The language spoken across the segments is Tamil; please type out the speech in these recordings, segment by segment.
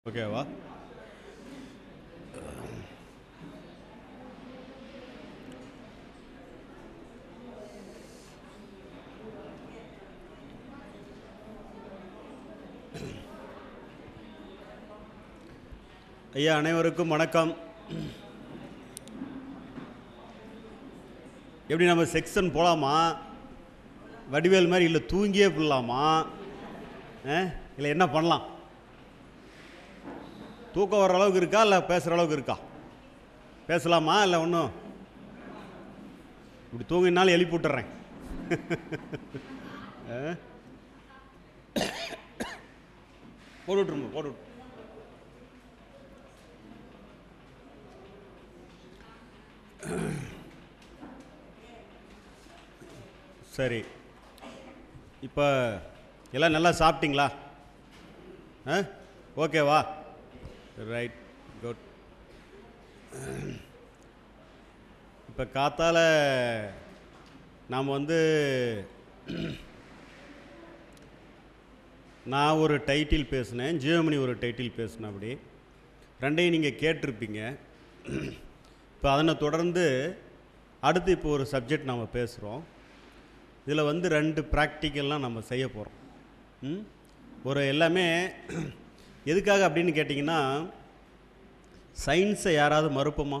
ஓகேவா ஐயா அனைவருக்கும் வணக்கம் எப்படி நம்ம செக்ஷன் போகலாமா வடிவேல் மாதிரி இல்லை தூங்கியே போடலாமா இல்லை என்ன பண்ணலாம் தூக்கம் வர அளவுக்கு இருக்கா இல்லை பேசுகிற அளவுக்கு இருக்கா பேசலாமா இல்லை ஒன்றும் இப்படி தூங்கினாலும் எழுப்பி விட்டுறேன் ஆ? போட்டு விட்ருங்க போட்டு விட்டு சரி இப்போ எல்லாம் நல்லா சாப்பிட்டீங்களா ஆ ஓகேவா ரைட் குட் இப்போ காத்தால நாம் வந்து நான் ஒரு டைட்டில் பேசினேன் ஜியோமணி ஒரு டைட்டில் பேசினேன் அப்படி ரெண்டையும் நீங்கள் கேட்டிருப்பீங்க இப்போ அதனை தொடர்ந்து அடுத்து இப்போ ஒரு சப்ஜெக்ட் நாம் பேசுகிறோம் இதில் வந்து ரெண்டு ப்ராக்டிக்கல்லாம் நம்ம செய்ய போகிறோம் ம்? ஒரு எல்லாமே எதுக்காக அப்படின்னு கேட்டிங்கன்னா சயின்ஸை யாராவது மறுப்போமா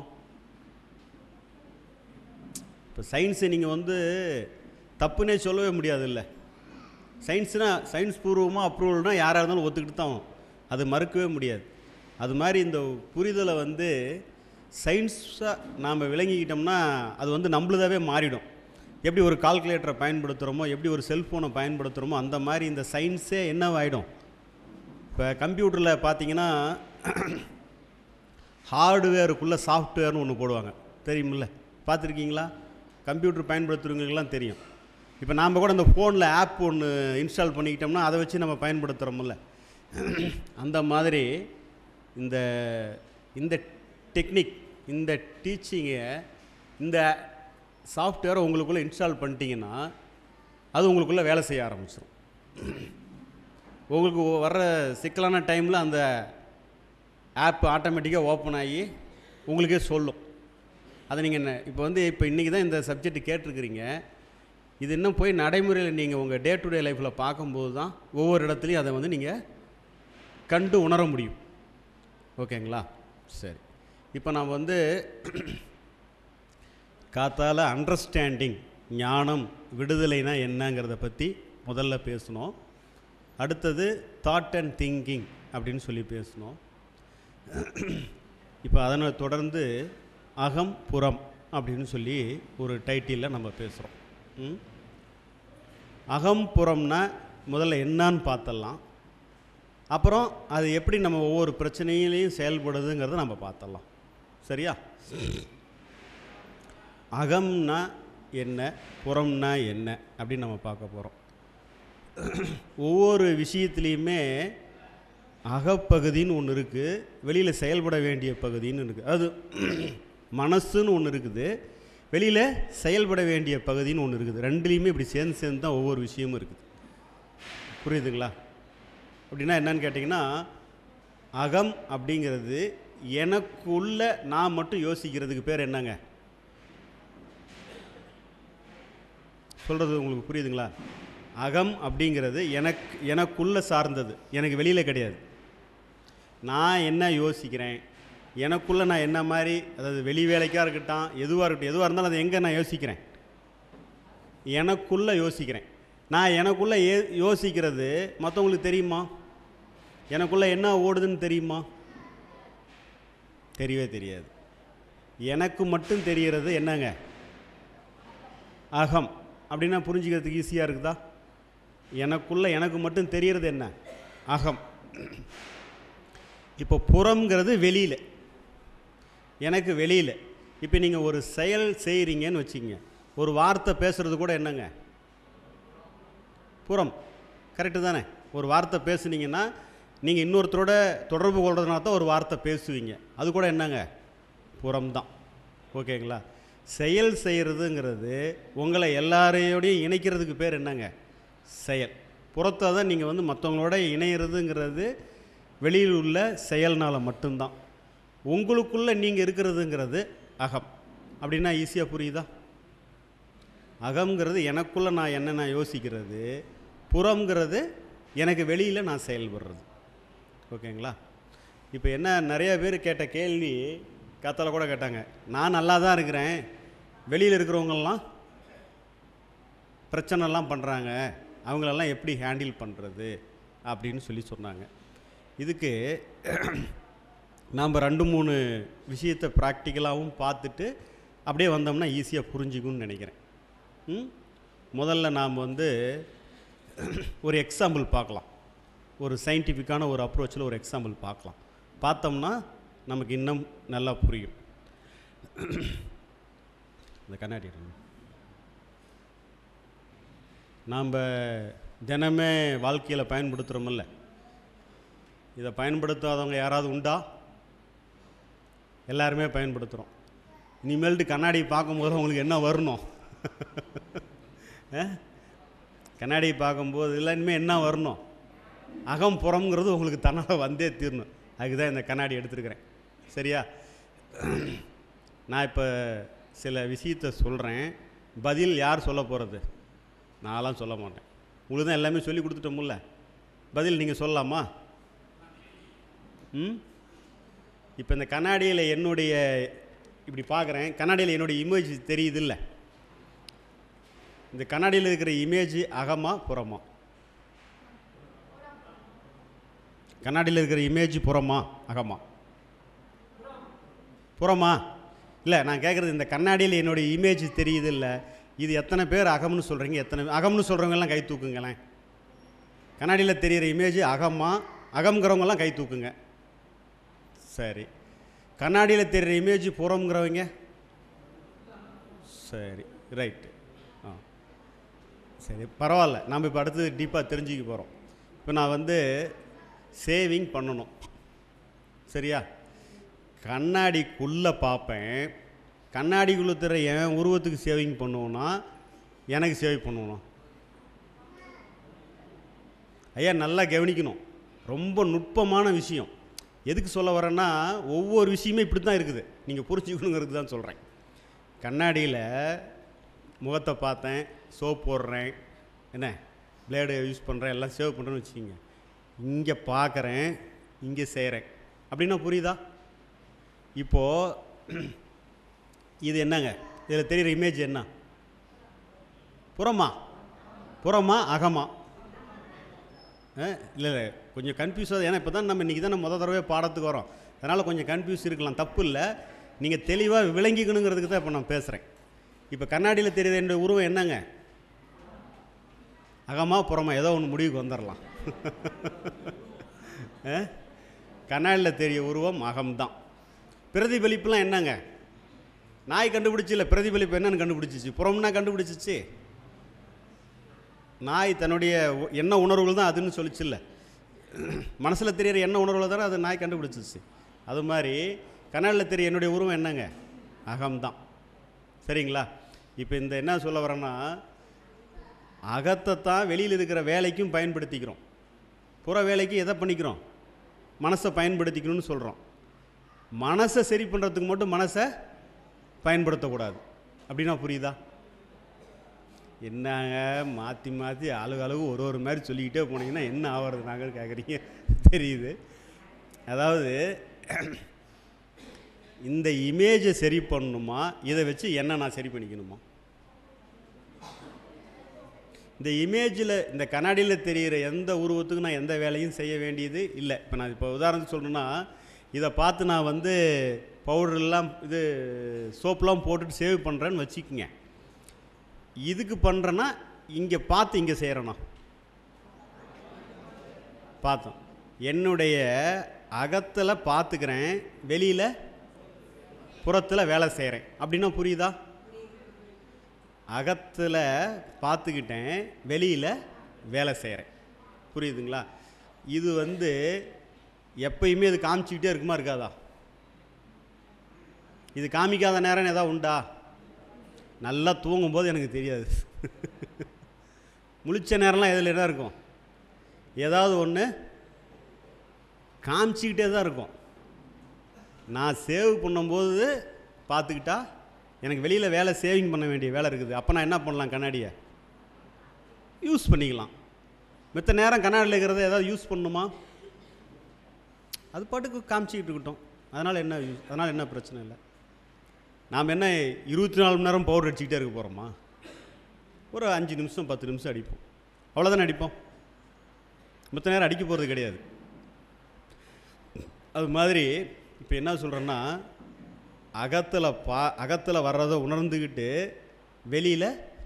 இப்போ சயின்ஸை நீங்கள் வந்து தப்புனே சொல்லவே முடியாது இல்லை சயின்ஸ்னால் சயின்ஸ் பூர்வமாக அப்ரூவல்னால் யாராக இருந்தாலும் ஒத்துக்கிட்டு தான் ஆகணும். அது மறுக்கவே முடியாது அது மாதிரி இந்த புரிதலை வந்து சயின்ஸாக நாம் விளங்கிக்கிட்டோம்னா அது வந்து நம்மளுதாவே மாறிடும் எப்படி ஒரு கால்குலேட்டரை பயன்படுத்துகிறோமோ எப்படி ஒரு செல்ஃபோனை பயன்படுத்துகிறோமோ அந்த மாதிரி இந்த சயின்ஸே என்னவாயிடும் இப்போ கம்ப்யூட்டரில் பார்த்தீங்கன்னா ஹார்ட்வேருக்குள்ளே சாஃப்ட்வேர்னு ஒன்று போடுவாங்க தெரியுமில்ல பார்த்துருக்கீங்களா கம்ப்யூட்டர் பயன்படுத்துகிறவங்களுக்கெல்லாம் தெரியும் இப்போ நாம் கூட இந்த ஃபோனில் ஆப் ஒன்று இன்ஸ்டால் பண்ணிக்கிட்டோம்னா அதை வச்சு நம்ம பயன்படுத்துகிறோம்ல அந்த மாதிரி இந்த இந்த டெக்னிக் இந்த டீச்சிங்கை இந்த சாஃப்ட்வேரை உங்களுக்குள்ளே இன்ஸ்டால் பண்ணிட்டீங்கன்னா அது உங்களுக்குள்ளே வேலை செய்ய ஆரம்பிச்சிடும் உங்களுக்கு வர்ற சிக்கலான டைமில் அந்த ஆப் ஆட்டோமேட்டிக்காக ஓப்பன் ஆகி உங்களுக்கே சொல்லும் அதை நீங்கள் என்ன இப்போ வந்து இப்போ இன்றைக்கி தான் இந்த சப்ஜெக்ட் கேட்டிருக்கிறீங்க இது இன்னும் போய் நடைமுறையில் நீங்கள் உங்கள் டே டு டே லைஃப்பில் பார்க்கும்போது தான் ஒவ்வொரு இடத்துலையும் அதை வந்து நீங்கள் கண்டு உணர முடியும் ஓகேங்களா சரி இப்போ நான் வந்து காத்தால அண்டர்ஸ்டாண்டிங் ஞானம் விடுதலைனா என்னங்கிறத பற்றி முதல்ல பேசணும் அடுத்தது தாட் அண்ட் திங்கிங் அப்படின்னு சொல்லி பேசணும் இப்போ அதனை தொடர்ந்து அகம் புறம் அப்படின்னு சொல்லி ஒரு டைட்டிலில் நம்ம பேசுகிறோம் ம்? அகம் புறம்னா முதல்ல என்னான்னு பார்த்தலாம் அப்புறம் அது எப்படி நம்ம ஒவ்வொரு பிரச்சனையிலையும் செயல்படுதுங்கிறத நம்ம பார்த்தலாம் சரியா அகம்னா என்ன புறம்னா என்ன அப்படின்னு நம்ம பார்க்க போகிறோம் ஒவ்வொரு விஷயத்துலேயுமே அகப்பகுதின்னு ஒன்று இருக்குது வெளியில் செயல்பட வேண்டிய பகுதின்னு இருக்குது அது மனசுன்னு ஒன்று இருக்குது வெளியில் செயல்பட வேண்டிய பகுதின்னு ஒன்று இருக்குது ரெண்டுலேயுமே இப்படி சேர்ந்து சேர்ந்து தான் ஒவ்வொரு விஷயமும் இருக்குது புரியுதுங்களா அப்படின்னா என்னன்னு கேட்டிங்கன்னா அகம் அப்படிங்கிறது எனக்குள்ள நான் மட்டும் யோசிக்கிறதுக்கு பேர் என்னங்க சொல்கிறது உங்களுக்கு புரியுதுங்களா அகம் அப்படிங்கிறது எனக்கு எனக்குள்ள சார்ந்தது எனக்கு வெளியில் கிடையாது நான் என்ன யோசிக்கிறேன் எனக்குள்ளே நான் என்ன மாதிரி அதாவது வெளி வேலைக்காக இருக்கட்டும் எதுவாக இருக்கட்டும் எதுவாக இருந்தாலும் அதை எங்கே நான் யோசிக்கிறேன் எனக்குள்ளே யோசிக்கிறேன் நான் எனக்குள்ளே ஏ யோசிக்கிறது மற்றவங்களுக்கு தெரியுமா எனக்குள்ளே என்ன ஓடுதுன்னு தெரியுமா தெரியவே தெரியாது எனக்கு மட்டும் தெரிகிறது என்னங்க அகம் அப்படின்னா புரிஞ்சுக்கிறதுக்கு ஈஸியாக இருக்குதா எனக்குள்ளே எனக்கு மட்டும் தெரியறது என்ன அகம் இப்போ புறம்ங்கிறது வெளியில் எனக்கு வெளியில் இப்போ நீங்கள் ஒரு செயல் செய்கிறீங்கன்னு வச்சுக்கங்க ஒரு வார்த்தை பேசுகிறது கூட என்னங்க புறம் கரெக்டு தானே ஒரு வார்த்தை பேசுனீங்கன்னா நீங்கள் இன்னொருத்தரோட தொடர்பு கொள்றதுனால தான் ஒரு வார்த்தை பேசுவீங்க அது கூட என்னங்க புறம்தான் ஓகேங்களா செயல் செய்கிறதுங்கிறது உங்களை எல்லாரையோடையும் இணைக்கிறதுக்கு பேர் என்னங்க செயல் புறத்தை தான் நீங்கள் வந்து மற்றவங்களோட இணையிறதுங்கிறது வெளியில் உள்ள செயல்னால் மட்டும்தான் உங்களுக்குள்ளே நீங்கள் இருக்கிறதுங்கிறது அகம் அப்படின்னா ஈஸியாக புரியுதா அகம்ங்கிறது எனக்குள்ளே நான் என்ன நான் யோசிக்கிறது புறம்ங்கிறது எனக்கு வெளியில் நான் செயல்படுறது ஓகேங்களா இப்போ என்ன நிறைய பேர் கேட்ட கேள்வி கத்தால கூட கேட்டாங்க நான் நல்லா தான் இருக்கிறேன் வெளியில் இருக்கிறவங்கெல்லாம் பிரச்சனைலாம் பண்ணுறாங்க அவங்களெல்லாம் எப்படி ஹேண்டில் பண்ணுறது அப்படின்னு சொல்லி சொன்னாங்க இதுக்கு நாம் ரெண்டு மூணு விஷயத்தை ப்ராக்டிக்கலாகவும் பார்த்துட்டு அப்படியே வந்தோம்னா ஈஸியாக புரிஞ்சுக்கும்னு நினைக்கிறேன் ம்? முதல்ல நாம் வந்து ஒரு எக்ஸாம்பிள் பார்க்கலாம் ஒரு சயின்டிஃபிக்கான ஒரு அப்ரோச்சில் ஒரு எக்ஸாம்பிள் பார்க்கலாம் பார்த்தோம்னா நமக்கு இன்னும் நல்லா புரியும் இந்த கண்ணாடி எடுங்க. நாம் தினமே வாழ்க்கையில் பயன்படுத்துகிறோமில்ல இதை பயன்படுத்தாதவங்க யாராவது உண்டா எல்லாருமே பயன்படுத்துகிறோம் இனிமேல்ட்டு கண்ணாடி பார்க்கும்போது உங்களுக்கு என்ன வரணும் அஹ்? கண்ணாடி பார்க்கும்போது இல்லை இனிமேல் என்ன வரணும் அகம் புறம்ங்கிறது உங்களுக்கு தன்னால் வந்தே தீரணும் அதுக்கு தான் இந்த கண்ணாடி எடுத்துருக்கிறேன் சரியா நான் இப்போ சில விஷயத்த சொல்கிறேன் பதில் யார் சொல்ல போகிறது நான்லாம் சொல்ல மாட்டேன் உங்களுக்கு தான் எல்லாமே சொல்லி கொடுத்துட்டோம்ல பதில் நீங்கள் சொல்லலாமா ம் இப்போ இந்த கண்ணாடியில் என்னுடைய இப்படி பார்க்குறேன் கண்ணாடியில் என்னுடைய இமேஜ் தெரியுதுல்ல இந்த கண்ணாடியில் இருக்கிற இமேஜ் அகமா புறமா கண்ணாடியில் இருக்கிற இமேஜ் புறமா அகமா புறமா இல்லை நான் கேட்குறது இந்த கண்ணாடியில் என்னுடைய இமேஜ் தெரியுது இல்லை இது எத்தனை பேர் அகம்னு சொல்கிறீங்க எத்தனை அகம்னு சொல்கிறவங்கெல்லாம் கை தூக்குங்களேன் கண்ணாடியில் தெரிகிற இமேஜ் அகமா அகம்ங்கிறவங்கெல்லாம் கை தூக்குங்க சரி கண்ணாடியில் தெரிகிற இமேஜ் புறம்ங்கிறவங்க சரி ரைட்டு ஆ சரி பரவாயில்ல நாம் இப்போ அடுத்தது டீப்பாக தெரிஞ்சுக்க போகிறோம் இப்போ நான் வந்து சேவிங் பண்ணணும் சரியா கண்ணாடிக்குள்ளே பார்ப்பேன் கண்ணாடிக்குள்ளே தெரிய என் உருவத்துக்கு சேவிங் பண்ணுவோன்னா எனக்கு சேவ் பண்ணுவோம் ஐயா நல்லா கவனிக்கணும் ரொம்ப நுட்பமான விஷயம் எதுக்கு சொல்ல வரேன்னா ஒவ்வொரு விஷயமே இப்படி தான் இருக்குது நீங்கள் புரிஞ்சுக்கணுங்கிறது தான் சொல்கிறேன் கண்ணாடியில் முகத்தை பார்த்தேன் சோப் போடுறேன் என்ன பிளேடு யூஸ் பண்ணுறேன் எல்லாம் சேவ் பண்ணுறேன்னு வச்சுக்கிங்க இங்கே பார்க்குறேன் இங்கே செய்கிறேன் அப்படின்னா புரியுதா இப்போது இது என்னங்க இதில் தெரிகிற இமேஜ் என்ன புறமா புறமா அகமா இல்லை இல்லை கொஞ்சம் கன்ஃபியூஸ் ஆகுது ஏன்னா இப்போ தான் நம்ம இன்றைக்கி தான் நம்ம முத தடவை பாடத்துக்கு வரோம் அதனால் கொஞ்சம் கன்ஃபியூஸ் இருக்கலாம் தப்பு இல்லை நீங்கள் தெளிவாக விளங்கிக்கணுங்கிறதுக்கு தான் இப்போ நான் பேசுகிறேன் இப்போ கண்ணாடியில் தெரியுற என்னுடைய உருவம் என்னங்க அகமா புறமா ஏதோ ஒன்று முடிவுக்கு வந்துடலாம் ஆ? கண்ணாடியில் தெரிய உருவம் அகம்தான் பிரதிபலிப்புலாம் என்னங்க நாய் கண்டுபிடிச்சு இல்லை பிரதிபலிப்பு என்னன்னு கண்டுபிடிச்சிச்சு புறம்னா கண்டுபிடிச்சிச்சு நாய் தன்னுடைய உ- என்ன உணர்வுகள் தான் அதுன்னு சொல்லிச்சு இல்லை மனசில் தெரியிற என்ன உணர்வுகள் தானே அது நாய் கண்டுபிடிச்சிச்சு அது மாதிரி கண்ணாடியில் தெரிய என்னுடைய உருவம் என்னங்க அகம்தான் சரிங்களா இப்போ இந்த என்ன சொல்ல வரேன்னா அகத்தை தான் வெளியில் இருக்கிற வேலைக்கும் பயன்படுத்திக்கிறோம் புற வேலைக்கு எதை பண்ணிக்கிறோம் மனசை பயன்படுத்திக்கணும்னு சொல்கிறோம் மனசை சரி பண்ணுறதுக்கு மட்டும் மனசை பயன்படுத்தக்கூடாது அப்படின்னா புரியுதா என்னங்க மாற்றி மாற்றி அழுகு அழுகு ஒரு ஒரு மாதிரி சொல்லிக்கிட்டே போனீங்கன்னா என்ன ஆகிறது நாங்கள் கேட்குறீங்க தெரியுது அதாவது இந்த இமேஜை சரி பண்ணணுமா இதை வச்சு என்ன நான் சரி பண்ணிக்கணுமா இந்த இமேஜில் இந்த கண்ணாடியில் தெரிகிற எந்த உருவத்துக்கும் நான் எந்த வேலையும் செய்ய வேண்டியது இல்லை இப்போ நான் இப்போ உதாரணத்துக்கு சொல்லணும்னா இதை பார்த்து நான் வந்து பவுடர்லாம் இது சோப்லாம் போட்டுட்டு சேவ் பண்ணுறேன்னு வச்சுக்கோங்க இதுக்கு பண்ணுறேன்னா இங்கே பார்த்து இங்கே செய்கிறேண்ணா பார்த்தோம் என்னுடைய அகத்தில் பார்த்துக்கிறேன் வெளியில் புறத்தில் வேலை செய்கிறேன் அப்படின்னா புரியுதா அகத்தில் பார்த்துக்கிட்டேன் வெளியில் வேலை செய்கிறேன் புரியுதுங்களா இது வந்து எப்பயுமே இது காமிச்சிக்கிட்டே இருக்குமா இருக்காதா இது காமிக்காத நேரம் ஏதாவது உண்டா நல்லா தூங்கும்போது எனக்கு தெரியாது முழிச்ச நேரம்லாம் எதில் என்ன இருக்கும் ஏதாவது ஒன்று காமிச்சிக்கிட்டே தான் இருக்கும் நான் சேவ் பண்ணும்போது பார்த்துக்கிட்டா எனக்கு வெளியில் வேலை சேவிங் பண்ண வேண்டிய வேலை இருக்குது அப்போ நான் என்ன பண்ணலாம் கண்ணாடியை யூஸ் பண்ணிக்கலாம் மித்த நேரம் கண்ணாடியில் இருக்கிறத ஏதாவது யூஸ் பண்ணணுமா அது பாட்டுக்கு காமிச்சிக்கிட்டு இருக்கட்டும் அதனால் என்ன யூஸ் அதனால் என்ன பிரச்சனை இல்லை நாம் என்ன இருபத்தி நாலு மணி நேரம் பவுடர் அடிச்சுக்கிட்டே இருக்க போகிறோமா ஒரு அஞ்சு நிமிஷம் பத்து நிமிஷம் அடிப்போம் அவ்வளோதானே அடிப்போம் மற்ற நேரம் அடிக்க போகிறது கிடையாது அது மாதிரி இப்போ என்ன சொல்கிறேன்னா அகத்தில் பா அகத்தில் வர்றதை உணர்ந்துக்கிட்டு வெளியில்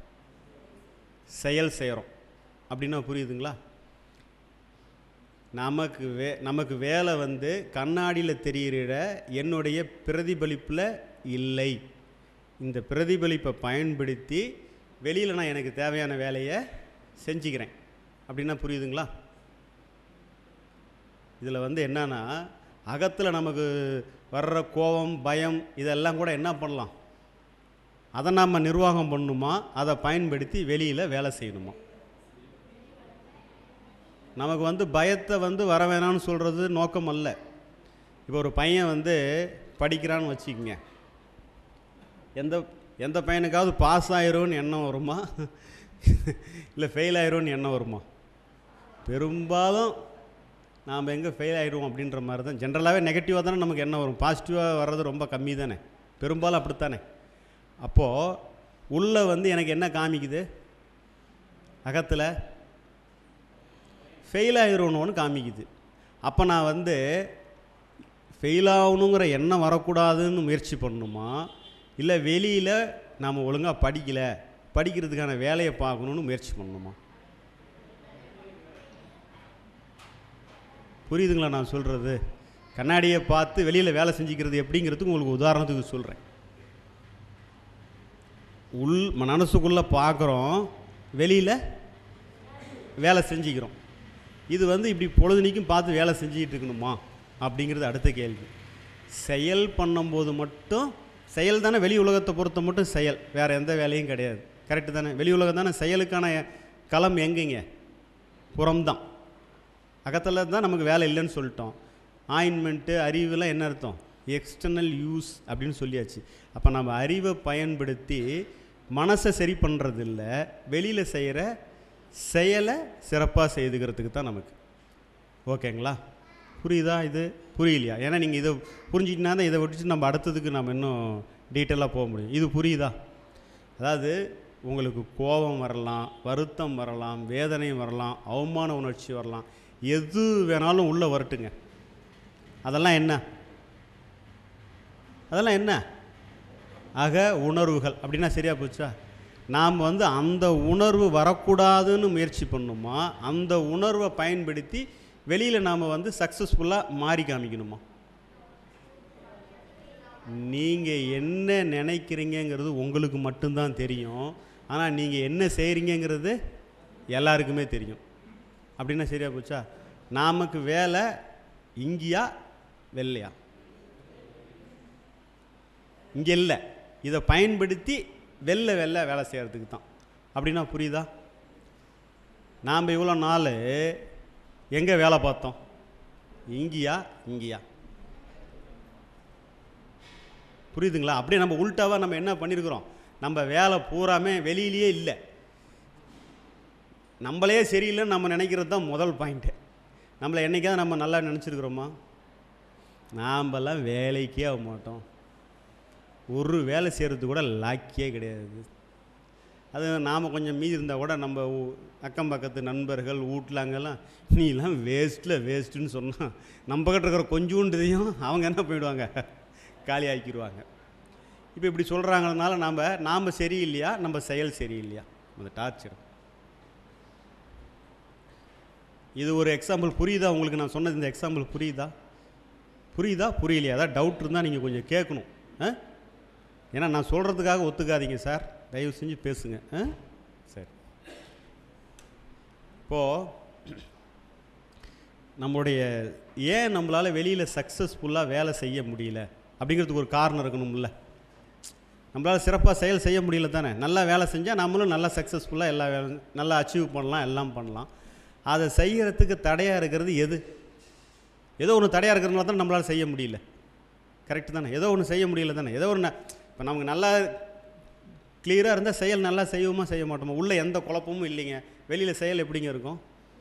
செயல் செய்கிறோம் அப்படின்னா புரியுதுங்களா நமக்கு வே நமக்கு வேலை வந்து கண்ணாடியில் தெரிகிற என்னுடைய பிரதிபலிப்பில் இல்லை இந்த பிரதிபலிப்பை பயன்படுத்தி வெளியில் நான் எனக்கு தேவையான வேலையை செஞ்சுக்கிறேன் அப்படின்னா புரியுதுங்களா இதில் வந்து என்னன்னா அகத்தில் நமக்கு வர்ற கோபம் பயம் இதெல்லாம் கூட என்ன பண்ணலாம் அதை நாம் நிர்வாகம் பண்ணணுமா அதை பயன்படுத்தி வெளியில் வேலை செய்யணுமா நமக்கு வந்து பயத்தை வந்து வர வேணாம்னு சொல்கிறது நோக்கம் அல்ல இப்போ ஒரு பையன் வந்து படிக்கிறான்னு வச்சுக்கோங்க எந்த எந்த பையனுக்காவது பாஸ் ஆயிரும்னு எண்ணம் வருமா இல்லை ஃபெயில் ஆயிரும்னு எண்ணம் வருமா பெரும்பாலும் நாம் எங்கே ஃபெயில் ஆயிடுவோம் அப்படின்ற மாதிரி தான் ஜென்ரலாகவே நெகட்டிவாக தானே நமக்கு என்ன வரும் பாசிட்டிவாக வர்றது ரொம்ப கம்மி தானே பெரும்பாலும் அப்படித்தானே அப்போது உள்ளே வந்து எனக்கு என்ன காமிக்குது அகத்தில் ஃபெயில் ஆகிடணும்னு காமிக்குது அப்போ நான் வந்து ஃபெயில் ஆகணுங்கிற எண்ணம் வரக்கூடாதுன்னு முயற்சி பண்ணணுமா இல்லை வெளியில் நாம் ஒழுங்காக படிக்கலை படிக்கிறதுக்கான வேலையை பார்க்கணுன்னு முயற்சி பண்ணணுமா புரியுதுங்களா நான் சொல்கிறது கண்ணாடியை பார்த்து வெளியில் வேலை செஞ்சுக்கிறது எப்படிங்கிறதுக்கு உங்களுக்கு உதாரணத்துக்கு சொல்கிறேன் உள் மனசுக்குள்ளே பார்க்குறோம் வெளியில் வேலை செஞ்சுக்கிறோம் இது வந்து இப்படி பொழுதுனிக்கும் பார்த்து வேலை செஞ்சுக்கிட்டு இருக்கணுமா அப்படிங்கிறது அடுத்த கேள்வி செயல் பண்ணும்போது மட்டும் செயல் தானே வெளி உலகத்தை பொறுத்த மட்டும் செயல் வேறு எந்த வேலையும் கிடையாது கரெக்டு தானே வெளி உலகம் தானே செயலுக்கான களம் எங்கேங்க புறம்தான் அகத்தில் தான் நமக்கு வேலை இல்லைன்னு சொல்லிட்டோம் ஆயின்மெண்ட்டு அறிவுலாம் என்ன அர்த்தம் எக்ஸ்டர்னல் யூஸ் அப்படின்னு சொல்லியாச்சு அப்போ நம்ம அறிவை பயன்படுத்தி மனசை சரி பண்ணுறது இல்லை வெளியில் செய்கிற செயலை சிறப்பாக செய்துக்கிறதுக்கு தான் நமக்கு ஓகேங்களா புரியுதா இது புரியலையா ஏன்னா நீங்கள் இதை புரிஞ்சிக்கினா தான் இதை விட்டுட்டு நம்ம அடுத்ததுக்கு நம்ம இன்னும் டீட்டெயிலாக போக முடியும் இது புரியுதா அதாவது உங்களுக்கு கோபம் வரலாம் வருத்தம் வரலாம் வேதனை வரலாம் அவமான உணர்ச்சி வரலாம் எது வேணாலும் உள்ளே வரட்டுங்க அதெல்லாம் என்ன அதெல்லாம் என்ன ஆக உணர்வுகள் அப்படின்னா சரியாக போச்சா நாம் வந்து அந்த உணர்வு வரக்கூடாதுன்னு முயற்சி பண்ணணுமா அந்த உணர்வை பயன்படுத்தி வெளியில் நாம் வந்து சக்ஸஸ்ஃபுல்லாக மாறி காமிக்கணுமா நீங்கள் என்ன நினைக்கிறீங்கங்கிறது உங்களுக்கு மட்டும்தான் தெரியும் ஆனால் நீங்கள் என்ன செய்கிறீங்கங்கிறது எல்லாருக்குமே தெரியும் அப்படின்னா சரியா போச்சா நமக்கு வேலை இங்கேயா வெள்ளையா இங்கே இல்லை இதை பயன்படுத்தி வெள்ளை வெள்ளை வேலை செய்கிறதுக்கு தான் அப்படின்னா புரியுதா நாம் இவ்வளோ நாள் எங்கே வேலை பார்த்தோம் இங்கேயா இங்கேயா புரியுதுங்களா அப்படியே நம்ம உள்டாவாக நம்ம என்ன பண்ணியிருக்கிறோம் நம்ம வேலை பூராமே வெளியிலேயே இல்லை நம்மளே சரியில்லைன்னு நம்ம நினைக்கிறது தான் முதல் பாயிண்ட்டு நம்மளை என்றைக்காவது நம்ம நல்லா நினச்சிருக்கிறோமா நாம்பெல்லாம் வேலைக்கே ஆக மாட்டோம் ஒரு வேலை செய்கிறது கூட லாக்கியே கிடையாது அது நாம் கொஞ்சம் மீதி இருந்தால் கூட நம்ம ஊ- அக்கம் பக்கத்து நண்பர்கள் வீட்டில் அங்கெல்லாம் நீலாம் வேஸ்ட்டில் வேஸ்ட்டுன்னு சொன்னால் நம்ம கிட்ட இருக்கிற கொஞ்சோண்டுதையும் அவங்க என்ன பண்ணிடுவாங்க காலி ஆக்கிடுவாங்க இப்போ இப்படி சொல்கிறாங்கனால நாம் நாம் சரியில்லையா நம்ம செயல் சரியில்லையா அந்த டார்ச்சர் இது ஒரு எக்ஸாம்பிள் புரியுதா உங்களுக்கு நான் சொன்னது இந்த எக்ஸாம்பிள் புரியுதா புரியுதா புரியலையா அதான் டவுட் இருந்தால் நீங்கள் கொஞ்சம் கேட்கணும் ஆ ஏன்னா நான் சொல்கிறதுக்காக ஒத்துக்காதீங்க சார் தயவு செஞ்சு பேசுங்க ஆ சரி இப்போது நம்மளுடைய ஏன் நம்மளால் வெளியில் சக்ஸஸ்ஃபுல்லாக வேலை செய்ய முடியல அப்படிங்கிறதுக்கு ஒரு காரணம் இருக்கணும்ல நம்மளால் சிறப்பாக செயல் செய்ய முடியல தானே நல்லா வேலை செஞ்சால் நம்மளும் நல்லா சக்ஸஸ்ஃபுல்லாக எல்லா வேலை நல்லா அச்சீவ் பண்ணலாம் எல்லாம் பண்ணலாம் அதை செய்கிறதுக்கு தடையாக இருக்கிறது எது ஏதோ ஒன்று தடையாக இருக்கிறனால தான் நம்மளால் செய்ய முடியல கரெக்டு தானே ஏதோ ஒன்று செய்ய முடியல தானே ஏதோ ஒன்று இப்போ நமக்கு நல்லா கிளியராக இருந்தால் செயல் நல்லா செய்வோமா செய்ய மாட்டோமா உள்ளே எந்த குழப்பமும் இல்லைங்க வெளியில் செயல் எப்படிங்க இருக்கும்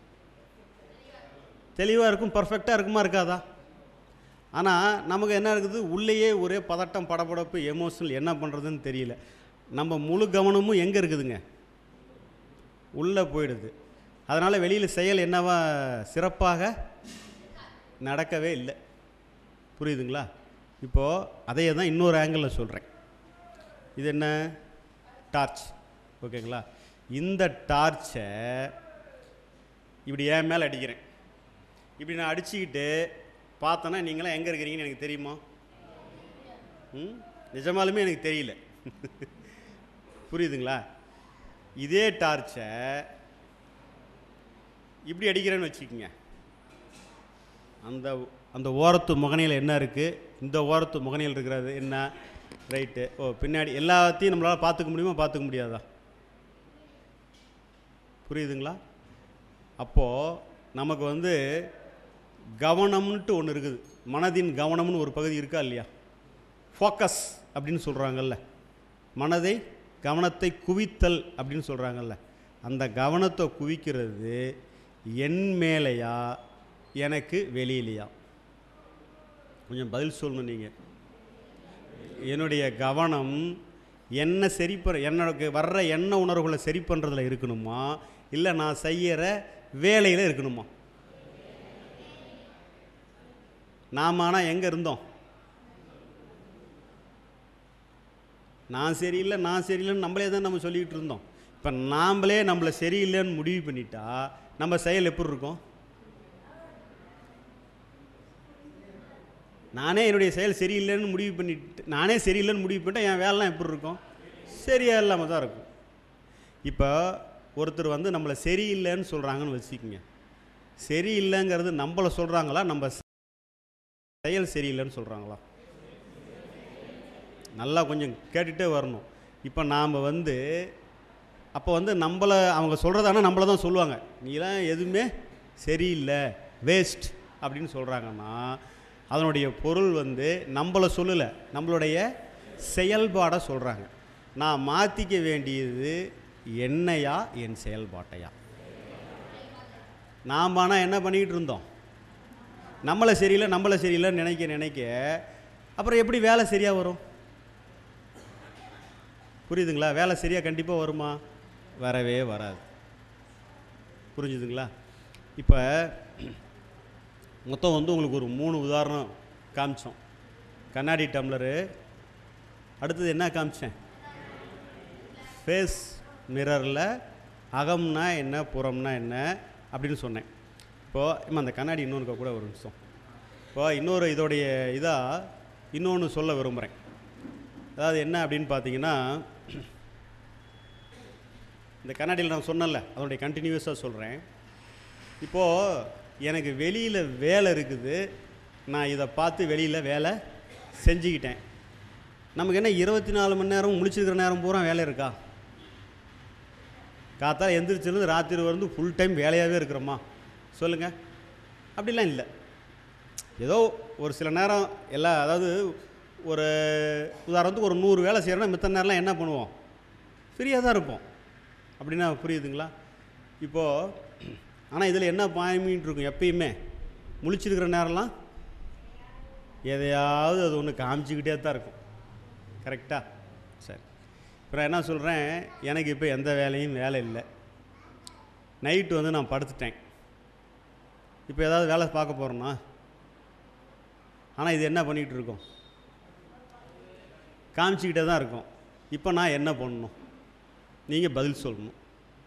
தெளிவாக இருக்கும் பர்ஃபெக்டாக இருக்குமா இருக்காதா ஆனால் நமக்கு என்ன இருக்குது உள்ளேயே ஒரே பதட்டம் படபடப்பு எமோஷனல் என்ன பண்ணுறதுன்னு தெரியல நம்ம முழு கவனமும் எங்கே இருக்குதுங்க உள்ளே போயிடுது அதனால் வெளியில் செயல் என்னவா சிறப்பாக நடக்கவே இல்லை புரியுதுங்களா இப்போது அதையே தான் இன்னொரு ஆங்கிளில் சொல்கிறேன் இது என்ன டார்ச் ஓகேங்களா இந்த டார்ச்சை இப்படி என் மேலே அடிக்கிறேன் இப்படி நான் அடிச்சுக்கிட்டு பார்த்தேன்னா நீங்களாம் எங்கே இருக்கிறீங்கன்னு எனக்கு தெரியுமா ம் நிஜமாலுமே எனக்கு தெரியல புரியுதுங்களா இதே டார்ச்சை இப்படி அடிக்கிறேன்னு வச்சுக்கோங்க அந்த அந்த ஓரத்து முகனையில் என்ன இருக்குது இந்த ஓரத்து முகனையில் இருக்கிறது என்ன ரைட்டு ஓ பின்னாடி எல்லாத்தையும் நம்மளால் பார்த்துக்க முடியுமா பார்த்துக்க முடியாதா புரியுதுங்களா அப்போது நமக்கு வந்து கவனம்ன்ட்டு ஒன்று இருக்குது மனதின் கவனம்னு ஒரு பகுதி இருக்கா இல்லையா ஃபோக்கஸ் அப்படின்னு சொல்கிறாங்கல்ல மனதை கவனத்தை குவித்தல் அப்படின்னு சொல்கிறாங்கல்ல அந்த கவனத்தை குவிக்கிறது என் மேலேயா எனக்கு வெளியிலையா கொஞ்சம் பதில் சொல்லணும் நீங்கள் என்னுடைய கவனம் என்ன சரி பண்ண என்னோட வர்ற எண்ண உணர்வுகளை சரி பண்ணுறதுல இருக்கணுமா இல்லை நான் செய்கிற வேலையில் இருக்கணுமா நாம் ஆனால் எங்கே இருந்தோம் நான் சரியில்லை நான் சரியில்லைன்னு நம்மளே தான் நம்ம சொல்லிக்கிட்டு இருந்தோம் இப்போ நாம்ளே நம்மளை சரியில்லைன்னு முடிவு பண்ணிட்டா நம்ம செயல் எப்படி இருக்கும் நானே என்னுடைய செயல் சரியில்லைன்னு முடிவு பண்ணிட்டு நானே சரியில்லைன்னு முடிவு பண்ணிட்டா என் வேலைலாம் எப்படி இருக்கும் சரியா இல்லாமல் தான் இருக்கும் இப்போ ஒருத்தர் வந்து நம்மளை சரியில்லைன்னு சொல்கிறாங்கன்னு வச்சுக்கோங்க சரியில்லைங்கிறது நம்மளை சொல்கிறாங்களா நம்ம செயல் சரியில்லைன்னு சொல்கிறாங்களா நல்லா கொஞ்சம் கேட்டுகிட்டே வரணும் இப்போ நாம் வந்து அப்போ வந்து நம்மளை அவங்க சொல்கிறதானா நம்மளை தான் சொல்லுவாங்க நீலாம் எதுவுமே சரியில்லை வேஸ்ட் அப்படின்னு சொல்கிறாங்கன்னா அதனுடைய பொருள் வந்து நம்மளை சொல்லலை நம்மளுடைய செயல்பாடை சொல்கிறாங்க நான் மாற்றிக்க வேண்டியது என்னையா என் செயல்பாட்டையா நாம் ஆனால் என்ன பண்ணிக்கிட்டு இருந்தோம் நம்மளை சரியில்லை நம்மளை சரியில்லைன்னு நினைக்க நினைக்க அப்புறம் எப்படி வேலை சரியாக வரும் புரியுதுங்களா வேலை சரியாக கண்டிப்பாக வருமா வரவே வராது புரிஞ்சுதுங்களா இப்போ மொத்தம் வந்து உங்களுக்கு ஒரு மூணு உதாரணம் காமிச்சோம் கண்ணாடி டம்ளரு அடுத்தது என்ன காமிச்சேன் ஃபேஸ் மிரரில் அகம்னா என்ன புறம்னா என்ன அப்படின்னு சொன்னேன் இப்போது இம்மா அந்த கண்ணாடி இன்னொன்று கூட ஒரு நிமிஷம் இப்போ இன்னொரு இதோடைய இதாக இன்னொன்று சொல்ல விரும்புகிறேன் அதாவது என்ன அப்படின்னு பார்த்தீங்கன்னா இந்த கண்ணாடியில் நான் சொன்னேன்ல அதனுடைய கண்டினியூஸாக சொல்கிறேன் இப்போது எனக்கு வெளியில் வேலை இருக்குது நான் இதை பார்த்து வெளியில் வேலை செஞ்சுக்கிட்டேன் நமக்கு என்ன இருபத்தி நாலு மணி நேரம் முழிச்சிருக்கிற நேரம் பூரா வேலை இருக்கா காத்தால எந்திரிச்சிருந்து ராத்திரி வந்து ஃபுல் டைம் வேலையாகவே இருக்கிறோமா சொல்லுங்கள் அப்படிலாம் இல்லை ஏதோ ஒரு சில நேரம் எல்லா அதாவது ஒரு உதாரணத்துக்கு ஒரு நூறு வேலை செய்கிறோன்னா மித்த நேரம்லாம் என்ன பண்ணுவோம் ஃப்ரீயாக தான் இருப்போம் அப்படின்னா புரியுதுங்களா இப்போது ஆனால் இதில் என்ன பாயமின்னு இருக்கும் எப்பயுமே முழிச்சிருக்கிற நேரம்லாம் எதையாவது அது ஒன்று காமிச்சிக்கிட்டே தான் இருக்கும் கரெக்டாக சரி இப்போ நான் என்ன சொல்கிறேன் எனக்கு இப்போ எந்த வேலையும் வேலை இல்லை நைட்டு வந்து நான் படுத்துட்டேன் இப்போ ஏதாவது வேலை பார்க்க போகிறோன்னா ஆனால் இது என்ன பண்ணிகிட்டு இருக்கோம் காமிச்சிக்கிட்டே தான் இருக்கும் இப்போ நான் என்ன பண்ணணும் நீங்கள் பதில் சொல்லணும்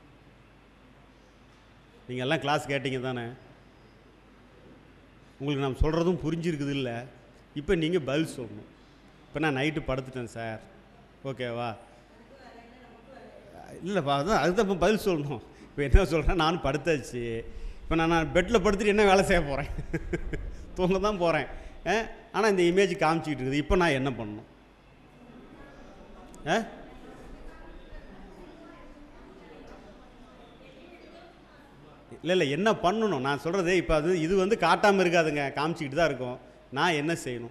நீங்கள் எல்லாம் கிளாஸ் கேட்டீங்க தானே உங்களுக்கு நான் சொல்கிறதும் புரிஞ்சிருக்குது இல்லை இப்போ நீங்கள் பதில் சொல்லணும் இப்போ நான் நைட்டு படுத்துட்டேன் சார் ஓகேவா இல்லைப்பா அதுதான் அதுதான் இப்போ பதில் சொல்லணும் இப்போ என்ன சொல்கிறேன் நான் படுத்தாச்சு இப்போ நான் நான் பெட்டில் படுத்துட்டு என்ன வேலை செய்ய போகிறேன் தூங்க தான் போகிறேன் ஆனால் இந்த இமேஜ் காமிச்சிக்கிட்டு இருக்குது இப்போ நான் என்ன பண்ணணும் ஆ இல்லை இல்லை என்ன பண்ணணும் நான் சொல்கிறது இப்போ அது இது வந்து காட்டாமல் இருக்காதுங்க காமிச்சிக்கிட்டு தான் இருக்கும் நான் என்ன செய்யணும்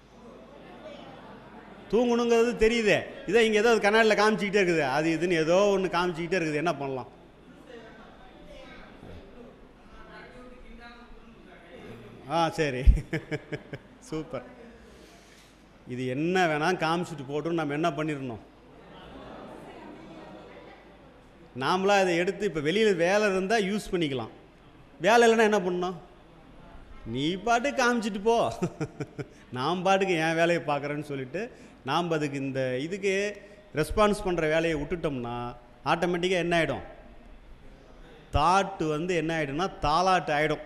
தூங்கணுங்கிறது தெரியுதே இதோ இங்கே ஏதோ கண்ணாடியில் காமிச்சிக்கிட்டே இருக்குது அது இதுன்னு ஏதோ ஒன்று காமிச்சிக்கிட்டே இருக்குது என்ன பண்ணலாம் ஆ சரி சூப்பர் இது என்ன வேணால் காமிச்சிட்டு போட்டும் நம்ம என்ன பண்ணிடணும் நாமளாக இதை எடுத்து இப்போ வெளியில் வேலை இருந்தால் யூஸ் பண்ணிக்கலாம் வேலை இல்லைன்னா என்ன பண்ணணும் நீ பாட்டு காமிச்சிட்டு போ நான் பாட்டுக்கு என் வேலையை பார்க்குறேன்னு சொல்லிட்டு நாம் அதுக்கு இந்த இதுக்கு ரெஸ்பான்ஸ் பண்ணுற வேலையை விட்டுட்டோம்னா ஆட்டோமேட்டிக்காக என்ன ஆகிடும் தாட்டு வந்து என்ன ஆகிடும்னா தாலாட்டு ஆகிடும்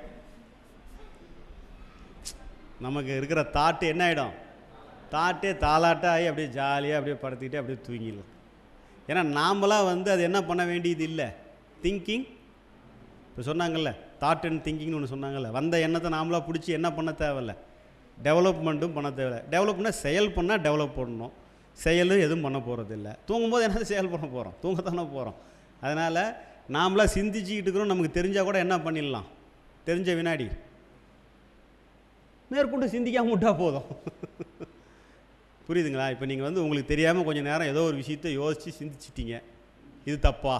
நமக்கு இருக்கிற தாட்டு என்ன ஆகிடும் தாட்டே தாலாட்டாக ஆகி அப்படியே ஜாலியாக அப்படியே படுத்திக்கிட்டு அப்படியே தூங்கிடலாம் ஏன்னா நாமளாக வந்து அது என்ன பண்ண வேண்டியது இல்லை திங்கிங் இப்போ சொன்னாங்கல்ல தாட் அண்ட் திங்கிங்னு ஒன்று சொன்னாங்கல்ல வந்த எண்ணத்தை நாமளாக பிடிச்சி என்ன பண்ண தேவையில்ல டெவலப்மெண்ட்டும் பண்ண தேவையில்ல டெவலப்னா செயல் பண்ணால் டெவலப் பண்ணணும் செயலும் எதுவும் பண்ண போகிறது இல்லை தூங்கும்போது என்ன செயல் பண்ண போகிறோம் தூங்கத்தானே போகிறோம் அதனால் நாமளாக சிந்திச்சுக்கிட்டு இருக்கிறோம் நமக்கு தெரிஞ்சால் கூட என்ன பண்ணிடலாம் தெரிஞ்ச வினாடி மேற்கொண்டு சிந்திக்காம விட்டா போதும் புரியுதுங்களா இப்போ நீங்கள் வந்து உங்களுக்கு தெரியாமல் கொஞ்சம் நேரம் ஏதோ ஒரு விஷயத்தை யோசித்து சிந்திச்சிட்டீங்க இது தப்பா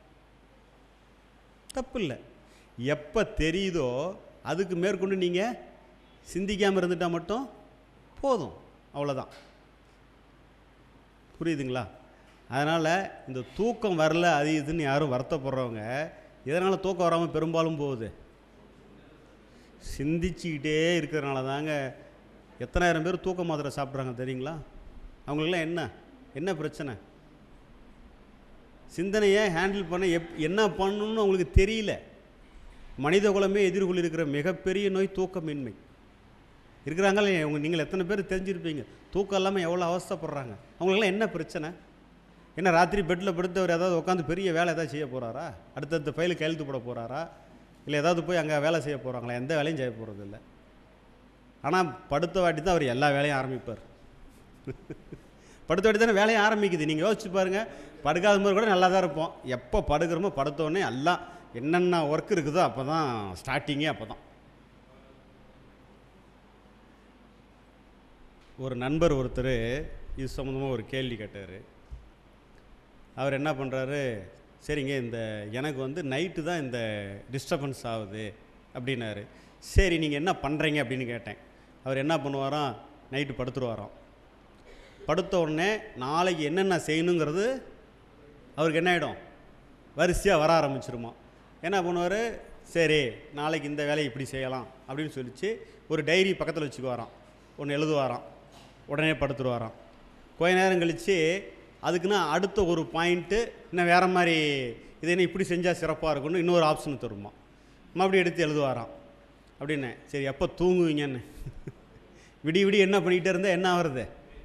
தப்பு இல்லை எப்போ தெரியுதோ அதுக்கு மேற்கொண்டு நீங்கள் சிந்திக்காமல் இருந்துட்டால் மட்டும் போதும் அவ்வளோதான் புரியுதுங்களா அதனால் இந்த தூக்கம் வரல அது இதுன்னு யாரும் வருத்தப்படுறவங்க எதனால் தூக்கம் வராமல் பெரும்பாலும் போகுது சிந்திச்சுக்கிட்டே இருக்கிறனால தாங்க எத்தனாயிரம் பேர் தூக்க மாத்திரை சாப்பிட்றாங்க தெரியுங்களா அவங்களுக்கெல்லாம் என்ன என்ன பிரச்சனை சிந்தனையை ஹேண்டில் பண்ண எப் என்ன பண்ணணும்னு அவங்களுக்கு தெரியல மனித குலமே எதிர்கொள்ளிருக்கிற மிகப்பெரிய நோய் தூக்கமின்மை இருக்கிறாங்களே உங்க நீங்கள் எத்தனை பேர் தெரிஞ்சிருப்பீங்க தூக்கம் இல்லாமல் எவ்வளோ அவஸ்தைப்படுறாங்க அவங்களுக்கெல்லாம் என்ன பிரச்சனை என்ன ராத்திரி பெட்டில் படுத்து அவர் ஏதாவது உட்காந்து பெரிய வேலை ஏதாவது செய்ய போகிறாரா அடுத்தடுத்த ஃபைலு கையெழுத்து போட போகிறாரா இல்லை ஏதாவது போய் அங்கே வேலை செய்ய போகிறாங்களா எந்த வேலையும் செய்ய போகிறது இல்லை ஆனால் படுத்த வாட்டி தான் அவர் எல்லா வேலையும் ஆரம்பிப்பார் படுத்த வாட்டி தானே வேலையை ஆரம்பிக்குது நீங்கள் யோசிச்சு பாருங்கள் படுக்காத மாதிரி கூட நல்லா தான் இருப்போம் எப்போ படுக்கிறோமோ படுத்த உடனே எல்லாம் என்னென்ன ஒர்க் இருக்குதோ அப்போ தான் ஸ்டார்டிங்கே அப்போ தான் ஒரு நண்பர் ஒருத்தர் இது சம்மந்தமாக ஒரு கேள்வி கேட்டார் அவர் என்ன பண்ணுறாரு சரிங்க இந்த எனக்கு வந்து நைட்டு தான் இந்த டிஸ்டர்பன்ஸ் ஆகுது அப்படின்னாரு சரி நீங்கள் என்ன பண்ணுறீங்க அப்படின்னு கேட்டேன் அவர் என்ன பண்ணுவாராம் நைட்டு படுத்துருவாராம் படுத்த உடனே நாளைக்கு என்னென்ன செய்யணுங்கிறது அவருக்கு என்ன ஆகிடும் வரிசையாக வர ஆரம்பிச்சிருமா என்ன பண்ணுவார் சரி நாளைக்கு இந்த வேலையை இப்படி செய்யலாம் அப்படின்னு சொல்லிச்சு ஒரு டைரி பக்கத்தில் வச்சுக்குவாராம் ஒன்று எழுதுவாராம் உடனே படுத்துருவாராம் கொஞ்ச நேரம் கழித்து அதுக்குன்னா அடுத்த ஒரு பாயிண்ட்டு இன்னும் வேறு மாதிரி இது என்ன இப்படி செஞ்சால் சிறப்பாக இருக்கும்னு இன்னொரு ஆப்ஷன் தருமா மறுபடியும் எடுத்து எழுதுவாராம் அப்படின்னு சரி எப்போ தூங்குவீங்கன்னு விடிய விடிய என்ன பண்ணிகிட்டே இருந்தால் என்ன ஆகுறது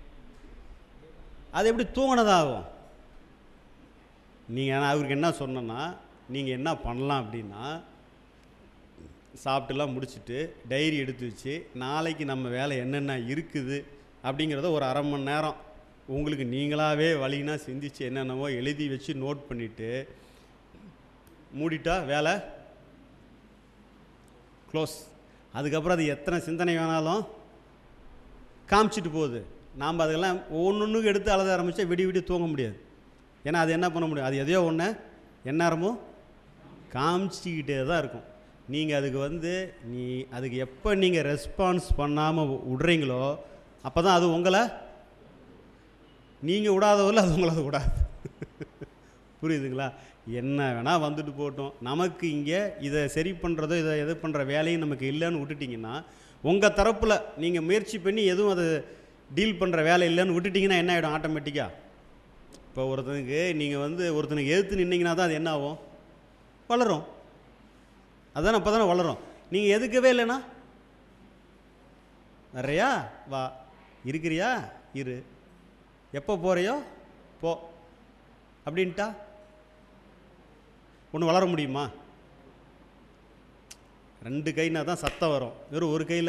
அது எப்படி தூங்கினதாகும் நீங்கள் அவருக்கு என்ன சொன்னேன்னா நீங்கள் என்ன பண்ணலாம் அப்படின்னா சாப்பிட்டுலாம் முடிச்சுட்டு டைரி எடுத்து வச்சு நாளைக்கு நம்ம வேலை என்னென்ன இருக்குது அப்படிங்கிறத ஒரு அரை மணி நேரம் உங்களுக்கு நீங்களாகவே வழினா சிந்திச்சு என்னென்னவோ எழுதி வச்சு நோட் பண்ணிவிட்டு மூடிட்டா வேலை க்ளோஸ் அதுக்கப்புறம் அது எத்தனை சிந்தனை வேணாலும் காமிச்சிட்டு போகுது நாம் அதெல்லாம் ஒன்று எடுத்து அழுத ஆரம்பித்தா விடி விடி தூங்க முடியாது ஏன்னா அது என்ன பண்ண முடியும் அது எதையோ ஒன்று எந்நேரமும் காமிச்சிக்கிட்டே தான் இருக்கும் நீங்கள் அதுக்கு வந்து நீ அதுக்கு எப்போ நீங்கள் ரெஸ்பான்ஸ் பண்ணாமல் விடுறீங்களோ அப்போ தான் அது உங்களை நீங்கள் விடாதவரில் அது உங்களை அது விடாது புரியுதுங்களா என்ன வேணால் வந்துட்டு போட்டோம் நமக்கு இங்கே இதை சரி பண்ணுறதோ இதை இது பண்ணுற வேலையும் நமக்கு இல்லைன்னு விட்டுட்டிங்கன்னா உங்கள் தரப்பில் நீங்கள் முயற்சி பண்ணி எதுவும் அதை டீல் பண்ணுற வேலை இல்லைன்னு விட்டுட்டிங்கன்னா என்ன ஆகிடும் ஆட்டோமேட்டிக்காக இப்போ ஒருத்தனுக்கு நீங்கள் வந்து ஒருத்தனுக்கு எதிர்த்து நின்னீங்கன்னா தான் அது என்ன ஆகும் வளரும் அதானே அப்போ தானே வளரும் நீங்கள் எதுக்கவே இல்லைன்னா நிறையா வா இருக்கிறியா இரு எப்போ போகிறையோ போ அப்படின்ட்டா ஒன்று வளர முடியுமா ரெண்டு கைனா தான் சத்தம் வரும் வெறும் ஒரு கையில்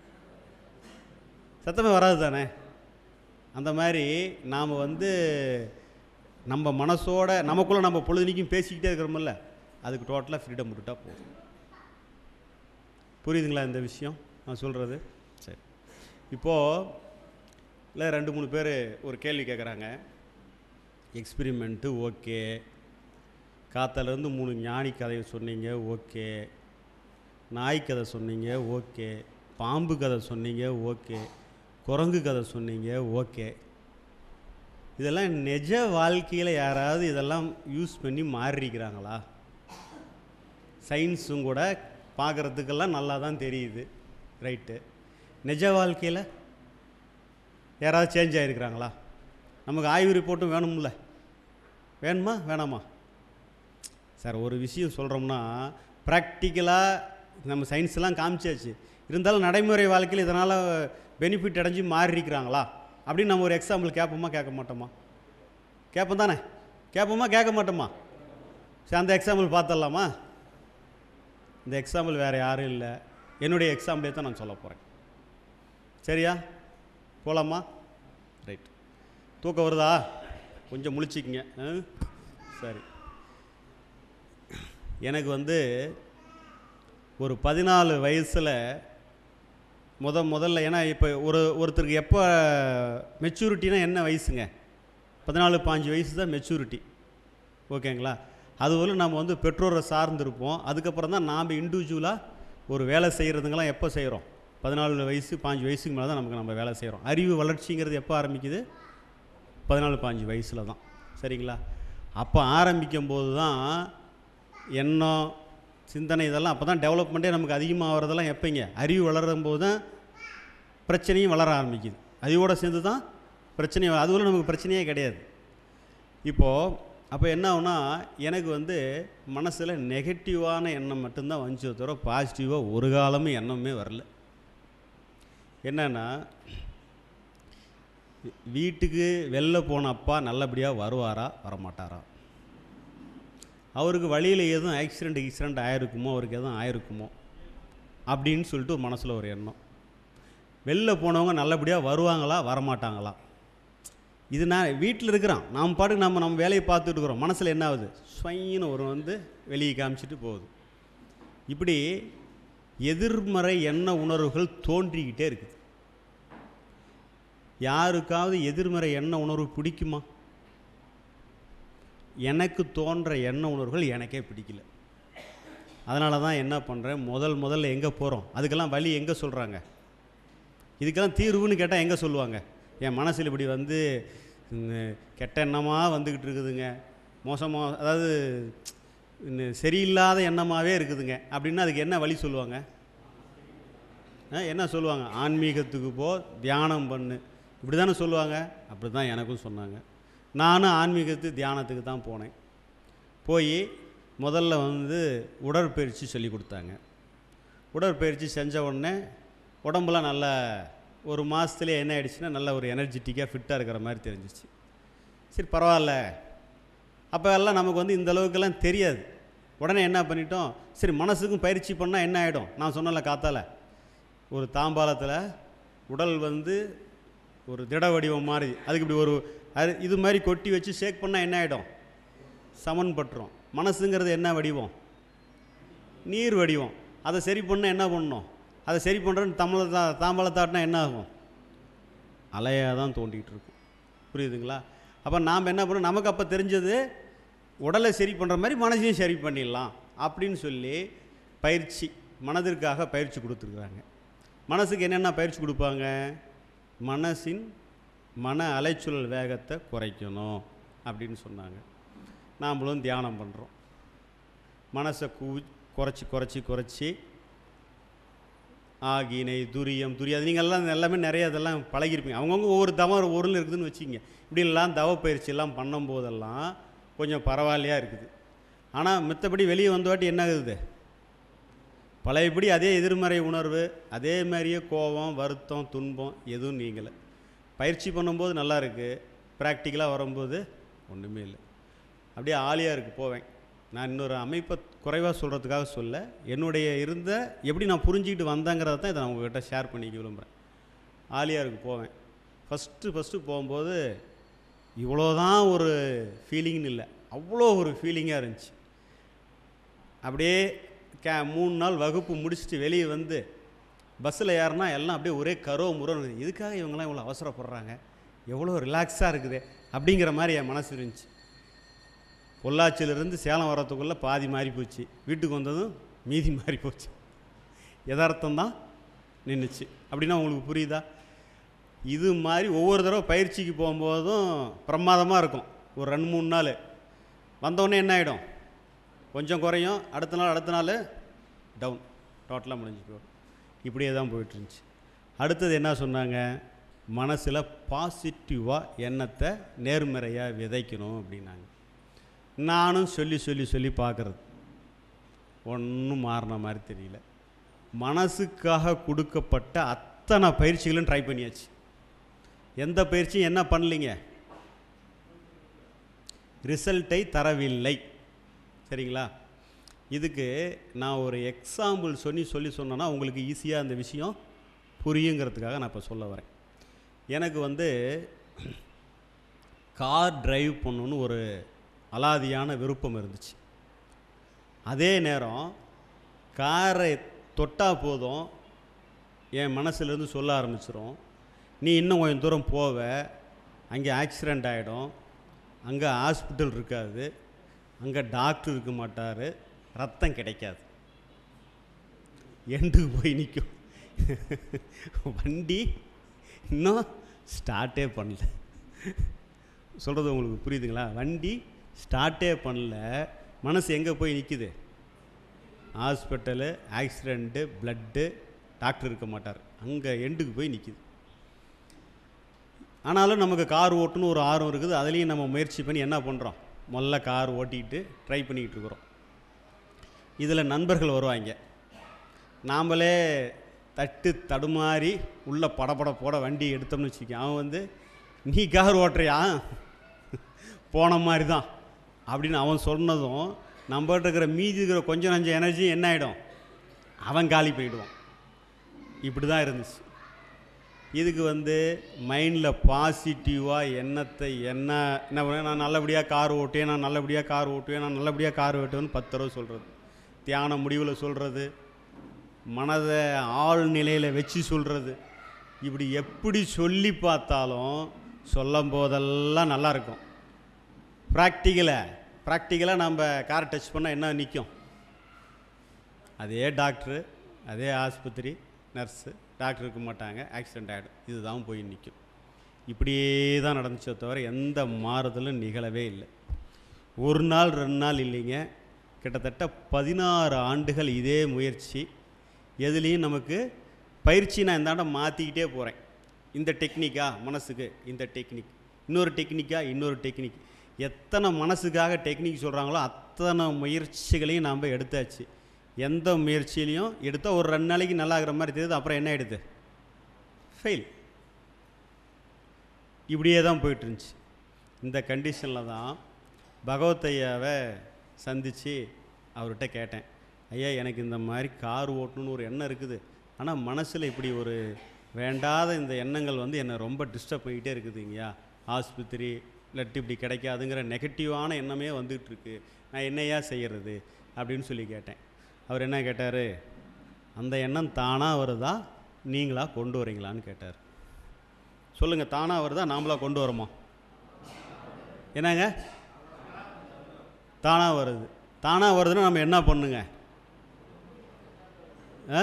சத்தமே வராது தானே அந்த மாதிரி நாம் வந்து நம்ம மனசோட நமக்குள்ளே நம்ம பொழுதுனிக்கும் பேசிக்கிட்டே இருக்கிறோமில்ல அதுக்கு டோட்டலாக ஃப்ரீடம் விட்டுட்டா போதும் புரியுதுங்களா இந்த விஷயம் நான் சொல்கிறது சரி இப்போது இல்லை ரெண்டு மூணு பேர் ஒரு கேள்வி கேட்குறாங்க எக்ஸ்பிரிமெண்ட்டு ஓகே காத்தாலேருந்து மூணு ஞானி கதையை சொன்னீங்க ஓகே நாய் கதை சொன்னீங்க ஓகே பாம்பு கதை சொன்னீங்க ஓகே குரங்கு கதை சொன்னீங்க ஓகே இதெல்லாம் நிஜ வாழ்க்கையில் யாராவது இதெல்லாம் யூஸ் பண்ணி மாறிக்கிறாங்களா சயின்ஸும் கூட பார்க்குறதுக்கெல்லாம் நல்லா தான் தெரியுது ரைட்டு நிஜ வாழ்க்கையில் யாராவது சேஞ்ச் ஆகிருக்கிறாங்களா நமக்கு ஆய்வு ரிப்போர்ட்டும் வேணும்ல வேணுமா வேணாமா சார் ஒரு விஷயம் சொல்கிறோம்னா ப்ராக்டிக்கலாக நம்ம சயின்ஸ்லாம் காமிச்சாச்சு இருந்தாலும் நடைமுறை வாழ்க்கையில் இதனால் பெனிஃபிட் அடைஞ்சு மாறி இருக்கிறாங்களா அப்படின்னு நம்ம ஒரு எக்ஸாம்பிள் கேட்போமா கேட்க மாட்டோமா கேட்போம் தானே கேட்போமா கேட்க மாட்டோமா சரி அந்த எக்ஸாம்பிள் பார்த்துடலாமா இந்த எக்ஸாம்பிள் வேறு யாரும் இல்லை என்னுடைய எக்ஸாம்பிளே தான் நான் சொல்ல போகிறேன் சரியா போகலாமா ரைட் தூக்கம் வருதா கொஞ்சம் முழிச்சிக்கிங்க ஆ? சரி எனக்கு வந்து ஒரு பதினாலு வயசில் முத முதல்ல ஏன்னா இப்போ ஒரு ஒருத்தருக்கு எப்போ மெச்சூரிட்டினா என்ன வயசுங்க பதினாலு பாஞ்சு வயசு தான் மெச்சூரிட்டி ஓகேங்களா அதுபோல் நம்ம வந்து பெற்றோரை சார்ந்திருப்போம் அதுக்கப்புறம் தான் நாம் இண்டிவிஜுவலாக ஒரு வேலை செய்கிறதுங்கெல்லாம் எப்போ செய்கிறோம் பதினாலு வயசு பாஞ்சு வயசுக்கு மேலே தான் நமக்கு நம்ம வேலை செய்கிறோம் அறிவு வளர்ச்சிங்கிறது எப்போ ஆரம்பிக்குது பதினாலு பாஞ்சு வயசில் தான் சரிங்களா அப்போ ஆரம்பிக்கும் போது தான் எண்ணம் சிந்தனை இதெல்லாம் அப்போ தான் டெவலப்மெண்ட்டே நமக்கு அதிகமாகிறதெல்லாம் எப்போங்க அறிவு வளரும் போது தான் பிரச்சனையும் வளர ஆரம்பிக்குது அறிவோடு சேர்ந்து தான் பிரச்சனை அதுவும் நமக்கு பிரச்சனையே கிடையாது இப்போது அப்போ என்ன ஆகுனா எனக்கு வந்து மனசில் நெகட்டிவான எண்ணம் மட்டும்தான் வந்துச்சே தவிர பாசிட்டிவாக ஒரு காலமும் எண்ணமே வரல என்னன்னா வீட்டுக்கு வெளில போன அப்பா நல்லபடியாக வருவாரா வரமாட்டாரா அவருக்கு வழியில் எதுவும் ஆக்சிடெண்ட் ஆக்சிடெண்ட் ஆயிருக்குமோ அவருக்கு எதுவும் ஆயிருக்குமோ அப்படின்னு சொல்லிட்டு மனசில் ஒரு எண்ணம் வெளில போனவங்க நல்லபடியாக வருவாங்களா வரமாட்டாங்களா இது நான் வீட்டில் இருக்கிறான் நாம் பாட்டுக்கு நம்ம நம்ம வேலையை பார்த்துட்டு இருக்கிறோம் மனசில் என்ன ஆகுது ஸ்வைன்னு ஒரு வந்து வெளியே காமிச்சிட்டு போகுது இப்படி எதிர்மறை எண்ண உணர்வுகள் தோன்றிக்கிட்டே இருக்குது யாருக்காவது எதிர்மறை எண்ண உணர்வு பிடிக்குமா எனக்கு தோன்ற எண்ண உணர்வுகள் எனக்கே பிடிக்கல அதனால தான் என்ன பண்ணுறேன் முதல் முதல்ல எங்கே போகிறோம் அதுக்கெல்லாம் வழி எங்கே சொல்கிறாங்க இதுக்கெல்லாம் தீர்வுன்னு கேட்டால் எங்கே சொல்லுவாங்க என் மனசில் இப்படி வந்து ம், கெட்ட எண்ணமாக வந்துக்கிட்டு இருக்குதுங்க மோசமாக அதாவது ம், சரியில்லாத எண்ணமாகவே இருக்குதுங்க அப்படின்னா அதுக்கு என்ன வழி சொல்லுவாங்க ஆ, என்ன சொல்லுவாங்க ஆன்மீகத்துக்கு போ தியானம் பண்ணு இப்படி தானே சொல்லுவாங்க அப்படி தான் எனக்கும் சொன்னாங்க நானும் ஆன்மீகத்து தியானத்துக்கு தான் போனேன் போய் முதல்ல வந்து உடற்பயிற்சி சொல்லி கொடுத்தாங்க உடற்பயிற்சி செஞ்ச உடனே உடம்புலாம் நல்லா ஒரு மாதத்துலேயே என்ன ஆயிடுச்சுன்னா நல்ல ஒரு எனர்ஜெட்டிக்காக ஃபிட்டாக இருக்கிற மாதிரி தெரிஞ்சிச்சு சரி பரவாயில்ல அப்போ எல்லாம் நமக்கு வந்து இந்த அளவுக்கெல்லாம் தெரியாது உடனே என்ன பண்ணிட்டோம் சரி மனசுக்கும் பயிற்சி பண்ணால் என்ன ஆகிடும் நான் சொன்னல காத்தால ஒரு தாம்பாளத்தில் உடல் வந்து ஒரு திட வடிவம் மாதிரி அதுக்கு இப்படி ஒரு அது இது மாதிரி கொட்டி வச்சு ஷேக் பண்ணால் என்ன ஆகிடும் சமன் பட்டுரும் மனசுங்கிறது என்ன வடிவம் நீர் வடிவம் அதை சரி பண்ண என்ன பண்ணணும் அதை சரி பண்ணுறேன்னு தமிழை தா தாம்பாளத்தாட்டினா என்ன ஆகும் அலையாக தான் தோண்டிகிட்டு இருக்கும் புரியுதுங்களா அப்போ நாம் என்ன பண்ணோம் நமக்கு அப்போ தெரிஞ்சது உடலை சரி பண்ணுற மாதிரி மனசையும் சரி பண்ணிடலாம் அப்படின்னு சொல்லி பயிற்சி மனதிற்காக பயிற்சி கொடுத்துருக்குறாங்க மனசுக்கு என்னென்ன பயிற்சி கொடுப்பாங்க மனசின் மன அலைச்சூழல் வேகத்தை குறைக்கணும் அப்படின்னு சொன்னாங்க நாமளும் தியானம் பண்ணுறோம் மனசை கூ குறைச்சி குறைச்சி குறைச்சி ஆகினை துரியம் துரி அது நீங்கள் எல்லாம் எல்லாமே நிறைய அதெல்லாம் பழகிருப்பீங்க அவங்கவுங்க ஒவ்வொரு தவம் ஒரு பொருள் இருக்குதுன்னு வச்சுக்கிங்க இப்படிலாம் தவ பயிற்சி எல்லாம் பண்ணும்போதெல்லாம் கொஞ்சம் பரவாயில்லையா இருக்குது ஆனால் மித்தபடி வெளியே வந்தவாட்டி என்ன ஆகுது பழையபடி அதே எதிர்மறை உணர்வு அதே மாதிரியே கோபம் வருத்தம் துன்பம் எதுவும் நீங்கலை பயிற்சி பண்ணும்போது நல்லா இருக்குது ப்ராக்டிக்கலாக வரும்போது ஒன்றுமே இல்லை அப்படியே ஆலியாக இருக்குது போவேன் நான் இன்னொரு அமைப்பை குறைவாக சொல்கிறதுக்காக சொல்ல என்னுடைய இருந்த எப்படி நான் புரிஞ்சுக்கிட்டு வந்தேங்கிறத தான் இதை நான் உங்ககிட்ட ஷேர் பண்ணிக்க விரும்புகிறேன் ஆலியாருக்கு போவேன் ஃபஸ்ட்டு ஃபஸ்ட்டு போகும்போது இவ்வளோதான் ஒரு ஃபீலிங்னு இல்லை அவ்வளோ ஒரு ஃபீலிங்காக இருந்துச்சு அப்படியே கே மூணு நாள் வகுப்பு முடிச்சுட்டு வெளியே வந்து பஸ்ஸில் ஏறினா எல்லாம் அப்படியே ஒரே கரோ முறை இதுக்காக இவங்கெல்லாம் இவ்வளோ அவசரப்படுறாங்க எவ்வளோ ரிலாக்ஸாக இருக்குது அப்படிங்கிற மாதிரி என் மனசு இருந்துச்சு பொள்ளாச்சியிலேருந்து சேலம் வர்றதுக்குள்ளே பாதி மாறி போச்சு வீட்டுக்கு வந்ததும் மீதி மாறி போச்சு யதார்த்தம் தான் நின்றுச்சு அப்படின்னா உங்களுக்கு புரியுதா இது மாதிரி ஒவ்வொரு தடவை பயிற்சிக்கு போகும்போதும் பிரமாதமாக இருக்கும் ஒரு ரெண்டு மூணு நாள் வந்தோடனே என்ன ஆகிடும் கொஞ்சம் குறையும் அடுத்த நாள் அடுத்த நாள் டவுன் டோட்டலாக முடிஞ்சு போயிடும் இப்படியே தான் போயிட்டு இருந்துச்சு அடுத்தது என்ன சொன்னாங்க மனசில் பாசிட்டிவாக எண்ணத்தை நேர்மறையாக விதைக்கணும் அப்படின்னாங்க நானும் சொல்லி சொல்லி சொல்லி பார்க்குறது ஒன்றும் மாறின மாதிரி தெரியல மனசுக்காக கொடுக்கப்பட்ட அத்தனை பயிற்சிகளும் ட்ரை பண்ணியாச்சு எந்த பயிற்சியும் என்ன பண்ணலிங்க ரிசல்ட்டை தரவில்லை சரிங்களா இதுக்கு நான் ஒரு எக்ஸாம்பிள் சொல்லி சொல்லி சொன்னேன்னா உங்களுக்கு ஈஸியாக அந்த விஷயம் புரியுங்கிறதுக்காக நான் இப்போ சொல்ல வரேன் எனக்கு வந்து கார் டிரைவ் பண்ணணுன்னு ஒரு அலாதியான விருப்பம் இருந்துச்சு அதே நேரம் காரை தொட்டால் போதும் என் மனசுலேருந்து சொல்ல ஆரம்பிச்சிரும் நீ இன்னும் கொஞ்சம் தூரம் போவ அங்கே ஆக்சிடெண்ட் ஆகிடும் அங்கே ஹாஸ்பிட்டல் இருக்காது அங்கே டாக்டர் இருக்க மாட்டார் ரத்தம் கிடைக்காது எண்டுக்கு போய் நிற்கும் வண்டி இன்னும் ஸ்டார்ட்டே பண்ணல சொல்கிறது உங்களுக்கு புரியுதுங்களா வண்டி ஸ்டார்ட்டே பண்ணல மனசு எங்கே போய் நிற்குது ஹாஸ்பிட்டலு ஆக்சிடெண்ட்டு ப்ளட்டு டாக்டர் இருக்க மாட்டார் அங்கே எண்டுக்கு போய் நிற்குது ஆனாலும் நமக்கு கார் ஓட்டணும் ஒரு ஆர்வம் இருக்குது அதுலேயும் நம்ம முயற்சி பண்ணி என்ன பண்ணுறோம் முதல்ல கார் ஓட்டிக்கிட்டு ட்ரை பண்ணிக்கிட்டு இருக்கிறோம் இதில் நண்பர்கள் வருவாங்க நாம்ளே தட்டு தடுமாறி உள்ள படபட போட வண்டி எடுத்தோம்னு வச்சுக்க அவன் வந்து நீ கார் ஓட்டுறியா போன மாதிரி தான் அப்படின்னு அவன் சொன்னதும் நம்மகிட்ட இருக்கிற மீதி இருக்கிற கொஞ்சம் நஞ்சம் எனர்ஜி என்ன ஆகிடும் அவன் காலி பண்ணிவிடுவான் இப்படி தான் இருந்துச்சு இதுக்கு வந்து மைண்டில் பாசிட்டிவாக எண்ணத்தை என்ன என்ன பண்ண நான் நல்லபடியாக கார் ஓட்டுவேன் நான் நல்லபடியாக கார் ஓட்டுவேன் நான் நல்லபடியாக கார் ஓட்டுவேன்னு பத்து தடவை சொல்கிறது தியான முடிவில் சொல்கிறது மனதை ஆழ் நிலையில் வச்சு சொல்கிறது இப்படி எப்படி சொல்லி பார்த்தாலும் சொல்லும் போதெல்லாம் நல்லா இருக்கும் ப்ராக்டிக்கலை ப்ராக்டிக்கலாக நம்ம காரை டச் பண்ணால் என்ன நிற்கும் அதே டாக்டரு அதே ஆஸ்பத்திரி நர்ஸு டாக்டர் இருக்க மாட்டாங்க ஆக்சிடெண்ட் ஆகிடும் இதுதான் போய் நிற்கும் இப்படியே தான் நடந்துச்சே தவிர எந்த மாறுதலும் நிகழவே இல்லை ஒரு நாள் ரெண்டு நாள் இல்லைங்க கிட்டத்தட்ட பதினாறு ஆண்டுகள் இதே முயற்சி எதுலேயும் நமக்கு பயிற்சி நான் இந்தாண்ட மாற்றிக்கிட்டே போகிறேன் இந்த டெக்னிக்கா மனசுக்கு இந்த டெக்னிக் இன்னொரு டெக்னிக்கா இன்னொரு டெக்னிக் எத்தனை மனசுக்காக டெக்னிக் சொல்கிறாங்களோ அத்தனை முயற்சிகளையும் நாம் எடுத்தாச்சு எந்த முயற்சியிலையும் எடுத்தால் ஒரு ரெண்டு நாளைக்கு நல்லா ஆகிற மாதிரி தெரியுது அப்புறம் என்ன ஆகிடுது ஃபெயில் இப்படியே தான் போயிட்டு இருந்துச்சு இந்த கண்டிஷனில் தான் பகவத் ஐயாவை சந்தித்து அவர்கிட்ட கேட்டேன் ஐயா எனக்கு இந்த மாதிரி கார் ஓட்டணும்னு ஒரு எண்ணம் இருக்குது ஆனால் மனசில் இப்படி ஒரு வேண்டாத இந்த எண்ணங்கள் வந்து என்னை ரொம்ப டிஸ்டர்ப் பண்ணிக்கிட்டே இருக்குதுங்கய்யா ஆஸ்பத்திரி இல்லாட்டி இப்படி கிடைக்காதுங்கிற நெகட்டிவான எண்ணமே வந்துகிட்டு இருக்கு நான் என்னையா செய்கிறது அப்படின்னு சொல்லி கேட்டேன் அவர் என்ன கேட்டார் அந்த எண்ணம் தானாக வருதா நீங்களாக கொண்டு வரீங்களான்னு கேட்டார் சொல்லுங்கள் தானாக வருதா நாமளாக கொண்டு வரோமா என்னங்க தானாக வருது தானாக வருதுன்னா நம்ம என்ன பண்ணுங்க ஆ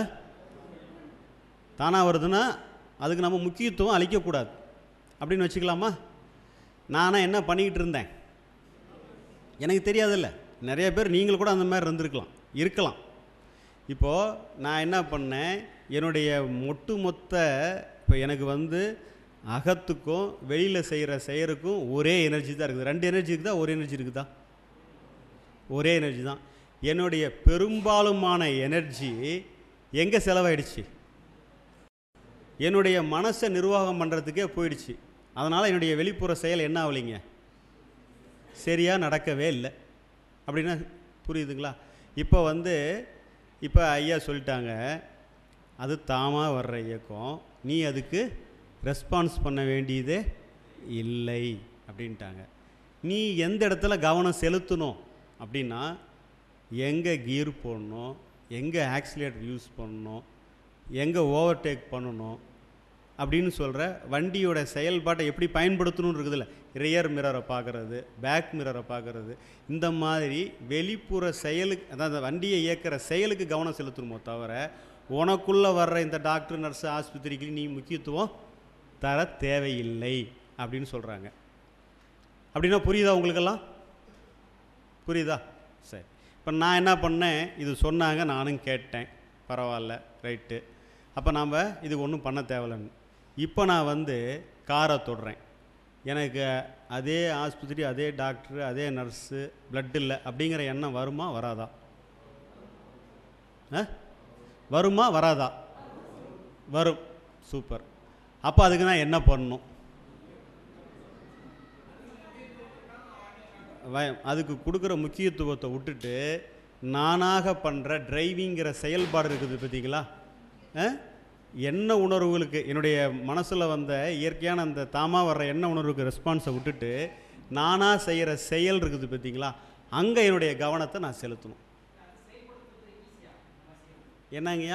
தானாக வருதுன்னா அதுக்கு நம்ம முக்கியத்துவம் அளிக்கக்கூடாது அப்படின்னு வச்சுக்கலாமா நானாக என்ன பண்ணிக்கிட்டு இருந்தேன் எனக்கு தெரியாதுல்ல நிறைய பேர் நீங்கள் கூட அந்த மாதிரி இருந்திருக்கலாம் இருக்கலாம் இப்போது நான் என்ன பண்ணேன் என்னுடைய ஒட்டு மொத்த இப்போ எனக்கு வந்து அகத்துக்கும் வெளியில் செய்கிற செயலுக்கும் ஒரே எனர்ஜி தான் இருக்குது ரெண்டு எனர்ஜி இருக்குதா ஒரு எனர்ஜி இருக்குதா ஒரே எனர்ஜி தான் என்னுடைய பெரும்பாலுமான எனர்ஜி எங்கே செலவாயிடுச்சு என்னுடைய மனசை நிர்வாகம் பண்ணுறதுக்கே போயிடுச்சு அதனால் என்னுடைய வெளிப்புற செயல் என்ன ஆகலைங்க சரியாக நடக்கவே இல்லை அப்படின்னா புரியுதுங்களா இப்போ வந்து இப்போ ஐயா சொல்லிட்டாங்க அது தாமாக வர்ற இயக்கம் நீ அதுக்கு ரெஸ்பான்ஸ் பண்ண வேண்டியதே இல்லை அப்படின்ட்டாங்க நீ எந்த இடத்துல கவனம் செலுத்தணும் அப்படின்னா எங்கே கியர் போடணும் எங்கே ஆக்சிலேட்டர் யூஸ் பண்ணணும் எங்கே ஓவர்டேக் பண்ணணும் அப்படின்னு சொல்கிற வண்டியோட செயல்பாட்டை எப்படி பயன்படுத்தணும்னு இருக்குதுல்ல ரியர் மிரரை பார்க்குறது பேக் மிரரை பார்க்குறது இந்த மாதிரி வெளிப்புற செயலுக்கு அதாவது அந்த வண்டியை இயக்கிற செயலுக்கு கவனம் செலுத்தணுமோ தவிர உனக்குள்ளே வர்ற இந்த டாக்டர் நர்ஸு ஆஸ்பத்திரிக்கு நீ முக்கியத்துவம் தர தேவையில்லை அப்படின்னு சொல்கிறாங்க அப்படின்னா புரியுதா உங்களுக்கெல்லாம் புரியுதா சரி இப்போ நான் என்ன பண்ணேன் இது சொன்னாங்க நானும் கேட்டேன் பரவாயில்ல ரைட்டு அப்போ நாம் இதுக்கு ஒன்றும் பண்ண தேவையில்லைன்னு இப்போ நான் வந்து காரை தொடுறேன் எனக்கு அதே ஆஸ்பத்திரி அதே டாக்டர் அதே நர்ஸு பிளட் இல்லை அப்படிங்கிற எண்ணம் வருமா வராதா ஆ வருமா வராதா வரும் சூப்பர் அப்போ அதுக்கு நான் என்ன பண்ணணும் வ- அதுக்கு கொடுக்குற முக்கியத்துவத்தை விட்டுட்டு நானாக பண்ணுற டிரைவிங்கிற செயல்பாடு இருக்குது பார்த்தீங்களா ஆ? என்ன உணர்வுகளுக்கு என்னுடைய மனசில் வந்த இயற்கையான அந்த தாமாக வர்ற என்ன உணர்வுக்கு ரெஸ்பான்ஸை விட்டுட்டு நானாக செய்கிற செயல் இருக்குது பார்த்தீங்களா அங்கே என்னுடைய கவனத்தை நான் செலுத்தணும் என்னங்கய்யா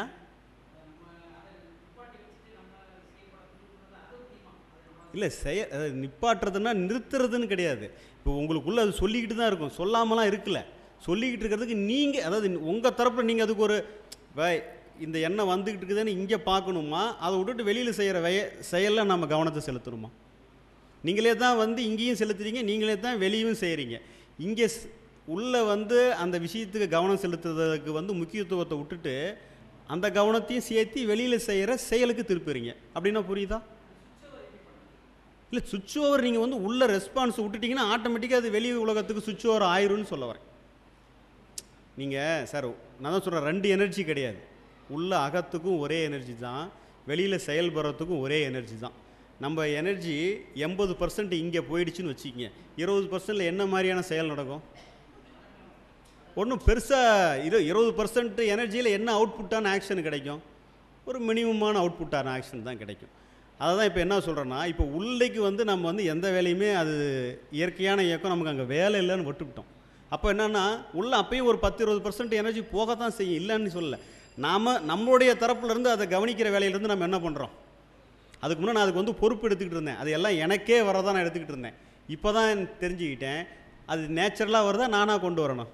இல்லை செய அதாவது நிப்பாட்டுறதுன்னா நிறுத்துறதுன்னு கிடையாது இப்போ உங்களுக்குள்ளே அது சொல்லிக்கிட்டு தான் இருக்கும் சொல்லாமலாம் இருக்கல சொல்லிக்கிட்டு இருக்கிறதுக்கு நீங்கள் அதாவது உங்கள் தரப்பில் நீங்கள் அதுக்கு ஒரு வை இந்த எண்ணம் வந்துக்கிட்டு இருக்குதுன்னு இங்கே பார்க்கணுமா அதை விட்டுட்டு வெளியில் செய்கிற வய செயலில் நம்ம கவனத்தை செலுத்தணுமா நீங்களே தான் வந்து இங்கேயும் செலுத்துறீங்க நீங்களே தான் வெளியும் செய்கிறீங்க இங்கே ஸ்- உள்ளே வந்து அந்த விஷயத்துக்கு கவனம் செலுத்துறதுக்கு வந்து முக்கியத்துவத்தை விட்டுட்டு அந்த கவனத்தையும் சேர்த்து வெளியில் செய்கிற செயலுக்கு திருப்புறீங்க அப்படின்னா புரியுதா இல்லை சுவிட்ச் ஓவர் நீங்கள் வந்து உள்ள ரெஸ்பான்ஸ் விட்டுட்டீங்கன்னா ஆட்டோமேட்டிக்காக அது வெளி உலகத்துக்கு சுவிட்ச் ஓவர் ஆயிரும்னு சொல்ல வரேன் நீங்கள் சார் நான் தான் சொல்கிறேன் ரெண்டு எனர்ஜி கிடையாது உள்ள அகத்துக்கும் ஒரே எனர்ஜி தான் வெளியில் செயல்படுறதுக்கும் ஒரே எனர்ஜி தான் நம்ம எனர்ஜி எண்பது பர்சன்ட் இங்கே போயிடுச்சுன்னு வச்சுக்கிங்க இருபது பர்சன்டில் என்ன மாதிரியான செயல் நடக்கும் ஒன்றும் பெருசாக இரு இருபது பர்சன்ட் எனர்ஜியில் என்ன அவுட்புட்டான ஆக்ஷன் கிடைக்கும் ஒரு மினிமமான அவுட்புட்டான ஆக்ஷன் தான் கிடைக்கும் அதை தான் இப்போ என்ன சொல்கிறேன்னா இப்போ உள்ளைக்கு வந்து நம்ம வந்து எந்த வேலையுமே அது இயற்கையான இயக்கம் நமக்கு அங்கே வேலை இல்லைன்னு விட்டுவிட்டோம் அப்போ என்னென்னா உள்ள அப்பயும் ஒரு பத்து இருபது பர்சன்ட் எனர்ஜி போக தான் செய்யும் இல்லைன்னு சொல்லல நாம் நம்மளுடைய தரப்புலேருந்து அதை கவனிக்கிற வேலையிலேருந்து நம்ம என்ன பண்ணுறோம் அதுக்கு முன்னே நான் அதுக்கு வந்து பொறுப்பு எடுத்துக்கிட்டு இருந்தேன் அது எல்லாம் எனக்கே வரதான் நான் எடுத்துக்கிட்டு இருந்தேன் இப்போ தான் தெரிஞ்சுக்கிட்டேன் அது நேச்சுரலாக வருதா நானாக கொண்டு வரணும்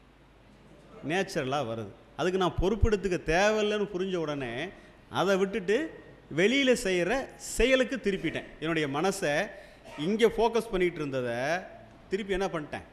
நேச்சுரலாக வருது அதுக்கு நான் பொறுப்பெடுத்துக்க தேவையில்லைன்னு புரிஞ்ச உடனே அதை விட்டுட்டு வெளியில் செய்கிற செயலுக்கு திருப்பிட்டேன் என்னுடைய மனசை இங்கே ஃபோக்கஸ் பண்ணிகிட்டு இருந்ததை திருப்பி என்ன பண்ணிட்டேன்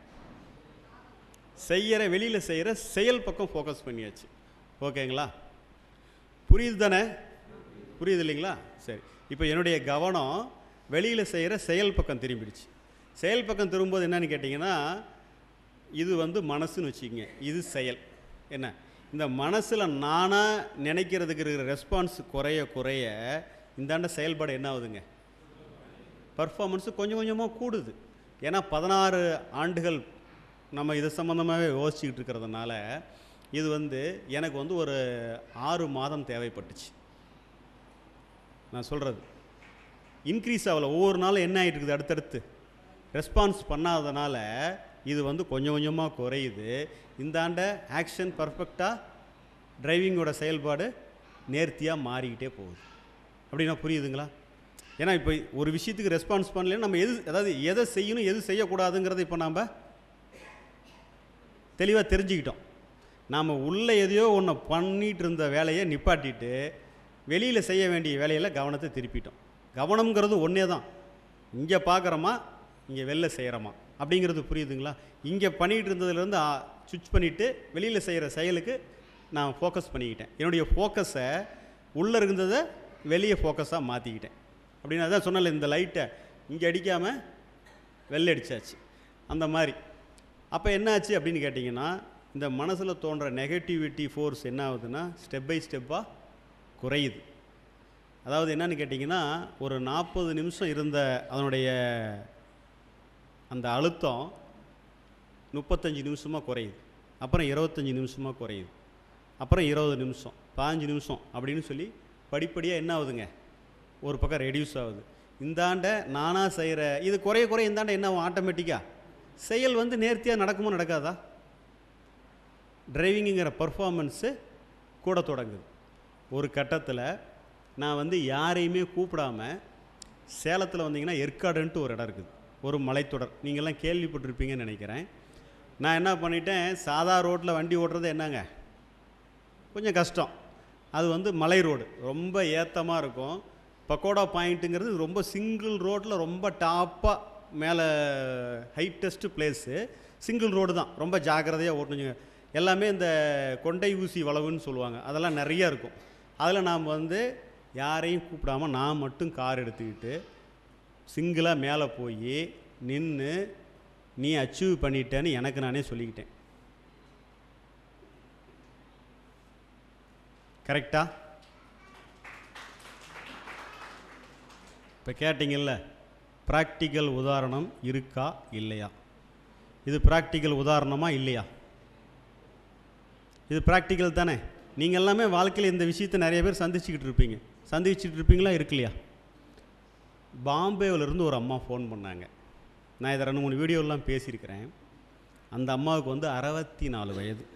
செய்கிற வெளியில் செய்கிற செயல் பக்கம் ஃபோக்கஸ் பண்ணியாச்சு ஓகேங்களா புரியுது தானே புரியுது இல்லைங்களா சரி இப்போ என்னுடைய கவனம் வெளியில் செய்கிற செயல் பக்கம் திரும்பிடுச்சு செயல் பக்கம் திரும்பும்போது என்னன்னு கேட்டிங்கன்னா இது வந்து மனசுன்னு வச்சுக்கோங்க இது செயல் என்ன இந்த மனசில் நானாக நினைக்கிறதுக்கு இருக்கிற ரெஸ்பான்ஸ் குறைய குறைய இந்தாண்ட செயல்பாடு என்ன ஆகுதுங்க பர்ஃபார்மன்ஸு கொஞ்சம் கொஞ்சமாக கூடுது ஏன்னா பதினாறு ஆண்டுகள் நம்ம இது சம்மந்தமாகவே யோசிச்சுக்கிட்டு இருக்கிறதுனால இது வந்து எனக்கு வந்து ஒரு ஆறு மாதம் தேவைப்பட்டுச்சு நான் சொல்கிறது இன்க்ரீஸ் ஆகல ஒவ்வொரு நாளும் என்ன ஆகிட்டு இருக்குது அடுத்தடுத்து ரெஸ்பான்ஸ் பண்ணாதனால இது வந்து கொஞ்சம் கொஞ்சமாக குறையுது இந்தாண்ட ஆக்ஷன் பர்ஃபெக்டாக டிரைவிங்கோட செயல்பாடு நேர்த்தியாக மாறிக்கிட்டே போகுது அப்படின்னா புரியுதுங்களா ஏன்னா இப்போ ஒரு விஷயத்துக்கு ரெஸ்பான்ஸ் பண்ணலைன்னா நம்ம எது அதாவது எதை செய்யணும் எது செய்யக்கூடாதுங்கிறத இப்போ நாம் தெளிவாக தெரிஞ்சுக்கிட்டோம் நாம் உள்ளே எதையோ ஒன்று பண்ணிகிட்டு இருந்த வேலையை நிப்பாட்டிட்டு வெளியில் செய்ய வேண்டிய வேலையில் கவனத்தை திருப்பிட்டோம் கவனம்ங்கிறது ஒன்றே தான் இங்கே பார்க்குறோமா இங்கே வெளில செய்கிறோமா அப்படிங்கிறது புரியுதுங்களா இங்கே பண்ணிகிட்டு இருந்ததுலேருந்து சுவிட்ச் பண்ணிவிட்டு வெளியில் செய்கிற செயலுக்கு நான் ஃபோக்கஸ் பண்ணிக்கிட்டேன் என்னுடைய ஃபோக்கஸை உள்ளே இருந்ததை வெளியே ஃபோக்கஸாக மாற்றிக்கிட்டேன் அப்படின்னு அதான் சொன்னல இந்த லைட்டை இங்கே அடிக்காமல் வெளில அடிச்சாச்சு அந்த மாதிரி அப்போ என்னாச்சு அப்படின்னு கேட்டிங்கன்னா இந்த மனசில் தோன்ற நெகட்டிவிட்டி ஃபோர்ஸ் என்ன ஆகுதுன்னா ஸ்டெப் பை ஸ்டெப்பாக குறையுது அதாவது என்னன்னு கேட்டிங்கன்னா ஒரு நாற்பது நிமிஷம் இருந்த அதனுடைய அந்த அழுத்தம் முப்பத்தஞ்சு நிமிஷமாக குறையுது அப்புறம் இருபத்தஞ்சி நிமிஷமாக குறையுது அப்புறம் இருபது நிமிஷம் பாஞ்சு நிமிஷம் அப்படின்னு சொல்லி படிப்படியாக என்ன ஆகுதுங்க ஒரு பக்கம் ரெடியூஸ் ஆகுது இந்தாண்ட நானாக செய்கிற இது குறைய குறைய இந்தாண்ட என்ன ஆகும் ஆட்டோமேட்டிக்காக செயல் வந்து நேர்த்தியாக நடக்குமோ நடக்காதா டிரைவிங்குங்கிற பர்ஃபார்மன்ஸு கூட தொடங்குது ஒரு கட்டத்தில் நான் வந்து யாரையுமே கூப்பிடாம சேலத்தில் வந்தீங்கன்னா ஏற்காடுன்ட்டு ஒரு இடம் இருக்குது ஒரு மலைத்தொடர் நீங்கள்லாம் கேள்விப்பட்டிருப்பீங்கன்னு நினைக்கிறேன் நான் என்ன பண்ணிட்டேன் சாதா ரோட்டில் வண்டி ஓட்டுறது என்னங்க கொஞ்சம் கஷ்டம் அது வந்து மலை ரோடு ரொம்ப ஏத்தமாக இருக்கும் பக்கோடா பாயிண்ட்டுங்கிறது ரொம்ப சிங்கிள் ரோட்டில் ரொம்ப டாப்பாக மேலே ஹைட்டஸ்ட் பிளேஸு சிங்கிள் ரோடு தான் ரொம்ப ஜாக்கிரதையாக ஓட்டணுங்க எல்லாமே இந்த கொண்டை ஊசி வளவுன்னு சொல்லுவாங்க அதெல்லாம் நிறைய இருக்கும் அதில் நாம் வந்து யாரையும் கூப்பிடாம நான் மட்டும் கார் எடுத்துக்கிட்டு சிங்கிளாக மேலே போய் நின்று நீ அச்சீவ் பண்ணிட்டேன்னு எனக்கு நானே சொல்லிக்கிட்டேன் கரெக்டா இப்போ கேட்டிங்கல்ல ப்ராக்டிக்கல் உதாரணம் இருக்கா இல்லையா இது ப்ராக்டிக்கல் உதாரணமா இல்லையா இது ப்ராக்டிக்கல் தானே நீங்கள் எல்லாமே வாழ்க்கையில் இந்த விஷயத்தை நிறைய பேர் சந்திச்சுக்கிட்டு இருப்பீங்க சந்திச்சுட்டு இருப்பீங்களா இருக்குல்லையா பாம்பேவிலேருந்து ஒரு அம்மா ஃபோன் பண்ணாங்க நான் இதை ரெண்டு மூணு வீடியோலாம் பேசியிருக்கிறேன் அந்த அம்மாவுக்கு வந்து அறுபத்தி நாலு வயது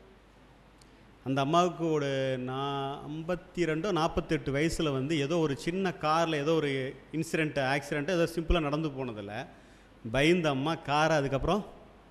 அந்த அம்மாவுக்கு ஒரு நான் ஐம்பத்தி ரெண்டோ நாற்பத்தெட்டு வயசில் வந்து ஏதோ ஒரு சின்ன காரில் ஏதோ ஒரு இன்சிடெண்ட் ஆக்சிடெண்ட்டு ஏதோ சிம்பிளாக நடந்து போனதில் பயந்த அம்மா காரை அதுக்கப்புறம்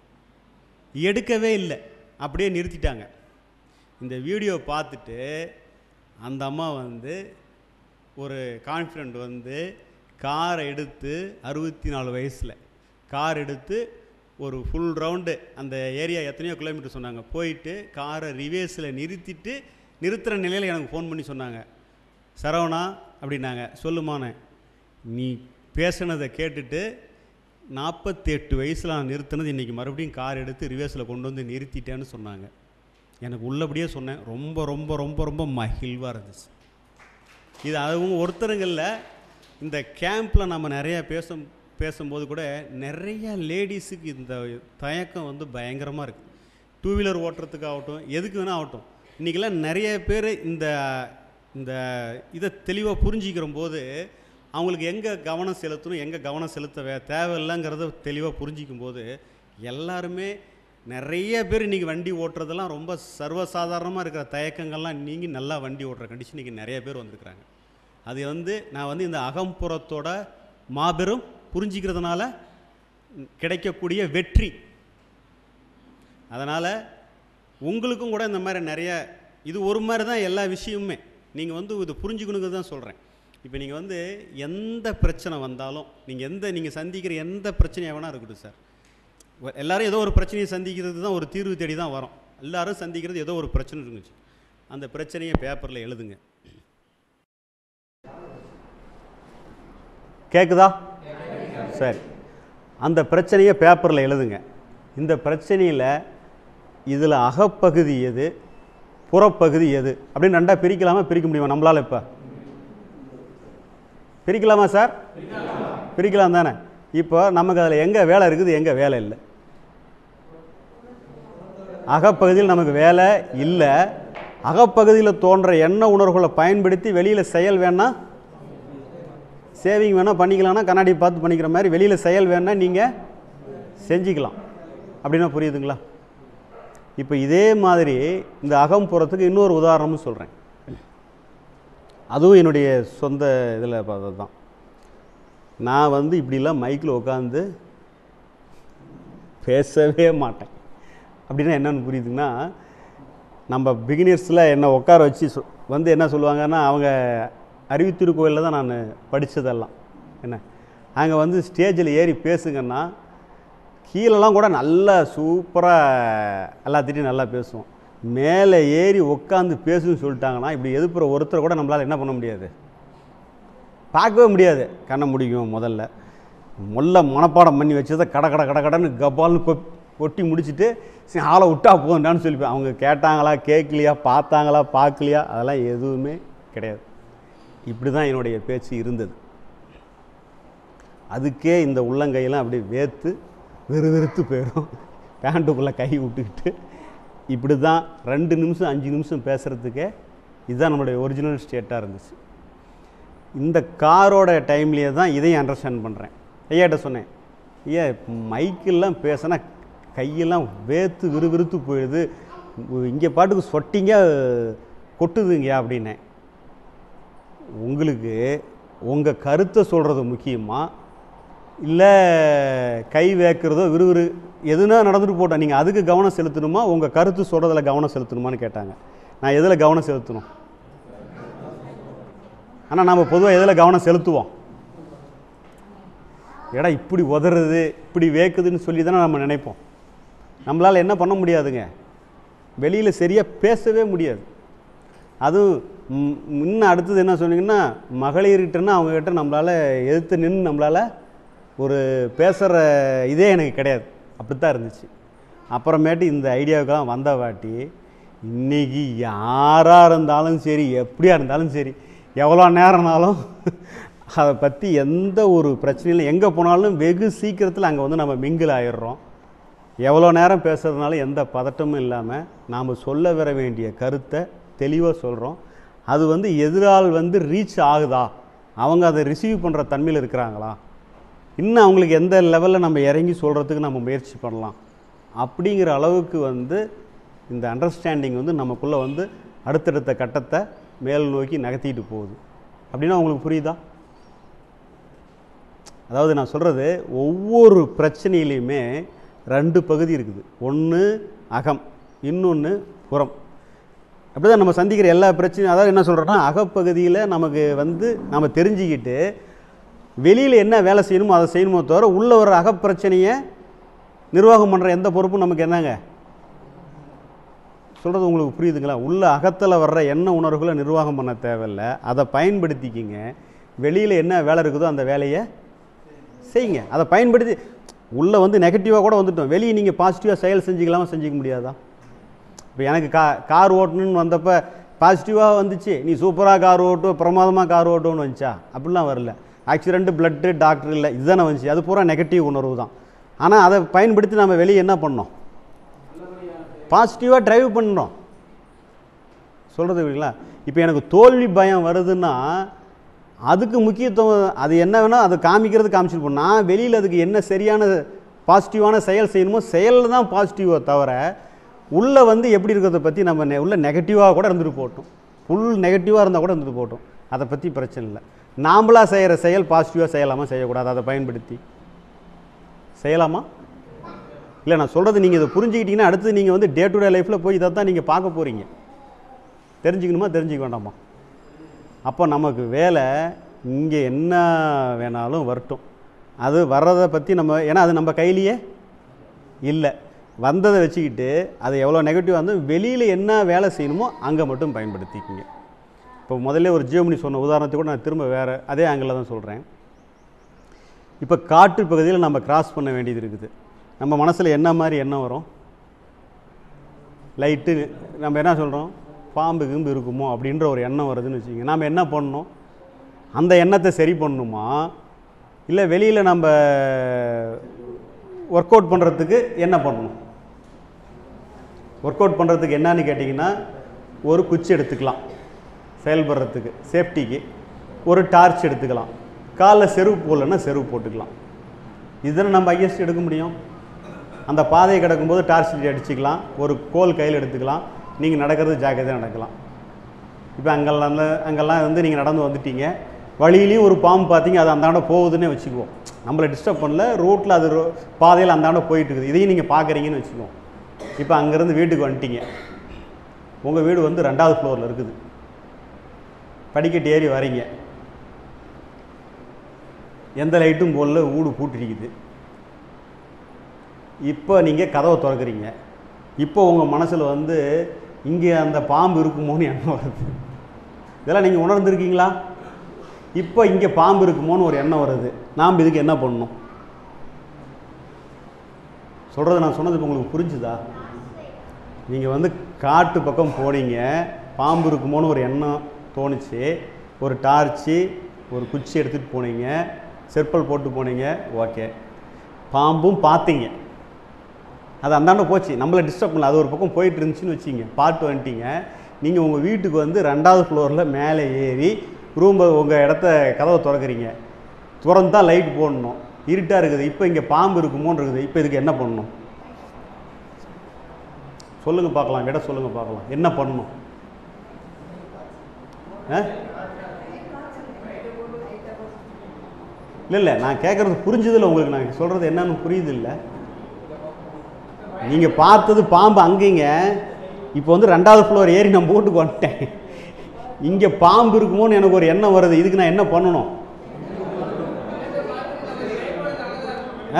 எடுக்கவே இல்லை அப்படியே நிறுத்திட்டாங்க இந்த வீடியோ பார்த்துட்டு அந்த அம்மா வந்து ஒரு கான்ஃபிடென்ட் வந்து காரை எடுத்து அறுபத்தி நாலு வயசில் கார் எடுத்து ஒரு ஃபுல் ரவுண்டு அந்த ஏரியா எத்தனையோ கிலோமீட்டர் சொன்னாங்க போயிட்டு காரை ரிவேஸில் நிறுத்திட்டு நிறுத்துகிற நிலையில் எனக்கு ஃபோன் பண்ணி சொன்னாங்க சரவணா அப்படின்னாங்க சொல்லுமானே நீ பேசுனதை கேட்டுட்டு நாற்பத்தி எட்டு வயசில் நான் நிறுத்தினது இன்றைக்கி மறுபடியும் கார் எடுத்து ரிவேஸில் கொண்டு வந்து நிறுத்திட்டேன்னு சொன்னாங்க எனக்கு உள்ளபடியே சொன்னேன் ரொம்ப ரொம்ப ரொம்ப ரொம்ப மகிழ்வாக இருந்துச்சு இது அவங்க ஒருத்தருங்களில் இந்த கேம்பில் நம்ம நிறையா பேசும் பேசும்போது கூட நிறைய லேடிஸுக்கு இந்த தயக்கம் வந்து பயங்கரமாக இருக்குது டூ வீலர் ஓட்டுறதுக்கு ஆகட்டும் எதுக்கு வேணால் ஆகட்டும் இன்றைக்கெல்லாம் நிறைய பேர் இந்த இந்த இதை தெளிவாக புரிஞ்சிக்கிற போது அவங்களுக்கு எங்கே கவனம் செலுத்தணும் எங்கே கவனம் செலுத்த வே தேவையில்லைங்கிறத தெளிவாக புரிஞ்சிக்கும் போது எல்லாருமே நிறைய பேர் இன்றைக்கி வண்டி ஓட்டுறதெல்லாம் ரொம்ப சர்வசாதாரணமாக இருக்கிற தயக்கங்கள்லாம் நீங்கி நல்லா வண்டி ஓட்டுற கண்டிஷன் இன்றைக்கி நிறைய பேர் வந்திருக்கிறாங்க அது வந்து நான் வந்து இந்த அகம்புறத்தோட மாபெரும் புரிஞ்சிக்கிறதுனால கிடைக்கக்கூடிய வெற்றி அதனால் உங்களுக்கும் கூட இந்த மாதிரி நிறைய இது ஒரு மாதிரி தான் எல்லா விஷயமுமே நீங்கள் வந்து இது புரிஞ்சுக்கணுங்கிறது தான் சொல்கிறேன் இப்போ நீங்கள் வந்து எந்த பிரச்சனை வந்தாலும் நீங்கள் எந்த நீங்கள் சந்திக்கிற எந்த பிரச்சனையாக வேணால் இருக்கட்டும் சார் ஒ- எல்லாரும் ஏதோ ஒரு பிரச்சனையை சந்திக்கிறது தான் ஒரு தீர்வு தேடி தான் வரோம் எல்லாரும் சந்திக்கிறது ஏதோ ஒரு பிரச்சனை இருந்துச்சு அந்த பிரச்சனையை பேப்பரில் எழுதுங்க கேட்குதா சரி அந்த பிரச்சனையை பேப்பரில் எழுதுங்க இந்த பிரச்சனையில் இதில் அகப்பகுதி எது புறப்பகுதி எது அப்படின்னு ரெண்டாக பிரிக்கலாமா பிரிக்க முடியுமா நம்மளால் இப்போ பிரிக்கலாமா சார் பிரிக்கலாம் தானே இப்போ நமக்கு அதில் எங்கே வேலை இருக்குது எங்கே வேலை இல்லை அகப்பகுதியில் நமக்கு வேலை இல்லை அகப்பகுதியில் தோன்ற எண்ண உணர்வுகளை பயன்படுத்தி வெளியில் செயல் வேணா சேவிங் வேணால் பண்ணிக்கலாம்னா கண்ணாடி பார்த்து பண்ணிக்கிற மாதிரி வெளியில் செயல் வேணா நீங்கள் செஞ்சுக்கலாம் அப்படின்னா புரியுதுங்களா இப்போ இதே மாதிரி இந்த அகம்புறத்துக்கு இன்னொரு உதாரணமும் சொல்கிறேன் அதுவும் என்னுடைய சொந்த இதில் பார்த்தது தான் நான் வந்து இப்படிலாம் மைக்கில் உட்காந்து பேசவே மாட்டேன் அப்படின்னா என்னன்னு புரியுதுங்கன்னா நம்ம பிகினர்ஸில் என்னை உட்கார வச்சு சொ- வந்து என்ன சொல்லுவாங்கன்னா அவங்க அறிவித்திருக்கோயிலில் தான் நான் படித்ததெல்லாம் என்ன அங்கே வந்து ஸ்டேஜில் ஏறி பேசுங்கன்னா கீழெல்லாம் கூட நல்லா சூப்பராக எல்லாத்திட்டையும் நல்லா பேசுவோம் மேலே ஏறி உட்காந்து பேசுன்னு சொல்லிட்டாங்கன்னா இப்படி எதிர்ப்புற ஒருத்தரை கூட நம்மளால் என்ன பண்ண முடியாது பார்க்கவே முடியாது கண்ண முடியும் முதல்ல முல்ல மனப்பாடம் பண்ணி வச்சதை கட கட கட கடன்னு கபால்னு கொ கொட்டி முடிச்சுட்டு சரி ஆளை விட்டா போதுண்டான்னு சொல்லி அவங்க கேட்டாங்களா கேட்கலையா பார்த்தாங்களா பார்க்கலையா அதெல்லாம் எதுவுமே கிடையாது இப்படி தான் என்னுடைய பேச்சு இருந்தது அதுக்கே இந்த உள்ளங்கையெல்லாம் அப்படியே வேர்த்து வெறுவெறுத்து போயிடும் பேண்ட்டுக்குள்ளே கை விட்டுக்கிட்டு இப்படி தான் ரெண்டு நிமிஷம் அஞ்சு நிமிஷம் பேசுகிறதுக்கே இதுதான் நம்மளுடைய ஒரிஜினல் ஸ்டேட்டாக இருந்துச்சு இந்த காரோட டைம்லேயே தான் இதையும் அண்டர்ஸ்டாண்ட் பண்ணுறேன் ஐயாட்ட சொன்னேன் ஐயா மைக்கெல்லாம் பேசினா கையெல்லாம் வேர்த்து விறுவிறுத்து போயிடுது இங்கே பாட்டுக்கு சொட்டிங்க கொட்டுதுங்க அப்படின்னேன் உங்களுக்கு உங்கள் கருத்தை சொல்கிறது முக்கியமா இல்லை கை வேக்கிறதோ விறுவிறு எதுனா நடந்துட்டு போட்டோம் நீங்கள் அதுக்கு கவனம் செலுத்தணுமா உங்கள் கருத்து சொல்கிறதுல கவனம் செலுத்தணுமான்னு கேட்டாங்க நான் எதில் கவனம் செலுத்தணும் ஆனால் நாம் பொதுவாக எதில் கவனம் செலுத்துவோம் எடா இப்படி உதறது இப்படி வேக்குதுன்னு சொல்லி தானே நம்ம நினைப்போம் நம்மளால் என்ன பண்ண முடியாதுங்க வெளியில் சரியாக பேசவே முடியாது அதுவும் ம், இன்னும் அடுத்தது என்ன சொன்னீங்கன்னா மகளிர்கிட்டன்னா அவங்கக்கிட்ட நம்மளால் எதிர்த்து நின்று நம்மளால் ஒரு பேசுகிற இதே எனக்கு கிடையாது அப்படித்தான் இருந்துச்சு அப்புறமேட்டு இந்த ஐடியாவுக்கெல்லாம் வந்த வாட்டி இன்னைக்கு யாராக இருந்தாலும் சரி எப்படியா இருந்தாலும் சரி எவ்வளோ நேரம்னாலும் அதை பற்றி எந்த ஒரு பிரச்சனையும் எங்கே போனாலும் வெகு சீக்கிரத்தில் அங்கே வந்து நம்ம மிங்கில் ஆயிடுறோம் எவ்வளோ நேரம் பேசுறதுனால எந்த பதட்டமும் இல்லாமல் நாம் சொல்ல வர வேண்டிய கருத்தை தெளிவாக சொல்கிறோம் அது வந்து எதிரால் வந்து ரீச் ஆகுதா அவங்க அதை ரிசீவ் பண்ணுற தன்மையில் இருக்கிறாங்களா இன்னும் அவங்களுக்கு எந்த லெவலில் நம்ம இறங்கி சொல்கிறதுக்கு நம்ம முயற்சி பண்ணலாம் அப்படிங்கிற அளவுக்கு வந்து இந்த அண்டர்ஸ்டாண்டிங் வந்து நமக்குள்ளே வந்து அடுத்தடுத்த கட்டத்தை மேல் நோக்கி நகர்த்திட்டு போகுது அப்படின்னா உங்களுக்கு புரியுதா அதாவது நான் சொல்கிறது ஒவ்வொரு பிரச்சனையிலையுமே ரெண்டு பகுதி இருக்குது ஒன்று அகம் இன்னொன்று புறம் அப்படி தான் நம்ம சந்திக்கிற எல்லா பிரச்சனையும் அதாவது என்ன சொல்கிறோன்னா அகப்பகுதியில் நமக்கு வந்து நம்ம தெரிஞ்சுக்கிட்டு வெளியில் என்ன வேலை செய்யணுமோ அதை செய்யணுமோ தவிர உள்ள வர அகப்பிரச்சனையை நிர்வாகம் பண்ணுற எந்த பொறுப்பும் நமக்கு என்னங்க சொல்கிறது உங்களுக்கு புரியுதுங்களா உள்ள அகத்தில் வர்ற எண்ண உணர்வுகளை நிர்வாகம் பண்ண தேவையில்ல அதை பயன்படுத்திக்கிங்க வெளியில் என்ன வேலை இருக்குதோ அந்த வேலையை செய்யுங்க அதை பயன்படுத்தி உள்ளே வந்து நெகட்டிவாக கூட வந்துட்டோம் வெளியே நீங்கள் பாசிட்டிவாக செயல் செஞ்சுக்கலாமா செஞ்சுக்க முடியாதா இப்போ எனக்கு கா கார் ஓட்டணும்னு வந்தப்போ பாசிட்டிவாக வந்துச்சு நீ சூப்பராக கார் ஓட்டு பிரமாதமாக கார் ஓட்டுன்னு வந்துச்சா அப்படிலாம் வரல ஆக்சிடென்ட் பிளட்டு டாக்டர் இல்லை இதுதானே வந்துச்சு அது பூரா நெகட்டிவ் உணர்வு தான் ஆனால் அதை பயன்படுத்தி நம்ம வெளியே என்ன பண்ணோம் பாசிட்டிவாக டிரைவ் பண்ணுறோம் சொல்கிறது இல்லைங்களா இப்போ எனக்கு தோல்வி பயம் வருதுன்னா அதுக்கு முக்கியத்துவம் அது என்ன வேணால் அதை காமிக்கிறது காமிச்சிட்டு போகணும் நான் வெளியில் அதுக்கு என்ன சரியான பாசிட்டிவான செயல் செய்யணுமோ செயலில் தான் பாசிட்டிவாக தவிர உள்ளே வந்து எப்படி இருக்கிறத பற்றி நம்ம நெ உள்ள நெகட்டிவாக கூட இருந்துட்டு போகட்டும் ஃபுல் நெகட்டிவாக இருந்தால் கூட இருந்துட்டு போகட்டும் அதை பற்றி பிரச்சனை இல்லை நாம்பளாக செய்கிற செயல் பாசிட்டிவாக செய்யலாமா செய்யக்கூடாது அதை பயன்படுத்தி செய்யலாமா இல்லை நான் சொல்கிறது நீங்கள் இதை புரிஞ்சுக்கிட்டீங்கன்னா அடுத்து நீங்கள் வந்து டே டு டே லைஃப்பில் போய் இதை தான் நீங்கள் பார்க்க போகிறீங்க தெரிஞ்சுக்கணுமா தெரிஞ்சுக்க வேண்டாமா அப்போ நமக்கு வேலை இங்கே என்ன வேணாலும் வரட்டும் அது வர்றதை பற்றி நம்ம ஏன்னா அது நம்ம கையிலேயே இல்லை வந்ததை வச்சுக்கிட்டு அது எவ்வளோ நெகட்டிவாக வந்து வெளியில் என்ன வேலை செய்யணுமோ அங்கே மட்டும் பயன்படுத்திக்கிங்க இப்போ முதல்ல ஒரு ஜியோமணி சொன்ன உதாரணத்தை கூட நான் திரும்ப வேறு அதே ஆங்கிளில் தான் சொல்கிறேன் இப்போ காட்டு பகுதியில் நம்ம கிராஸ் பண்ண வேண்டியது இருக்குது நம்ம மனசில் என்ன மாதிரி எண்ணம் வரும் லைட்டு நம்ம என்ன சொல்கிறோம் பாம்பு கிம்பு இருக்குமோ அப்படின்ற ஒரு எண்ணம் வருதுன்னு வச்சுக்கோங்க நாம் என்ன பண்ணணும் அந்த எண்ணத்தை சரி பண்ணணுமா இல்லை வெளியில் நம்ம ஒர்க் அவுட் பண்ணுறதுக்கு என்ன பண்ணணும் ஒர்க் அவுட் பண்ணுறதுக்கு என்னன்னு கேட்டிங்கன்னா ஒரு குச்சி எடுத்துக்கலாம் செயல்படுறதுக்கு சேஃப்டிக்கு ஒரு டார்ச் எடுத்துக்கலாம் காலில் செருப்பு போடலன்னா செருப்பு போட்டுக்கலாம் இதுதானே நம்ம ஐஎஸ்டி எடுக்க முடியும் அந்த பாதையை கிடக்கும்போது டார்ச் லைட் அடிச்சுக்கலாம் ஒரு கோல் கையில் எடுத்துக்கலாம் நீங்கள் நடக்கிறது ஜாக்கிரதையாக நடக்கலாம் இப்போ அங்கெல்லாம் வந்து அங்கெல்லாம் வந்து நீங்கள் நடந்து வந்துட்டீங்க வழியிலையும் ஒரு பாம்பு பார்த்தீங்க அது அந்தாண்ட போகுதுன்னே வச்சுக்குவோம் நம்மளை டிஸ்டர்ப் பண்ணல ரோட்டில் அது ரோ- பாதையில் அந்தாண்ட போயிட்டு இருக்குது இதையும் நீங்கள் பார்க்குறீங்கன்னு வச்சுக்குவோம் இப்போ அங்கேருந்து வீட்டுக்கு வந்துட்டீங்க உங்கள் வீடு வந்து ரெண்டாவது ஃப்ளோரில் இருக்குது படிக்கட்டு ஏறி வரீங்க எந்த லைட்டும் போடல ஊடு பூட்டிருக்குது இப்போ நீங்கள் கதவை திறக்கிறீங்க இப்போ உங்கள் மனசில் வந்து இங்கே அந்த பாம்பு இருக்குமோன்னு எண்ணம் வருது இதெல்லாம் நீங்கள் உணர்ந்துருக்கீங்களா இப்போ இங்கே பாம்பு இருக்குமோன்னு ஒரு எண்ணம் வருது நாம் இதுக்கு என்ன பண்ணணும் சொல்கிறது நான் சொன்னது இப்போ உங்களுக்கு புரிஞ்சுதா நீங்கள் வந்து காட்டு பக்கம் போனீங்க பாம்பு இருக்குமோன்னு ஒரு எண்ணம் தோணுச்சு ஒரு டார்ச்சு ஒரு குச்சி எடுத்துகிட்டு போனீங்க செப்பல் போட்டு போனீங்க ஓகே பாம்பும் பார்த்தீங்க அது அந்தாண்ட போச்சு நம்மளை டிஸ்டர்ப் பண்ணல அது ஒரு பக்கம் போயிட்டு இருந்துச்சுன்னு வச்சிங்க பார்த்து வந்துட்டீங்க நீங்கள் உங்கள் வீட்டுக்கு வந்து ரெண்டாவது ஃப்ளோரில் மேலே ஏறி ரூம்பை உங்கள் இடத்த கதவை திறக்கிறீங்க திறந்தா லைட் போடணும் இருட்டாக இருக்குது இப்போ இங்கே பாம்பு இருக்குமோன்னு இருக்குது இப்போ இதுக்கு என்ன பண்ணணும் சொல்லுங்க பார்க்கலாம் விட சொல்லுங்க பார்க்கலாம் என்ன பண்ணணும் ஆ இல்லை இல்லை நான் கேட்குறது புரிஞ்சுதில்ல உங்களுக்கு நான் சொல்கிறது என்னன்னு புரியுது இல்லை நீங்கள் பார்த்தது பாம்பு அங்கேங்க இப்போ வந்து ரெண்டாவது ஃப்ளோர் ஏறி நான் போட்டுக்கு வந்துட்டேன் இங்கே பாம்பு இருக்குமோன்னு எனக்கு ஒரு எண்ணம் வருது இதுக்கு நான் என்ன பண்ணணும் ஆ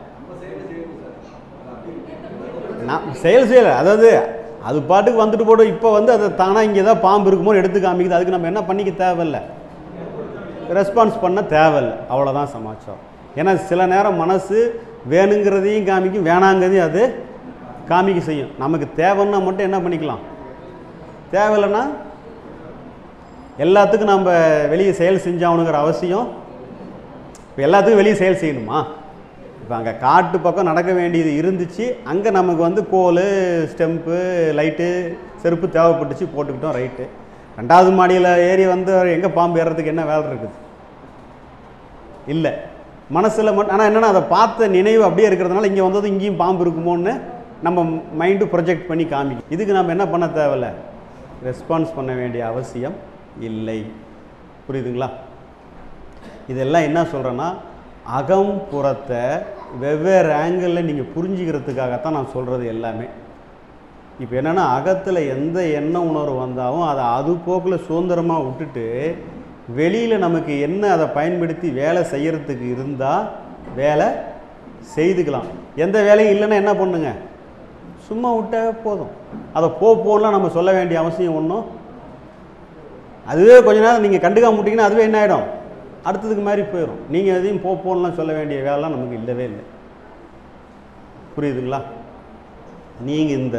நான் செயல் செய்யலை அதாவது அது பாட்டுக்கு வந்துட்டு போடும் இப்போ வந்து அது தானாக இங்கே தான் பாம்பு இருக்குமோ எடுத்து காமிக்குது அதுக்கு நம்ம என்ன பண்ணிக்க தேவையில்லை ரெஸ்பான்ஸ் பண்ண தேவையில்லை அவ்வளோதான் சமாச்சாரம் ஏன்னா சில நேரம் மனசு வேணுங்கிறதையும் காமிக்கும் வேணாங்கிறதையும் அது காமிக்க செய்யும் நமக்கு தேவைன்னா மட்டும் என்ன பண்ணிக்கலாம் தேவையில்லைன்னா எல்லாத்துக்கும் நம்ம வெளியே செயல் செஞ்சாகணுங்கிற அவசியம் இப்போ எல்லாத்துக்கும் வெளியே செயல் செய்யணுமா இப்போ அங்கே காட்டு பக்கம் நடக்க வேண்டியது இருந்துச்சு அங்கே நமக்கு வந்து கோல் ஸ்டெம்ப்பு லைட்டு செருப்பு தேவைப்பட்டுச்சு போட்டுக்கிட்டோம் ரைட்டு ரெண்டாவது மாடியில் ஏறி வந்து எங்கே பாம்பு ஏறுறதுக்கு என்ன வேலை இருக்குது இல்லை மனசில் மட்டும் ஆனால் என்னென்னா அதை பார்த்த நினைவு அப்படியே இருக்கிறதுனால இங்கே வந்தது இங்கேயும் பாம்பு இருக்குமோன்னு நம்ம மைண்டு ப்ரொஜெக்ட் பண்ணி காமிக்கும் இதுக்கு நம்ம என்ன பண்ண தேவையில்ல ரெஸ்பான்ஸ் பண்ண வேண்டிய அவசியம் இல்லை புரியுதுங்களா இதெல்லாம் என்ன சொல்கிறேன்னா அகம் புறத்தை வெவ்வேறு ஆங்கிளில் நீங்கள் புரிஞ்சுக்கிறதுக்காகத்தான் நான் சொல்கிறது எல்லாமே இப்போ என்னென்னா அகத்தில் எந்த எண்ண உணர்வு வந்தாலும் அதை அது போக்கில் சுதந்திரமாக விட்டுட்டு வெளியில் நமக்கு என்ன அதை பயன்படுத்தி வேலை செய்யறதுக்கு இருந்தால் வேலை செய்துக்கலாம் எந்த வேலையும் இல்லைன்னா என்ன பண்ணுங்க சும்மா விட்டா போதும் அதை போ போலாம் நம்ம சொல்ல வேண்டிய அவசியம் ஒன்றும் அதுவே கொஞ்ச நேரம் நீங்கள் கண்டுக்காம விட்டீங்கன்னா அதுவே என்ன ஆகிடும் அடுத்ததுக்கு மாதிரி போயிடும் நீங்கள் எதையும் போ போன்லாம் சொல்ல வேண்டிய வேலைலாம் நமக்கு இல்லவே இல்லை புரியுதுங்களா நீங்கள் இந்த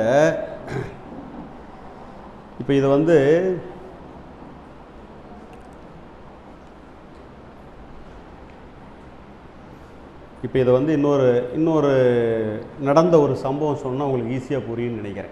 இப்போ இதை வந்து இப்போ இதை வந்து இன்னொரு இன்னொரு நடந்த ஒரு சம்பவம் சொன்னால் உங்களுக்கு ஈஸியாக புரியும்னு நினைக்கிறேன்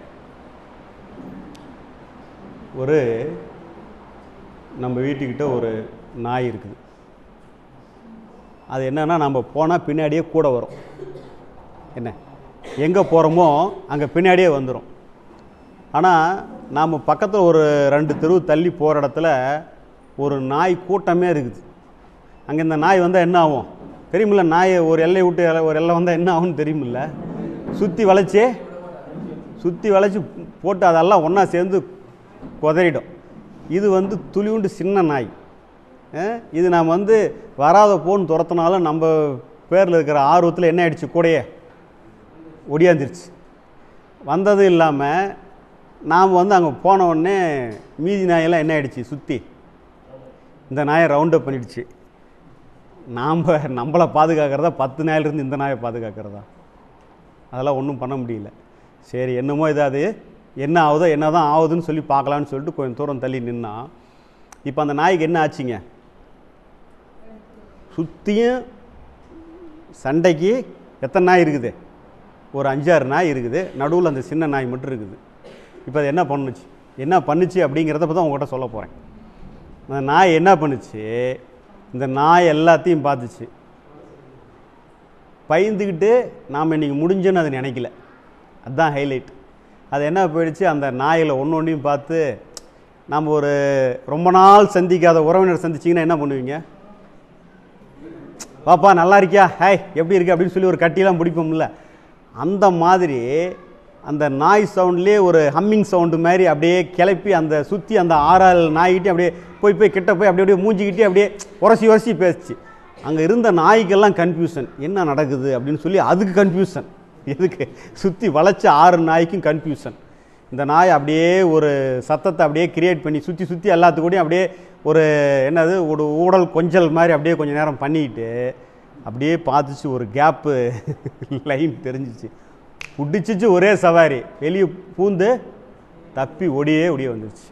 ஒரு நம்ம வீட்டுக்கிட்ட ஒரு நாய் இருக்குது அது என்னன்னா நம்ம போனால் பின்னாடியே கூட வரும் என்ன எங்கே போகிறோமோ அங்கே பின்னாடியே வந்துடும் ஆனால் நாம் பக்கத்தில் ஒரு ரெண்டு தெருவு தள்ளி போகிற இடத்துல ஒரு நாய் கூட்டமே இருக்குது அங்கே இந்த நாய் வந்தால் என்ன ஆகும் தெரியுமில்ல நாய் ஒரு எல்லை விட்டு எல்லை- ஒரு எல்லை வந்தால் என்ன ஆகும்னு தெரியுமில்ல சுற்றி வளைச்சி சுற்றி வளைச்சி போட்டு அதெல்லாம் ஒன்றா சேர்ந்து குதறிடும் இது வந்து துளிவுண்டு சின்ன நாய் அஹ், இது நாம் வந்து வராத போன்னு துரத்தினாலும் நம்ம பேரில் இருக்கிற ஆர்வத்தில் என்ன ஆயிடுச்சு கூடயே ஒடியாந்துருச்சு வந்தது இல்லாமல் நாம் வந்து அங்கே போன உடனே மீதி நாயெல்லாம் என்ன ஆயிடுச்சு சுற்றி இந்த நாயை ரவுண்ட் அப் பண்ணிடுச்சு நாம் நம்மளை பாதுகாக்கிறதா பத்து நாயிலிருந்து இந்த நாயை பாதுகாக்கிறதா அதெல்லாம் ஒன்றும் பண்ண முடியல சரி என்னமோ இது அது என்ன ஆகுதோ என்ன தான் ஆகுதுன்னு சொல்லி பார்க்கலான்னு சொல்லிட்டு கொஞ்சம் தூரம் தள்ளி நின்னா இப்போ அந்த நாய்க்கு என்ன ஆச்சுங்க சுற்றியும் சண்டைக்கு எத்தனை நாய் இருக்குது ஒரு அஞ்சாறு நாய் இருக்குது நடுவில் அந்த சின்ன நாய் மட்டும் இருக்குது இப்போ அது என்ன பண்ணுச்சு என்ன பண்ணுச்சு அப்படிங்கிறத பற்றி தான் உங்கள்கிட்ட சொல்ல போகிறேன் அந்த நாய் என்ன பண்ணுச்சு இந்த நாய் எல்லாத்தையும் பார்த்துச்சு பயந்துக்கிட்டு நாம் இன்றைக்கி முடிஞ்சோன்னு அது நினைக்கல அதுதான் ஹைலைட் அது என்ன போயிடுச்சு அந்த நாயில் ஒன்று ஒன்றையும் பார்த்து நம்ம ஒரு ரொம்ப நாள் சந்திக்காத உறவினர் சந்திச்சிங்கன்னா என்ன பண்ணுவீங்க பாப்பா நல்லா இருக்கியா ஹாய் எப்படி இருக்கு அப்படின்னு சொல்லி ஒரு கட்டிலாம் பிடிப்போம்ல அந்த மாதிரி அந்த நாய் சவுண்ட்லேயே ஒரு ஹம்மிங் சவுண்டு மாதிரி அப்படியே கிளப்பி அந்த சுற்றி அந்த ஆறாள் நாய்கிட்டே அப்படியே போய் போய் கிட்ட போய் அப்படியே அப்படியே மூஞ்சிக்கிட்டே அப்படியே உரசி உரசி பேசுச்சு அங்கே இருந்த நாய்க்கெல்லாம் கன்ஃபியூஷன் என்ன நடக்குது அப்படின்னு சொல்லி அதுக்கு கன்ஃபியூஷன் எதுக்கு சுற்றி வளைச்ச ஆறு நாய்க்கும் கன்ஃபியூஷன் இந்த நாய் அப்படியே ஒரு சத்தத்தை அப்படியே கிரியேட் பண்ணி சுற்றி சுற்றி எல்லாத்துக்கூடயும் அப்படியே ஒரு என்னது ஒரு ஊடல் கொஞ்சல் மாதிரி அப்படியே கொஞ்ச நேரம் பண்ணிக்கிட்டு அப்படியே பார்த்துச்சு ஒரு கேப்பு லைன் தெரிஞ்சிச்சு பிடிச்சிச்சு ஒரே சவாரி வெளியே பூந்து தப்பி ஒடியே ஒடியே வந்துருச்சு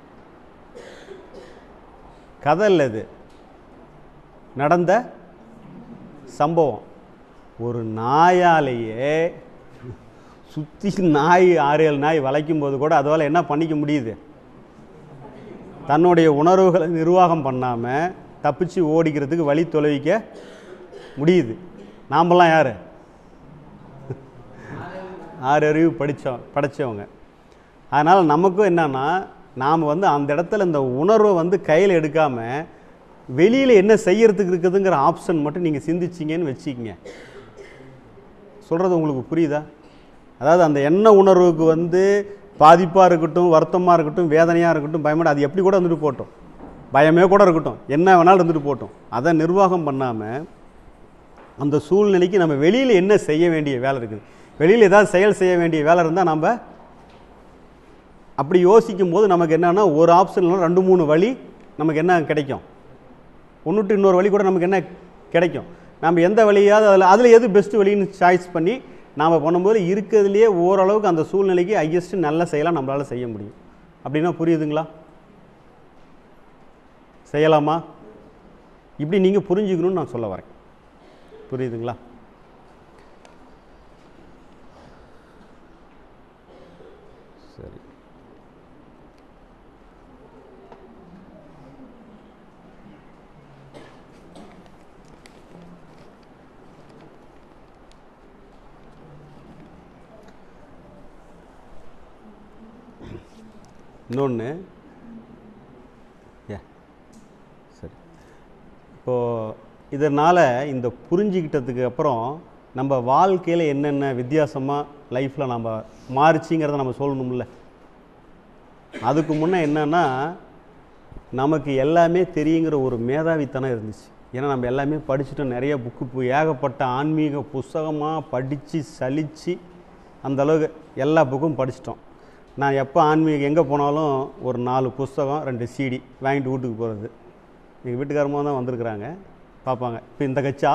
கதை இல்லை இது நடந்த சம்பவம் ஒரு நாயாலேயே சுற்றி நாய் ஆறு ஏழு நாய் வளைக்கும் போது கூட அதால் என்ன பண்ணிக்க முடியுது தன்னுடைய உணர்வுகளை நிர்வாகம் பண்ணாமல் தப்பிச்சு ஓடிக்கிறதுக்கு வழி தொலைவிக்க முடியுது நாமெல்லாம் யார் ஆறு அறிவு படித்தோம் படைச்சவங்க அதனால் நமக்கும் என்னன்னா நாம் வந்து அந்த இடத்துல இந்த உணர்வை வந்து கையில் எடுக்காமல் வெளியில் என்ன செய்யறதுக்கு இருக்குதுங்கிற ஆப்ஷன் மட்டும் நீங்கள் சிந்திச்சிங்கன்னு வச்சுக்கிங்க சொல்கிறது உங்களுக்கு புரியுதா அதாவது அந்த எண்ண உணர்வுக்கு வந்து பாதிப்பாக இருக்கட்டும் வருத்தமாக இருக்கட்டும் வேதனையாக இருக்கட்டும் பயமாட அது எப்படி கூட இருந்துட்டு போட்டோம் பயமே கூட இருக்கட்டும் என்ன வேணாலும் இருந்துட்டு போட்டோம் அதை நிர்வாகம் பண்ணாமல் அந்த சூழ்நிலைக்கு நம்ம வெளியில் என்ன செய்ய வேண்டிய வேலை இருக்குது வெளியில் ஏதாவது செயல் செய்ய வேண்டிய வேலை இருந்தால் நம்ம அப்படி யோசிக்கும் போது நமக்கு என்னன்னா ஒரு ஆப்ஷன்ல ரெண்டு மூணு வழி நமக்கு என்ன கிடைக்கும் ஒன்றுட்டு இன்னொரு வழி கூட நமக்கு என்ன கிடைக்கும் நம்ம எந்த வழியாவது அதில் அதில் எது பெஸ்ட் வழின்னு சாய்ஸ் பண்ணி நாம் பண்ணும்போது இருக்கிறதுலையே ஓரளவுக்கு அந்த சூழ்நிலைக்கு ஹையஸ்ட் நல்ல செயலாக நம்மளால் செய்ய முடியும் அப்படின்னா புரியுதுங்களா செய்யலாமா இப்படி நீங்கள் புரிஞ்சுக்கணும்னு நான் சொல்ல வரேன் புரியுதுங்களா சரி இன்னொன்று ஏ சரி இப்போது இதனால் இந்த புரிஞ்சுக்கிட்டதுக்கு அப்புறம் நம்ம வாழ்க்கையில் என்னென்ன வித்தியாசமாக லைஃப்பில் நம்ம மாறுச்சிங்கிறத நம்ம சொல்லணும்ல அதுக்கு முன்னே என்னன்னா நமக்கு எல்லாமே தெரியுங்கிற ஒரு மேதாவித்தனம் இருந்துச்சு ஏன்னா நம்ம எல்லாமே படிச்சுட்டோம் நிறைய புக்கு ஏகப்பட்ட ஆன்மீக புஸ்தகமாக படித்து சலித்து அந்த அளவுக்கு எல்லா புக்கும் படிச்சிட்டோம் நான் எப்போ ஆன்மீகம் எங்கே போனாலும் ஒரு நாலு புஸ்தகம் ரெண்டு சீடி வாங்கிட்டு வீட்டுக்கு போகிறது எங்கள் வீட்டுக்காரமாக தான் வந்திருக்கிறாங்க பார்ப்பாங்க இப்போ இந்த கச்சா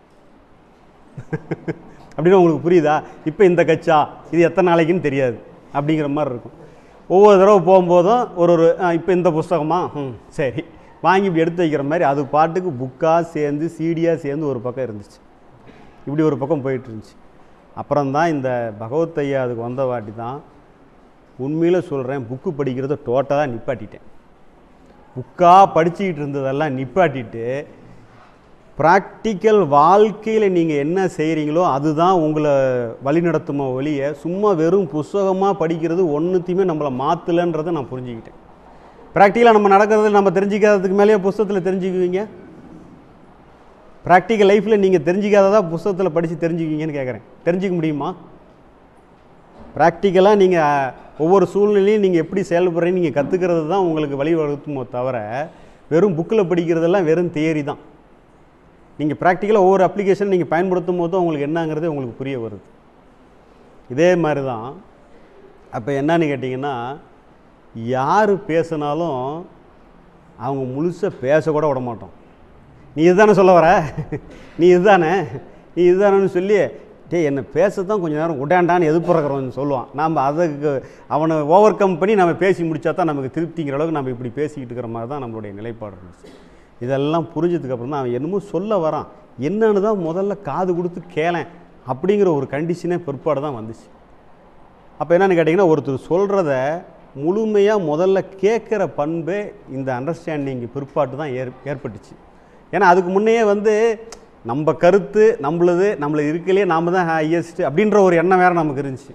அப்படின்னு உங்களுக்கு புரியுதா இப்போ இந்த கச்சா இது எத்தனை நாளைக்குன்னு தெரியாது அப்படிங்கிற மாதிரி இருக்கும் ஒவ்வொரு தடவை போகும்போதும் ஒரு ஒரு இப்போ இந்த புஸ்தகமா ம் சரி வாங்கி இப்படி எடுத்து வைக்கிற மாதிரி அது பாட்டுக்கு புக்காக சேர்ந்து சீடியாக சேர்ந்து ஒரு பக்கம் இருந்துச்சு இப்படி ஒரு பக்கம் போயிட்டு இருந்துச்சு அப்புறம் தான் இந்த பகவத் ஐயா அதுக்கு வந்த வாட்டி தான் உண்மையில் சொல்கிறேன் புக்கு படிக்கிறத டோட்டலாக நிப்பாட்டிட்டேன் புக்காக படிச்சுக்கிட்டு இருந்ததெல்லாம் நிப்பாட்டிட்டு ப்ராக்டிக்கல் வாழ்க்கையில் நீங்கள் என்ன செய்கிறீங்களோ அதுதான் உங்களை வழிநடத்துமா ஒழிய சும்மா வெறும் புஸ்தகமாக படிக்கிறது ஒன்றுத்தையுமே நம்மளை மாற்றலைன்றதை நான் புரிஞ்சுக்கிட்டேன் ப்ராக்டிக்கலாக நம்ம நடக்கிறது நம்ம தெரிஞ்சிக்காததுக்கு மேலேயே புஸ்தகத்தில் தெரிஞ்சுக்குவீங்க ப்ராக்டிக்கல் லைஃப்பில் நீங்கள் தெரிஞ்சிக்காததா புஸ்தகத்தில் படித்து தெரிஞ்சுக்குவீங்கன்னு கேட்குறேன் தெரிஞ்சிக்க முடியுமா ப்ராக்டிக்கலாக நீங்கள் ஒவ்வொரு சூழ்நிலையும் நீங்கள் எப்படி செயல்படுறீங்க நீங்கள் கற்றுக்கிறது தான் உங்களுக்கு வழிவகுத்துமோ தவிர வெறும் புக்கில் படிக்கிறதெல்லாம் வெறும் தியரி தான் நீங்கள் ப்ராக்டிக்கலாக ஒவ்வொரு அப்ளிகேஷன் நீங்கள் பயன்படுத்தும் போது தான் உங்களுக்கு என்னங்கிறது உங்களுக்கு புரிய வருது இதே மாதிரி தான் அப்போ என்னன்னு கேட்டிங்கன்னா யார் பேசினாலும் அவங்க முழுசாக பேசக்கூட விட மாட்டோம் நீ இதுதானே சொல்ல வர நீ இதுதானே நீ இதுதானேன்னு சொல்லி டேய் என்னை பேச தான் கொஞ்சம் நேரம் உடாண்டான்னு எதிர்ப்புறக்கிறவன் சொல்லுவான் நாம் அதுக்கு அவனை ஓவர் கம் பண்ணி நம்ம பேசி முடிச்சா தான் நமக்கு திருப்திங்கிற அளவுக்கு நம்ம இப்படி பேசிக்கிட்டு இருக்கிற மாதிரி தான் நம்மளுடைய நிலைப்பாடு இருந்துச்சு இதெல்லாம் புரிஞ்சதுக்கப்புறம் தான் அவன் என்னமோ சொல்ல வரான் என்னன்னு தான் முதல்ல காது கொடுத்து கேளேன் அப்படிங்கிற ஒரு கண்டிஷனே பிற்பாடு தான் வந்துச்சு அப்போ என்னன்னு கேட்டிங்கன்னா ஒருத்தர் சொல்கிறத முழுமையாக முதல்ல கேட்குற பண்பே இந்த அண்டர்ஸ்டாண்டிங் பிற்பாட்டு தான் ஏற் ஏற்பட்டுச்சு ஏன்னா அதுக்கு முன்னையே வந்து நம்ம கருத்து நம்மளது நம்மள இருக்கலையே நாம் தான் ஹையஸ்ட் அப்படின்ற ஒரு எண்ணம் வேறு நமக்கு இருந்துச்சு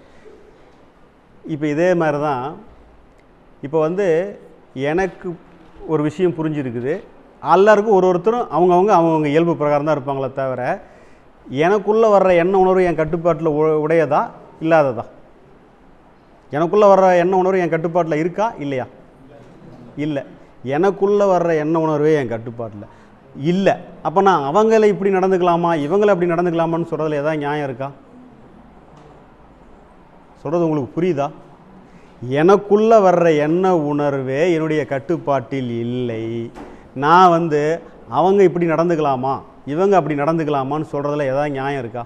இப்போ இதே மாதிரி தான் இப்போ வந்து எனக்கு ஒரு விஷயம் புரிஞ்சிருக்குது எல்லாருக்கும் ஒரு ஒருத்தரும் அவங்கவுங்க அவங்கவுங்க இயல்பு பிரகாரம் தான் இருப்பாங்களே தவிர எனக்குள்ளே வர்ற எண்ண உணர்வு என் கட்டுப்பாட்டில் உ- உடையதா இல்லாததா எனக்குள்ளே வர்ற எண்ண உணர்வு என் கட்டுப்பாட்டில் இருக்கா இல்லையா இல்லை எனக்குள்ளே வர்ற எண்ண உணர்வே என் கட்டுப்பாட்டில் இல்லை அப்போ நான் அவங்கள இப்படி நடந்துக்கலாமா இவங்கள அப்படி நடந்துக்கலாமான்னு சொல்கிறதுல ஏதாவது நியாயம் இருக்கா சொல்கிறது உங்களுக்கு புரியுதா எனக்குள்ளே வர்ற எண்ண உணர்வே என்னுடைய கட்டுப்பாட்டில் இல்லை நான் வந்து அவங்க இப்படி நடந்துக்கலாமா இவங்க அப்படி நடந்துக்கலாமான்னு சொல்கிறதுல ஏதாவது நியாயம் இருக்கா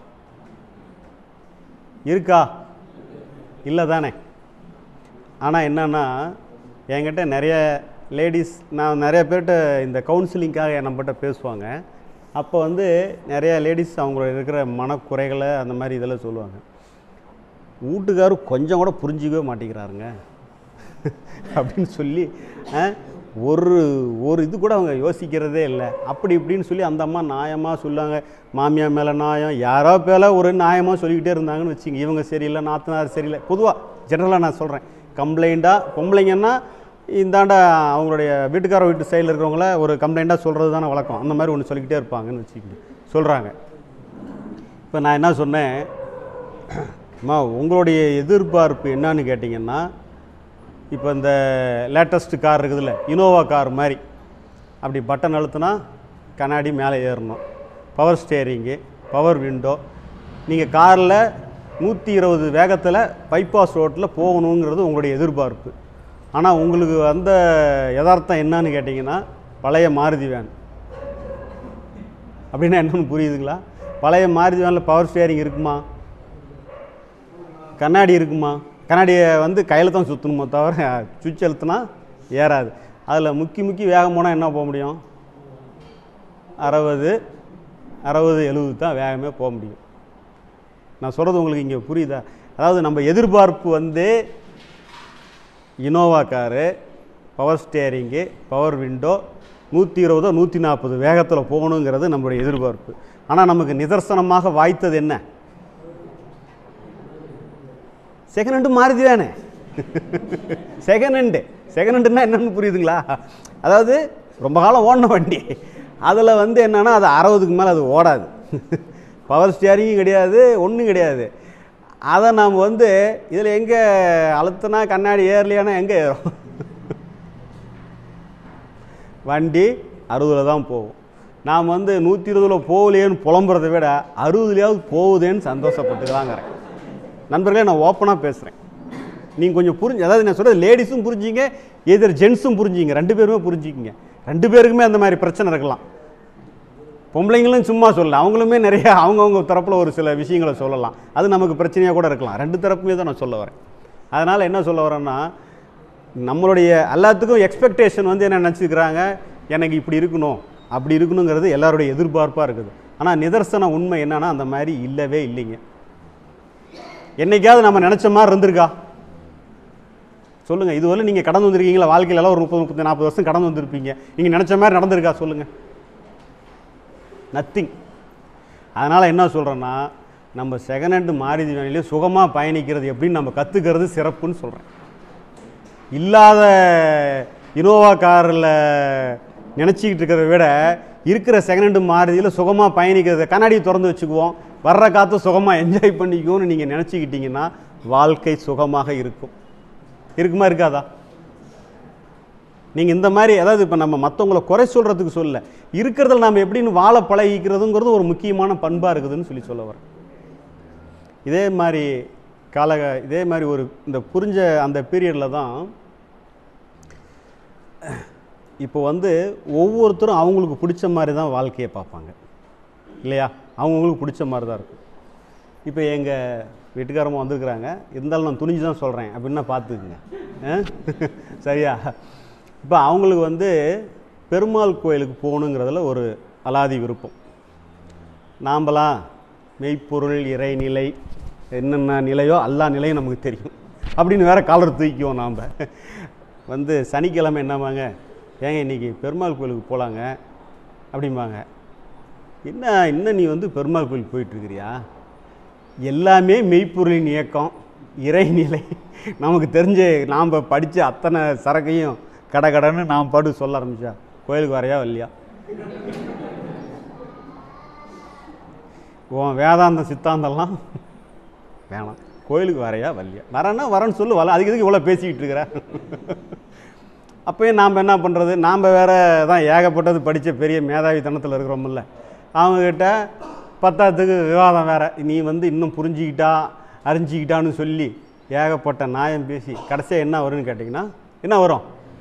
இருக்கா இல்லை தானே ஆனால் என்னன்னா என்கிட்ட நிறைய லேடிஸ் நான் நிறைய பேர்கிட்ட இந்த கவுன்சிலிங்காக நம்மகிட்ட பேசுவாங்க அப்போ வந்து நிறைய லேடிஸ் அவங்களோட இருக்கிற மனக்குறைகளை அந்த மாதிரி இதெல்லாம் சொல்லுவாங்க வீட்டுக்காரர் கொஞ்சம் கூட புரிஞ்சிக்கவே மாட்டேங்கிறாருங்க அப்படின்னு சொல்லி ஒரு ஒரு இது கூட அவங்க யோசிக்கிறதே இல்லை அப்படி இப்படின்னு சொல்லி அந்த அம்மா நியாயமாக சொல்லாங்க மாமியார் மேலே நியாயம் யாரோ பேல ஒரு நியாயமாக சொல்லிக்கிட்டே இருந்தாங்கன்னு வச்சுங்க இவங்க சரியில்லை நாத்தனார் சரியில்லை பொதுவாக ஜெனரலாக நான் சொல்கிறேன் கம்ப்ளைண்ட்டாக பொம்பளைங்கன்னா இந்தாண்ட அவங்களுடைய வீட்டுக்கார வீட்டு சைடில் இருக்கிறவங்கள ஒரு கம்ப்ளைண்ட்டாக சொல்கிறது தானே வழக்கம் அந்த மாதிரி ஒன்று சொல்லிக்கிட்டே இருப்பாங்கன்னு வச்சுக்கோங்க சொல்கிறாங்க இப்போ நான் என்ன சொன்னேன் அம்மா உங்களுடைய எதிர்பார்ப்பு என்னன்னு கேட்டிங்கன்னா இப்போ இந்த லேட்டஸ்ட் கார் இருக்குதுல்ல இனோவா கார் மாதிரி அப்படி பட்டன் அழுத்தினா கண்ணாடி மேலே ஏறணும் பவர் ஸ்டேரிங்கு பவர் விண்டோ நீங்கள் காரில் நூற்றி இருபது வேகத்தில் பைபாஸ் ரோட்டில் போகணுங்கிறது உங்களுடைய எதிர்பார்ப்பு ஆனால் உங்களுக்கு வந்த யதார்த்தம் என்னன்னு கேட்டிங்கன்னா பழைய மாருதி வேன் அப்படின்னா என்னன்னு புரியுதுங்களா பழைய மாருதி வேனில் பவர் ஸ்டேரிங் இருக்குமா கண்ணாடி இருக்குமா கண்ணாடியை வந்து கையில் தான் சுற்றணுமோ தவிர சுவிட்ச் அழுத்தினா ஏறாது அதில் முக்கி முக்கி வேகம் போனால் என்ன போக முடியும் அறுபது அறுபது எழுபது தான் வேகமே போக முடியும் நான் சொல்கிறது உங்களுக்கு இங்கே புரியுதா அதாவது நம்ம எதிர்பார்ப்பு வந்து Innova car power steering power window நூற்றி இருபதோ நூற்றி நாற்பது வேகத்தில் போகணுங்கிறது நம்மளுடைய எதிர்பார்ப்பு ஆனால் நமக்கு நிதர்சனமாக வாய்த்தது என்ன செகண்ட் ஹேண்டு மாறுதி தானே செகண்ட் ஹேண்டு செகண்ட் ஹேண்டுன்னா என்னன்னு புரியுதுங்களா அதாவது ரொம்ப காலம் ஓடின வண்டி அதில் வந்து என்னென்னா அது அறுபதுக்கு மேலே அது ஓடாது பவர் ஸ்டியரிங்கும் கிடையாது ஒன்றும் கிடையாது அதை நாம் வந்து இதில் எங்கே அழுத்தினா கண்ணாடி ஏறலையானா எங்கே ஏறும் வண்டி அறுபதில் தான் போகும் நாம் வந்து நூற்றி இருபதில் போகலையேன்னு புலம்புறதை விட அறுபதுலையாவது போகுதேன்னு சந்தோஷப்பட்டுக்கலாங்கிறேன் நண்பர்களே நான் ஓப்பனாக பேசுகிறேன் நீங்கள் கொஞ்சம் புரிஞ்சு அதாவது நான் சொல்கிறது லேடிஸும் புரிஞ்சிங்க எதிர் ஜென்ஸும் புரிஞ்சிங்க ரெண்டு பேருமே புரிஞ்சிக்கிங்க ரெண்டு பேருக்குமே அந்த மாதிரி பிரச்சனை இருக்கலாம் பொம்பளைங்களும் சும்மா சொல்லலாம் அவங்களுமே நிறைய அவங்கவுங்க தரப்பில் ஒரு சில விஷயங்களை சொல்லலாம் அது நமக்கு பிரச்சனையாக கூட இருக்கலாம் ரெண்டு தரப்புமே தான் நான் சொல்ல வரேன் அதனால் என்ன சொல்ல வரேன்னா நம்மளுடைய எல்லாத்துக்கும் எக்ஸ்பெக்டேஷன் வந்து என்ன நினச்சிக்கிறாங்க எனக்கு இப்படி இருக்கணும் அப்படி இருக்கணுங்கிறது எல்லாருடைய எதிர்பார்ப்பாக இருக்குது ஆனால் நிதர்சன உண்மை என்னன்னா அந்த மாதிரி இல்லவே இல்லைங்க என்னைக்காவது நம்ம நினச்ச மாதிரி இருந்திருக்கா சொல்லுங்கள் இதுவரை நீங்கள் கடந்து வந்திருக்கீங்களா வாழ்க்கையில எல்லாம் ஒரு முப்பது முப்பத்தி நாற்பது வருஷம் கடந்து வந்திருப்பீங்க நீங்கள் நினச்ச மாதிரி நடந்திருக்கா சொல்லுங்கள் நத்திங் அதனால் என்ன சொல்கிறேன்னா நம்ம செகண்ட் ஹேண்டு மாருதி வேலையிலே சுகமாக பயணிக்கிறது எப்படின்னு நம்ம கற்றுக்கிறது சிறப்புன்னு சொல்கிறேன் இல்லாத இனோவா காரில் நினச்சிக்கிட்டு இருக்கிறத விட இருக்கிற செகண்ட் ஹேண்டு மாருதியில் சுகமாக பயணிக்கிறத கண்ணாடி திறந்து வச்சுக்குவோம் வர்ற காற்று சுகமாக என்ஜாய் பண்ணிக்குவோம்னு நீங்கள் நினச்சிக்கிட்டீங்கன்னா வாழ்க்கை சுகமாக இருக்கும் இருக்குமா இருக்காதா நீங்கள் இந்த மாதிரி அதாவது இப்போ நம்ம மற்றவங்கள குறை சொல்கிறதுக்கு சொல்ல இருக்கிறதுல நாம் எப்படின்னு வாழ பழகிக்கிறதுங்கிறது ஒரு முக்கியமான பண்பாக இருக்குதுன்னு சொல்லி சொல்ல வரேன் இதே மாதிரி கால இதே மாதிரி ஒரு இந்த புரிஞ்ச அந்த பீரியடில் தான் இப்போ வந்து ஒவ்வொருத்தரும் அவங்களுக்கு பிடிச்ச மாதிரி தான் வாழ்க்கையை பார்ப்பாங்க இல்லையா அவங்கவுங்களுக்கு பிடிச்ச மாதிரி தான் இருக்கும் இப்போ எங்கள் வீட்டுக்காரமாக வந்திருக்கிறாங்க இருந்தாலும் நான் துணிஞ்சு தான் சொல்கிறேன் அப்படின்னா பார்த்துக்குங்க ஆ? சரியா இப்போ அவங்களுக்கு வந்து பெருமாள் கோயிலுக்கு போகணுங்கிறதுல ஒரு அலாதி விருப்பம் நாம்பலாம் மெய்ப்பொருள் இறைநிலை என்னென்ன நிலையோ எல்லா நிலையும் நமக்கு தெரியும் அப்படின்னு வேற காலர் தூக்கிக்குவோம் நாம் வந்து சனிக்கிழமை என்னவாங்க ஏங்க இன்னைக்கு பெருமாள் கோயிலுக்கு போகலாங்க அப்படிம்பாங்க என்ன இன்னும் நீ வந்து பெருமாள் கோயிலுக்கு போயிட்டுருக்கிறியா எல்லாமே மெய்ப்பொருளின் இயக்கம் இறைநிலை நமக்கு தெரிஞ்ச நாம் படித்த அத்தனை சரக்கையும் கடை கடைன்னு நாம் பாடு சொல்ல ஆரம்பிச்சா கோயிலுக்கு வரையா இல்லையா உன் வேதாந்தம் சித்தாந்தம்லாம் வேணாம் கோயிலுக்கு வரையா வரலையா வரேன்னா வரேன்னு சொல்லு வரல அதுக்கு எதுக்கு இவ்வளோ பேசிக்கிட்டு இருக்கிற அப்பயும் நாம் என்ன பண்ணுறது நாம் வேற தான் ஏகப்பட்டது படித்த பெரிய மேதாவித்தனத்தில் இருக்கிறோமில்ல அவங்கக்கிட்ட பத்தாத்துக்கு விவாதம் வேற நீ வந்து இன்னும் புரிஞ்சுக்கிட்டா அறிஞ்சிக்கிட்டான்னு சொல்லி ஏகப்பட்ட நியாயம் பேசி கடைசியாக என்ன வரும்னு கேட்டிங்கன்னா என்ன வரும்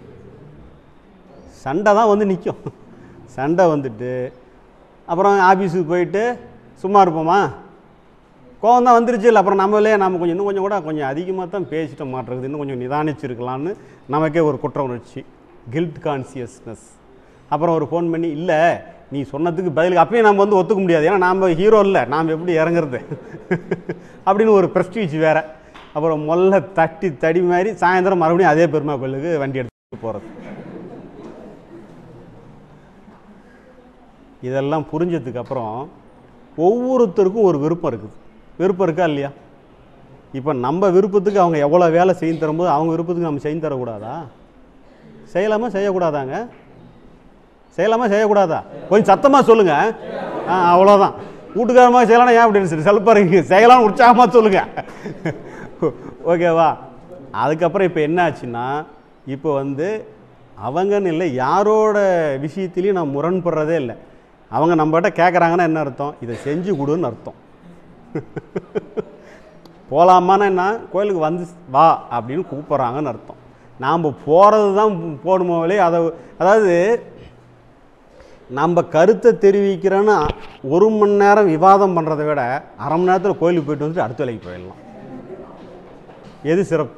சண்டை தான் வந்து நிற்கும் சண்டை வந்துட்டு அப்புறம் ஆஃபீஸுக்கு போயிட்டு சும்மா இருப்போமா கோவம் தான் வந்துருச்சு இல்லை அப்புறம் நம்மளே நம்ம கொஞ்சம் இன்னும் கொஞ்சம் கூட கொஞ்சம் அதிகமாக தான் பேசிட்ட மாட்டிருக்குது இன்னும் கொஞ்சம் நிதானிச்சிருக்கலான்னு நமக்கே ஒரு குற்ற உணர்ச்சி கில்ட் கான்சியஸ்னஸ் அப்புறம் ஒரு ஃபோன் பண்ணி இல்லை நீ சொன்னதுக்கு பதிலுக்கு அப்பயும் நம்ம வந்து ஒத்துக்க முடியாது ஏன்னா நாம் ஹீரோ இல்லை நாம் எப்படி இறங்குறது அப்படின்னு ஒரு ப்ரெஸ்டீஜ் வேற அப்புறம் மொல்ல தட்டி தடி மாதிரி சாயந்தரம் மறுபடியும் அதே பெருமா கோயிலுக்கு வண்டி எடுத்து போகிறது இதெல்லாம் புரிஞ்சதுக்கு அப்புறம் ஒவ்வொருத்தருக்கும் ஒரு விருப்பம் இருக்குது விருப்பம் இருக்கா இல்லையா இப்போ நம்ம விருப்பத்துக்கு அவங்க எவ்வளோ வேலை செய்து தரும்போது அவங்க விருப்பத்துக்கு நம்ம செஞ்சு தரக்கூடாதா செய்யலாமா செய்யக்கூடாதாங்க செய்யலாமா செய்யக்கூடாதா கொஞ்சம் சத்தமாக சொல்லுங்கள் ஆ அவ்வளோதான் வீட்டுக்காரமாக செய்யலாம் ஏன் அப்படின்னு சொல்லி செல்ப்பாக இருக்கு செய்யலாம்னு உற்சாகமாக சொல்லுங்கள் ஓகேவா அதுக்கப்புறம் இப்போ என்ன ஆச்சுன்னா இப்போ வந்து அவங்கன்னு இல்லை யாரோட விஷயத்துலையும் நான் முரண்படுறதே இல்லை அவங்க நம்மகிட்ட கேட்குறாங்கன்னா என்ன அர்த்தம் இதை செஞ்சு கொடுன்னு அர்த்தம் போகலாமான்னா என்ன கோயிலுக்கு வந்து வா அப்படின்னு கூப்பிட்றாங்கன்னு அர்த்தம் நாம் போகிறது தான் போகணுமோ இல்லையே அதை அதாவது நம்ம கருத்தை தெரிவிக்கிறோன்னா ஒரு மணி நேரம் விவாதம் பண்ணுறதை விட அரை மணி நேரத்தில் கோயிலுக்கு போயிட்டு வந்துட்டு அடுத்த வேலைக்கு போயிடலாம் எது சிறப்பு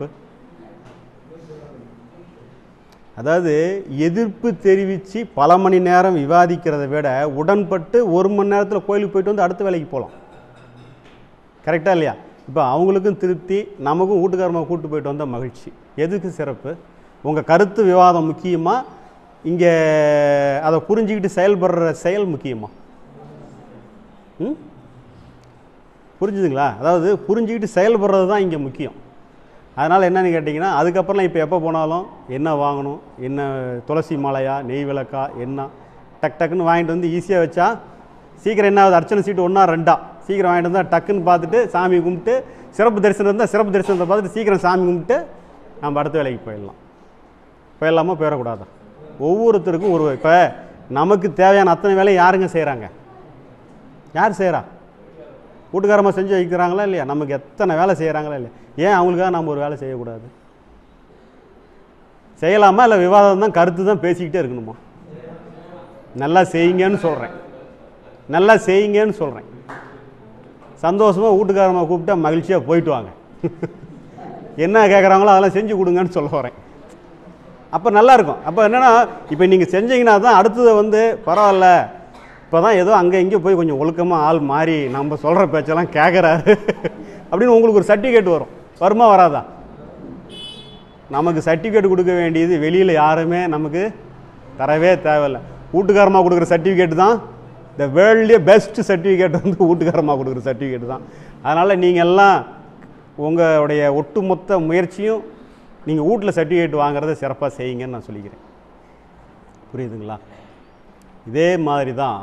அதாவது எதிர்ப்பு தெரிவித்து பல மணி நேரம் விவாதிக்கிறத விட உடன்பட்டு ஒரு மணி நேரத்தில் கோயிலுக்கு போயிட்டு வந்து அடுத்த வேலைக்கு போகலாம் கரெக்டாக இல்லையா இப்போ அவங்களுக்கும் திருப்தி நமக்கும் வீட்டுக்காரமாக கூட்டு போயிட்டு வந்தால் மகிழ்ச்சி எதுக்கு சிறப்பு உங்கள் கருத்து விவாதம் முக்கியமா இங்கே அதை புரிஞ்சுக்கிட்டு செயல்படுற செயல் முக்கியமா ம் புரிஞ்சுதுங்களா அதாவது புரிஞ்சுக்கிட்டு செயல்படுறது தான் இங்கே முக்கியம் அதனால் என்னன்னு கேட்டிங்கன்னா அதுக்கப்புறம்லாம் இப்போ எப்போ போனாலும் என்ன வாங்கணும் என்ன துளசி மாலையா நெய் விளக்கா என்ன டக் டக்குன்னு வாங்கிட்டு வந்து ஈஸியாக வச்சா சீக்கிரம் என்ன ஆகுது அர்ச்சனை சீட்டு ஒன்றா ரெண்டா சீக்கிரம் வாங்கிட்டு வந்தால் டக்குன்னு பார்த்துட்டு சாமி கும்பிட்டு சிறப்பு தரிசனம் இருந்தால் சிறப்பு தரிசனத்தை பார்த்துட்டு சீக்கிரம் சாமி கும்பிட்டு நம்ம அடுத்த வேலைக்கு போயிடலாம் போயிடலாமா போயிடக்கூடாதா ஒவ்வொருத்தருக்கும் ஒரு இப்போ நமக்கு தேவையான அத்தனை வேலையும் யாருங்க செய்கிறாங்க யார் செய்கிறா வீட்டுக்காரமாக செஞ்சு வைக்கிறாங்களா இல்லையா நமக்கு எத்தனை வேலை செய்கிறாங்களா இல்லையா ஏன் அவங்களுக்காக நம்ம ஒரு வேலை செய்யக்கூடாது செய்யலாமா இல்லை விவாதம் தான் கருத்து தான் பேசிக்கிட்டே இருக்கணுமா நல்லா செய்யுங்கன்னு சொல்கிறேன் நல்லா செய்யுங்கன்னு சொல்கிறேன் சந்தோஷமாக வீட்டுக்காரமாக கூப்பிட்டா மகிழ்ச்சியாக போயிட்டு வாங்க என்ன கேட்குறாங்களோ அதெல்லாம் செஞ்சு கொடுங்கன்னு சொல்ல வரேன் அப்போ நல்லா இருக்கும் அப்போ என்னென்னா இப்போ நீங்கள் செஞ்சீங்கன்னா தான் அடுத்தது வந்து பரவாயில்ல இப்போ தான் ஏதோ அங்கே இங்கே போய் கொஞ்சம் ஒழுக்கமாக ஆள் மாறி நம்ம சொல்கிற பேச்செல்லாம் கேட்குறாரு அப்படின்னு உங்களுக்கு ஒரு சர்டிஃபிகேட் வரும் வருமா வராதா நமக்கு சர்டிஃபிகேட் கொடுக்க வேண்டியது வெளியில் யாருமே நமக்கு தரவே தேவையில்லை வீட்டுக்காரமாக கொடுக்குற சர்டிஃபிகேட் தான் இந்த வேர்ல்ட்லேயே பெஸ்ட் சர்டிஃபிகேட் வந்து வீட்டுக்காரமாக கொடுக்குற சர்டிஃபிகேட் தான் அதனால் நீங்கள் எல்லாம் உங்களுடைய ஒட்டுமொத்த முயற்சியும் நீங்கள் வீட்டில் சர்டிஃபிகேட் வாங்குறத சிறப்பாக செய்யுங்கன்னு நான் சொல்லிக்கிறேன் புரியுதுங்களா இதே மாதிரி தான்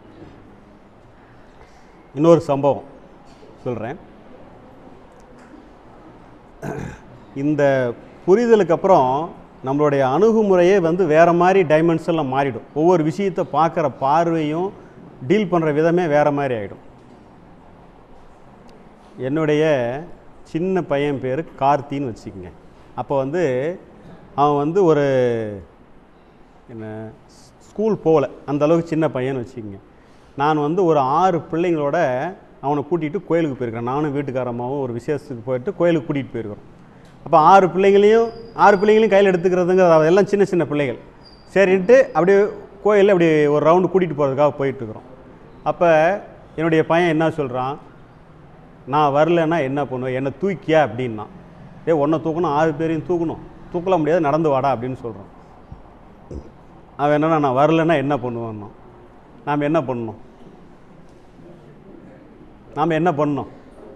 இன்னொரு சம்பவம் சொல்கிறேன் இந்த புரிதலுக்கு அப்புறம் நம்மளுடைய அணுகுமுறையே வந்து வேறு மாதிரி டைமென்ஷனில் மாறிடும் ஒவ்வொரு விஷயத்தை பார்க்குற பார்வையும் டீல் பண்ணுற விதமே வேறு மாதிரி ஆகிடும் என்னுடைய சின்ன பையன் பேர் கார்த்தின்னு வச்சுக்கோங்க அப்போ வந்து அவன் வந்து ஒரு என்ன ஸ்கூல் போகல அந்த அளவுக்கு சின்ன பையன் வச்சுக்கோங்க நான் வந்து ஒரு ஆறு பிள்ளைங்களோட அவனை கூட்டிகிட்டு கோயிலுக்கு போயிருக்கிறேன் நானும் வீட்டுக்காரம்மாவும் ஒரு விசேஷத்துக்கு போயிட்டு கோயிலுக்கு கூட்டிகிட்டு போயிருக்கிறோம் அப்போ ஆறு பிள்ளைங்களையும் ஆறு பிள்ளைங்களையும் கையில் எடுத்துக்கிறதுங்க எல்லாம் சின்ன சின்ன பிள்ளைகள் சரின்ட்டு அப்படியே கோயிலில் அப்படி ஒரு ரவுண்டு கூட்டிகிட்டு போகிறதுக்காக போயிட்டுருக்குறோம் அப்போ என்னுடைய பையன் என்ன சொல்கிறான் நான் வரலன்னா என்ன பண்ணுவேன் என்னை தூக்கியா அப்படின்னா ஏ உன்னை தூக்கணும் ஆறு பேரையும் தூக்கணும் தூக்கல முடியாது நடந்து வாடா அப்படின்னு சொல்கிறான் அவன் என்னன்னா நான் வரலன்னா என்ன பண்ணுவான்னா நாம் என்ன பண்ணணும் நாம் என்ன பண்ணணும்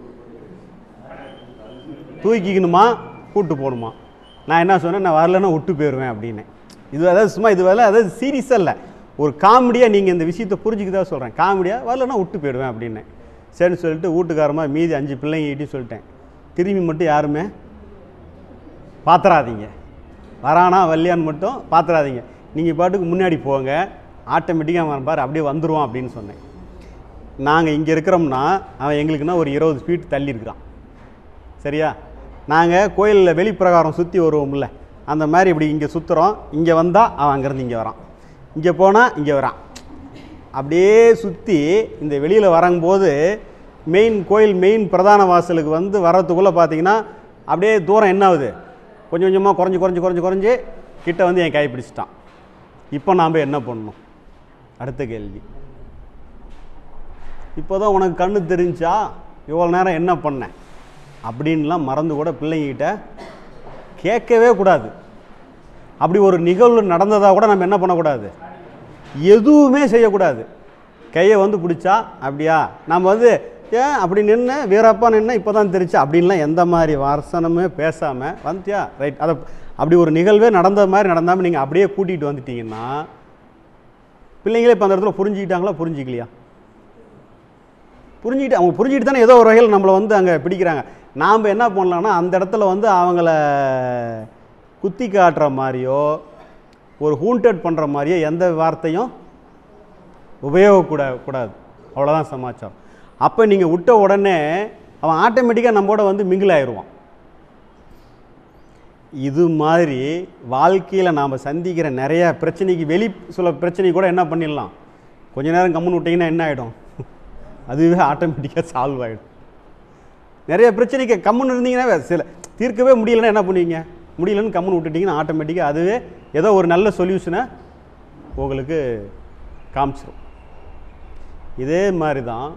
தூக்கிக்கணுமா கூட்டு போகணுமா நான் என்ன சொன்னேன் நான் வரலன்னா விட்டு போயிடுவேன் அப்படின்னு இது அதாவது சும்மா இது வரல அதாவது சீரியஸாக இல்லை ஒரு காமெடியாக நீங்கள் இந்த விஷயத்தை புரிஞ்சுக்கிட்டா சொல்கிறேன் காமெடியாக வரலன்னா விட்டு போயிடுவேன் அப்படின்னு சரின்னு சொல்லிட்டு வீட்டுக்காரமாக மீதி அஞ்சு பிள்ளைங்கிட்டையும் சொல்லிட்டேன் திரும்பி மட்டும் யாருமே பாத்திராதீங்க வரானா வல்லியான்னு மட்டும் பாத்திராதீங்க நீங்கள் பாட்டுக்கு முன்னாடி போங்க ஆட்டோமேட்டிக்காக அவன் பாரு அப்படியே வந்துடுவான் அப்படின்னு சொன்னேன் நாங்கள் இங்கே இருக்கிறோம்னா அவன் எங்களுக்குன்னா ஒரு இருபது ஃபீட் தள்ளி இருக்கிறான் சரியா நாங்கள் கோயிலில் வெளிப்பிரகாரம் சுற்றி வருவோம்ல அந்த மாதிரி இப்படி இங்கே சுற்றுறோம் இங்கே வந்தால் அவன் அங்கேருந்து இங்கே வரான் இங்கே போனால் இங்கே வரான் அப்படியே சுற்றி இந்த வெளியில் வரங்கும்போது மெயின் கோயில் மெயின் பிரதான வாசலுக்கு வந்து வர்றதுக்குள்ளே பார்த்தீங்கன்னா அப்படியே தூரம் என்ன ஆகுது கொஞ்சம் கொஞ்சமாக குறைஞ்சி குறைஞ்சி குறைஞ்சி குறைஞ்சி கிட்ட வந்து என் கை பிடிச்சிட்டான் இப்போ நாம் என்ன பண்ணணும் அடுத்த கேள்வி இப்போ தான் உனக்கு கண்ணு தெரிஞ்சா இவ்வளோ நேரம் என்ன பண்ணேன் அப்படின்லாம் மறந்து கூட பிள்ளைங்கிட்ட கேட்கவே கூடாது அப்படி ஒரு நிகழ்வு நடந்ததாக கூட நம்ம என்ன பண்ணக்கூடாது எதுவுமே செய்யக்கூடாது கையை வந்து பிடிச்சா அப்படியா நம்ம வந்து ஏன் அப்படி நின்று வீரப்பா நின்று இப்போ தான் தெரிச்சு அப்படின்லாம் எந்த மாதிரி வாசனமே பேசாமல் வந்துட்டியா ரைட் அதை அப்படி ஒரு நிகழ்வே நடந்த மாதிரி நடந்தாமல் நீங்கள் அப்படியே கூட்டிகிட்டு வந்துட்டீங்கன்னா பிள்ளைங்களே இப்போ அந்த இடத்துல புரிஞ்சுக்கிட்டாங்களா புரிஞ்சிக்கலையா புரிஞ்சுக்கிட்டு அவங்க புரிஞ்சுக்கிட்டு தானே ஏதோ ஒரு வகையில் நம்மளை வந்து அங்கே பிடிக்கிறாங்க நாம் என்ன பண்ணலாம்னா அந்த இடத்துல வந்து அவங்கள குத்தி காட்டுற மாதிரியோ ஒரு ஹூண்டட் பண்ணுற மாதிரியோ எந்த வார்த்தையும் உபயோகக்கூட கூடாது அவ்வளோதான் சமாச்சாரம் அப்போ நீங்கள் விட்ட உடனே அவன் ஆட்டோமேட்டிக்காக நம்மோட வந்து மிங்கிள் ஆயிடுவான் இது மாதிரி வாழ்க்கையில் நாம் சந்திக்கிற நிறைய பிரச்சனைக்கு வெளி சில பிரச்சனை கூட என்ன பண்ணிடலாம் கொஞ்ச நேரம் கம்முன்னு விட்டிங்கன்னா என்ன ஆகிடும் அதுவே ஆட்டோமேட்டிக்காக சால்வ் ஆகிடும் நிறைய பிரச்சனைக்கு கம்முன்னு இருந்தீங்கன்னா சில தீர்க்கவே முடியலன்னா என்ன பண்ணுவீங்க முடியலன்னு கம்முன்னு விட்டுட்டிங்கன்னா ஆட்டோமேட்டிக்காக அதுவே ஏதோ ஒரு நல்ல சொல்யூஷனை உங்களுக்கு காமிச்சிரும் இதே மாதிரி தான்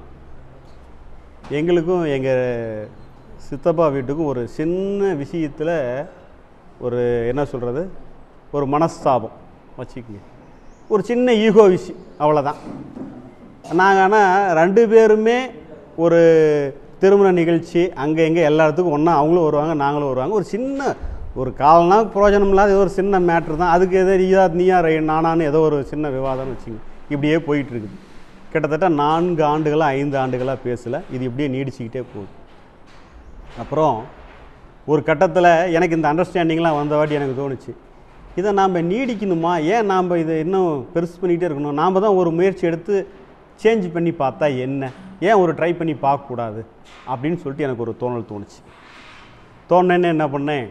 எங்களுக்கும் எங்கள் சித்தப்பா வீட்டுக்கும் ஒரு சின்ன விஷயத்தில் ஒரு என்ன சொல்கிறது ஒரு மனஸ்தாபம் வச்சுக்கோங்க ஒரு சின்ன ஈகோ விஷயம் அவ்வளோதான் நாங்கள் ஆனால் ரெண்டு பேருமே ஒரு திருமண நிகழ்ச்சி அங்கே இங்கே எல்லா இடத்துக்கும் ஒன்றா அவங்களும் வருவாங்க நாங்களும் வருவாங்க ஒரு சின்ன ஒரு கால்னா பிரயோஜனம் இல்லாத ஏதோ ஒரு சின்ன மேட்ரு தான் அதுக்கு எதோ நீயா நீயா ரை நானான்னு ஏதோ ஒரு சின்ன விவாதம்னு வச்சுங்க இப்படியே போயிட்டு இருக்குது கிட்டத்தட்ட நான்கு ஆண்டுகளாக ஐந்து ஆண்டுகளாக பேசலை இது இப்படியே நீடிச்சுக்கிட்டே போகுது அப்புறம் ஒரு கட்டத்தில் எனக்கு இந்த அண்டர்ஸ்டாண்டிங்லாம் வந்த வாட்டி எனக்கு தோணுச்சு இதை நாம் நீடிக்கணுமா ஏன் நாம் இதை இன்னும் பெருசு பண்ணிகிட்டே இருக்கணும் நாம் தான் ஒரு முயற்சி எடுத்து சேஞ்ச் பண்ணி பார்த்தா என்ன ஏன் ஒரு ட்ரை பண்ணி பார்க்கக்கூடாது அப்படின்னு சொல்லிட்டு எனக்கு ஒரு தோணல் தோணுச்சு தோணுனேன்னு என்ன பண்ணேன்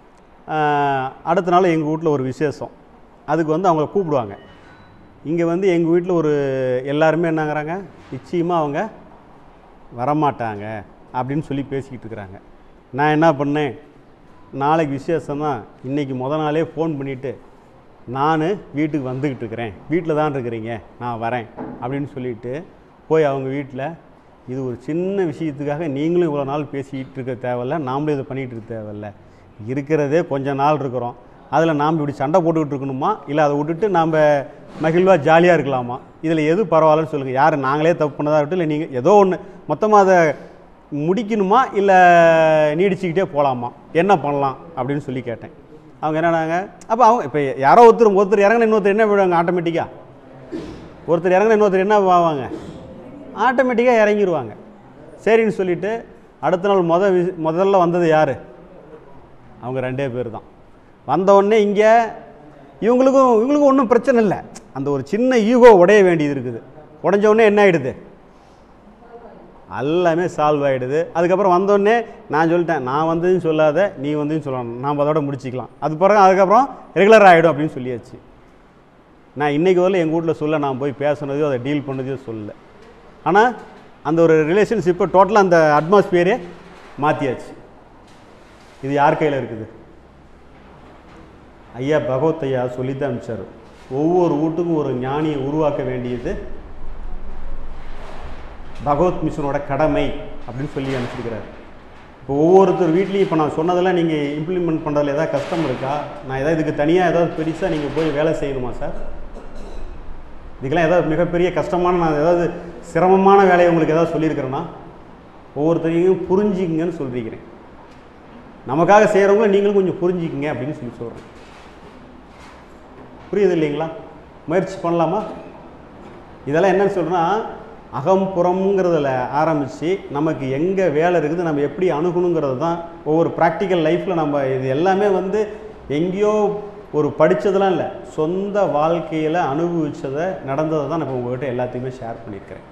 ஆஹ், அடுத்த நாள் எங்கள் வீட்டில் ஒரு விசேஷம் அதுக்கு வந்து அவங்கள கூப்பிடுவாங்க இங்கே வந்து எங்கள் வீட்டில் ஒரு எல்லாருமே என்னங்கிறாங்க நிச்சயமாக அவங்க வரமாட்டாங்க அப்படின்னு சொல்லி பேசிக்கிட்டு இருக்கிறாங்க நான் என்ன பண்ணேன் நாளைக்கு விசேஷம் தான் இன்றைக்கி முத நாளே ஃபோன் பண்ணிவிட்டு நான் வீட்டுக்கு வந்துக்கிட்டு இருக்கிறேன் வீட்டில் தான் இருக்கிறீங்க நான் வரேன் அப்படின்னு சொல்லிட்டு போய் அவங்க வீட்டில் இது ஒரு சின்ன விஷயத்துக்காக நீங்களும் இவ்வளோ நாள் பேசிக்கிட்டு இருக்க தேவையில்ல நாமளும் இதை பண்ணிகிட்டு இருக்க தேவையில்ல இருக்கிறதே கொஞ்ச நாள் இருக்கிறோம் அதில் நாம் இப்படி சண்டை போட்டுக்கிட்டு இருக்கணுமா இல்லை அதை விட்டுட்டு நாம் மகிழ்வாக ஜாலியாக இருக்கலாமா இதில் எது பரவாயில்லன்னு சொல்லுங்கள் யார் நாங்களே தப்பு பண்ணதா இருக்கட்டும் இல்லை நீங்கள் ஏதோ ஒன்று மொத்தமாக அதை முடிக்கணுமா இல்லை நீடிச்சுக்கிட்டே போகலாமா என்ன பண்ணலாம் அப்படின்னு சொல்லி கேட்டேன் அவங்க என்னன்னாங்க அப்போ அவங்க இப்போ யாரோ ஒருத்தர் ஒருத்தர் இறங்கின இன்னொருத்தர் என்ன விடுவாங்க ஆட்டோமேட்டிக்காக ஒருத்தர் இறங்கின இன்னொருத்தர் என்ன ஆவாங்க ஆட்டோமேட்டிக்காக இறங்கிடுவாங்க சரின்னு சொல்லிட்டு அடுத்த நாள் முத வி- முதல்ல வந்தது யார் அவங்க ரெண்டே பேர் தான் வந்த உடனே இங்கே இவங்களுக்கும் இவங்களுக்கும் ஒன்றும் பிரச்சனை இல்லை அந்த ஒரு சின்ன ஈகோ உடைய வேண்டியது இருக்குது உடஞ்ச உடனே என்ன ஆகிடுது எல்லாமே சால்வ் ஆகிடுது அதுக்கப்புறம் வந்தோடனே நான் சொல்லிட்டேன் நான் வந்ததுன்னு சொல்லாத நீ வந்ததுன்னு சொல்லணும் நாம் அதோட முடிச்சிக்கலாம் அது பிறகு அதுக்கப்புறம் ரெகுலர் ஆகிடும் அப்படின்னு சொல்லியாச்சு நான் இன்றைக்கி வரல எங்கள் வீட்டில் சொல்ல நான் போய் பேசுனதையோ அதை டீல் பண்ணதையோ சொல்லல ஆனால் அந்த ஒரு ரிலேஷன்ஷிப்பை டோட்டலாக அந்த அட்மாஸ்பியரே மாற்றியாச்சு இது யார் கையில் இருக்குது ஐயா பகவத் ஐயா சொல்லித்தான் அனுப்பிச்சார் ஒவ்வொரு வீட்டுக்கும் ஒரு ஞானியை உருவாக்க வேண்டியது பகவத் மிஷனோட கடமை அப்படின்னு சொல்லி அனுப்பிச்சிருக்கிறார் இப்போ ஒவ்வொருத்தர் வீட்லேயும் இப்போ நான் சொன்னதெல்லாம் நீங்கள் இம்ப்ளிமெண்ட் பண்ணுறதுல ஏதாவது கஷ்டம் இருக்கா நான் ஏதாவது இதுக்கு தனியாக ஏதாவது பெருசாக நீங்கள் போய் வேலை செய்யணுமா சார் இதுக்கெல்லாம் ஏதாவது மிகப்பெரிய கஷ்டமான நான் ஏதாவது சிரமமான வேலையை உங்களுக்கு ஏதாவது சொல்லியிருக்கிறேன்னா ஒவ்வொருத்தரையும் புரிஞ்சுக்குங்கன்னு சொல்லியிருக்கிறேன் நமக்காக செய்கிறவங்கள நீங்களும் கொஞ்சம் புரிஞ்சுக்குங்க அப்படின்னு சொல்லி சொல்கிறேன் புரியுது இல்லைங்களா முயற்சி பண்ணலாமா இதெல்லாம் என்னன்னு சொல்கிறேன்னா அகம் புறம்ங்கிறதுல ஆரம்பித்து நமக்கு எங்கே வேலை இருக்குது நம்ம எப்படி அணுகணுங்கிறது தான் ஒவ்வொரு ப்ராக்டிக்கல் லைஃப்பில் நம்ம இது எல்லாமே வந்து எங்கேயோ ஒரு படித்ததெல்லாம் இல்லை சொந்த வாழ்க்கையில் அனுபவிச்சதை நடந்ததை தான் நான் உங்கள்கிட்ட எல்லாத்தையுமே ஷேர் பண்ணியிருக்கிறேன்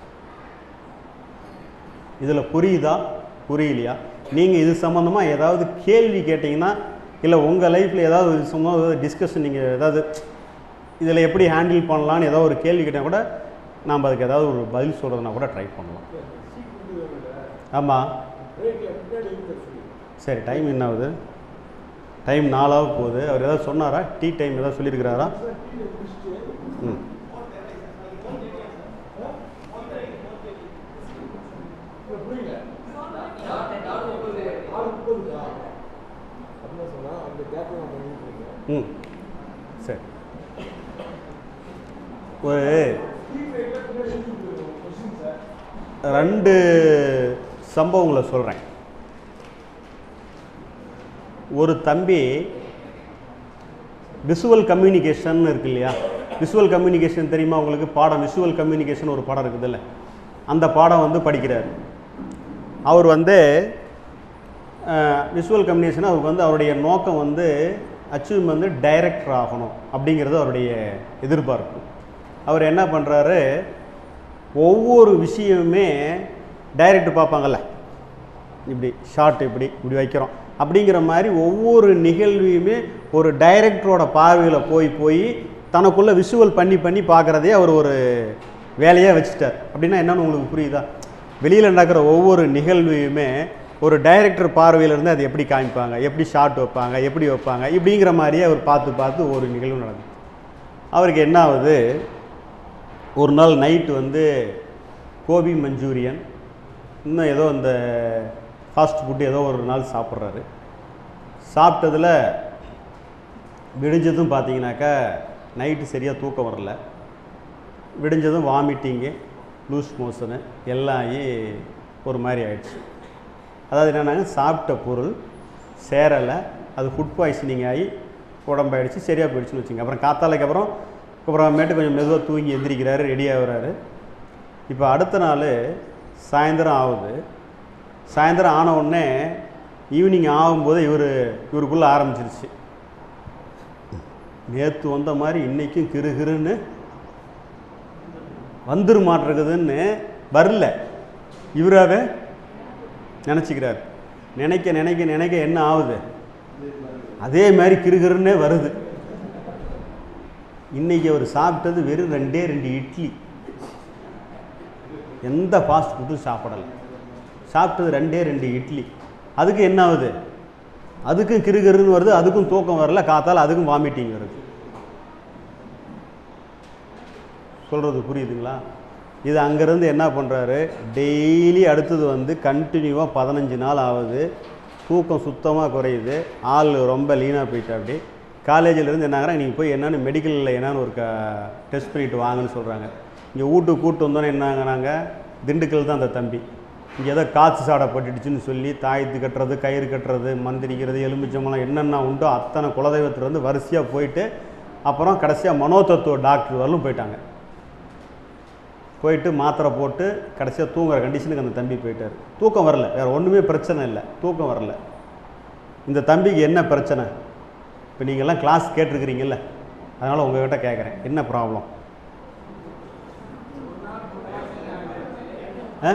இதில் புரியுதா புரியலையா நீங்கள் இது சம்மந்தமாக ஏதாவது கேள்வி கேட்டிங்கன்னா இல்லை உங்கள் லைஃப்பில் ஏதாவது இது சம்மந்தமாக ஏதாவது டிஸ்கஷன் நீங்கள் ஏதாவது இதில் எப்படி ஹேண்டில் பண்ணலான்னு ஏதாவது ஒரு கேள்வி கேட்டால் கூட நாம் அதுக்கு ஏதாவது ஒரு பதில் சொல்கிறதுனா கூட ட்ரை பண்ணலாம் ஆமாம் சரி டைம் என்ன ஆகுது டைம் நாலாவது போகுது அவர் ஏதாவது சொன்னாரா டீ டைம் ஏதாவது சொல்லியிருக்கிறாரா ம் ம் சரி ஒரு ரெண்டு சம்பவங்களை சொல்கிறேன் ஒரு தம்பி விசுவல் கம்யூனிகேஷன் இருக்கு இல்லையா விசுவல் கம்யூனிகேஷன் தெரியுமா உங்களுக்கு பாடம் விசுவல் கம்யூனிகேஷன் ஒரு பாடம் இருக்குதுல்ல அந்த பாடம் வந்து படிக்கிறார் அவர் வந்து விசுவல் கம்யூனிகேஷன் அவருக்கு வந்து அவருடைய நோக்கம் வந்து அச்சீவ் வந்து டைரக்டர் ஆகணும் அப்படிங்கிறது அவருடைய எதிர்பார்ப்பு அவர் என்ன பண்ணுறாரு ஒவ்வொரு விஷயமுமே டைரக்டர் பார்ப்பாங்கல்ல இப்படி ஷார்ட் இப்படி இப்படி வைக்கிறோம் அப்படிங்கிற மாதிரி ஒவ்வொரு நிகழ்வையுமே ஒரு டைரக்டரோட பார்வையில் போய் போய் தனக்குள்ள விஷுவல் பண்ணி பண்ணி பார்க்குறதே அவர் ஒரு வேலையாக வச்சுட்டார் அப்படின்னா என்னன்னு உங்களுக்கு புரியுதா வெளியில் நடக்கிற ஒவ்வொரு நிகழ்வையுமே ஒரு டைரக்டர் பார்வையிலேருந்து அது எப்படி காமிப்பாங்க எப்படி ஷார்ட் வைப்பாங்க எப்படி வைப்பாங்க இப்படிங்கிற மாதிரியே அவர் பார்த்து பார்த்து ஒரு நிகழ்வு நடக்கும் அவருக்கு என்ன ஆகுது ஒரு நாள் நைட்டு வந்து கோபி மஞ்சூரியன் இன்னும் ஏதோ இந்த ஃபாஸ்ட் ஃபுட் ஏதோ ஒரு நாள் சாப்பிட்றாரு சாப்பிட்டதில் விடிஞ்சதும் பார்த்தீங்கன்னாக்கா நைட்டு சரியாக தூக்கம் வரல விடிஞ்சதும் வாமிட்டிங்கு லூஸ் மோஷனு எல்லாம் ஆகி ஒரு மாதிரி ஆயிடுச்சு அதாவது என்னென்னாங்க சாப்பிட்ட பொருள் சேரலை அது ஃபுட் பாய்சனிங் ஆகி உடம்பாயிடுச்சு சரியாக போயிடுச்சுன்னு வச்சுங்க அப்புறம் காத்தாலைக்கு அப்புறம் அப்புறமேட்டு கொஞ்சம் மெதுவாக தூங்கி எந்திரிக்கிறாரு ரெடி ஆகுறாரு இப்போ அடுத்த நாள் சாயந்தரம் ஆகுது சாயந்தரம் ஆன உடனே ஈவினிங் ஆகும்போது இவர் இவருக்குள்ளே ஆரம்பிச்சிருச்சு நேற்று வந்த மாதிரி இன்றைக்கும் கிறுகிறுன்னு வந்துரு மாட்டிருக்குதுன்னு வரல இவராகவே நினச்சிக்கிறார் நினைக்க நினைக்க நினைக்க என்ன ஆகுது அதே மாதிரி கிறுகிறுன்னே வருது இன்னைக்கு அவர் சாப்பிட்டது வெறும் ரெண்டே ரெண்டு இட்லி எந்த ஃபாஸ்ட் ஃபுட்டும் சாப்பிடலை சாப்பிட்டது ரெண்டே ரெண்டு இட்லி அதுக்கு என்ன ஆகுது அதுக்கும் கிறுகிறுன்னு வருது அதுக்கும் தூக்கம் வரல காத்தால் அதுக்கும் வாமிட்டிங் வருது சொல்கிறது புரியுதுங்களா இது அங்கேருந்து என்ன பண்ணுறாரு டெய்லி அடுத்தது வந்து கண்டினியூவாக பதினஞ்சு நாள் ஆகுது தூக்கம் சுத்தமாக குறையுது ஆள் ரொம்ப லீனாக போயிட்டு அப்படி காலேஜிலேருந்து என்னாங்கிறாங்க நீங்கள் போய் என்னென்னு மெடிக்கலில் என்னன்னு ஒரு க டெஸ்ட் பண்ணிட்டு வாங்கன்னு சொல்கிறாங்க இங்கே வீட்டுக்கு கூட்டு வந்தோன்னே என்னாங்கிறாங்க திண்டுக்கல் தான் அந்த தம்பி இங்கே ஏதோ காற்று சாடை பட்டுடுச்சுன்னு சொல்லி தாயத்து கட்டுறது கயிறு கட்டுறது மந்திரிக்கிறது எலுமிச்சம்பழம் என்னென்ன உண்டோ அத்தனை குலதெய்வத்துலேருந்து வரிசையாக போயிட்டு அப்புறம் கடைசியாக மனோதத்துவ டாக்டர் வரலும் போயிட்டாங்க போயிட்டு மாத்திரை போட்டு கடைசியாக தூங்குற கண்டிஷனுக்கு அந்த தம்பி போயிட்டார் தூக்கம் வரல வேறு ஒன்றுமே பிரச்சனை இல்லை தூக்கம் வரல இந்த தம்பிக்கு என்ன பிரச்சனை இப்போ நீங்கள்லாம் கிளாஸ் கேட்டிருக்கிறீங்கல்ல அதனால் உங்ககிட்ட கேட்குறேன் என்ன ப்ராப்ளம் ஆ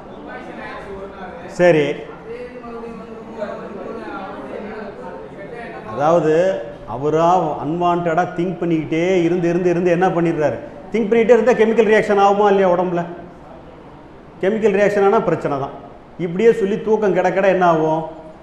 சரி அதாவது அவராக அன்வான்டாக திங்க் பண்ணிக்கிட்டே இருந்து இருந்து இருந்து என்ன பண்ணிடுறாரு திங்க் பண்ணிகிட்டே இருந்தால் கெமிக்கல் ரியாக்ஷன் ஆகுமா இல்லையா உடம்புல கெமிக்கல் ரியாக்ஷன் ஆனால் பிரச்சனை தான் இப்படியே சொல்லி தூக்கம் கிட கிட என்ன ஆகும்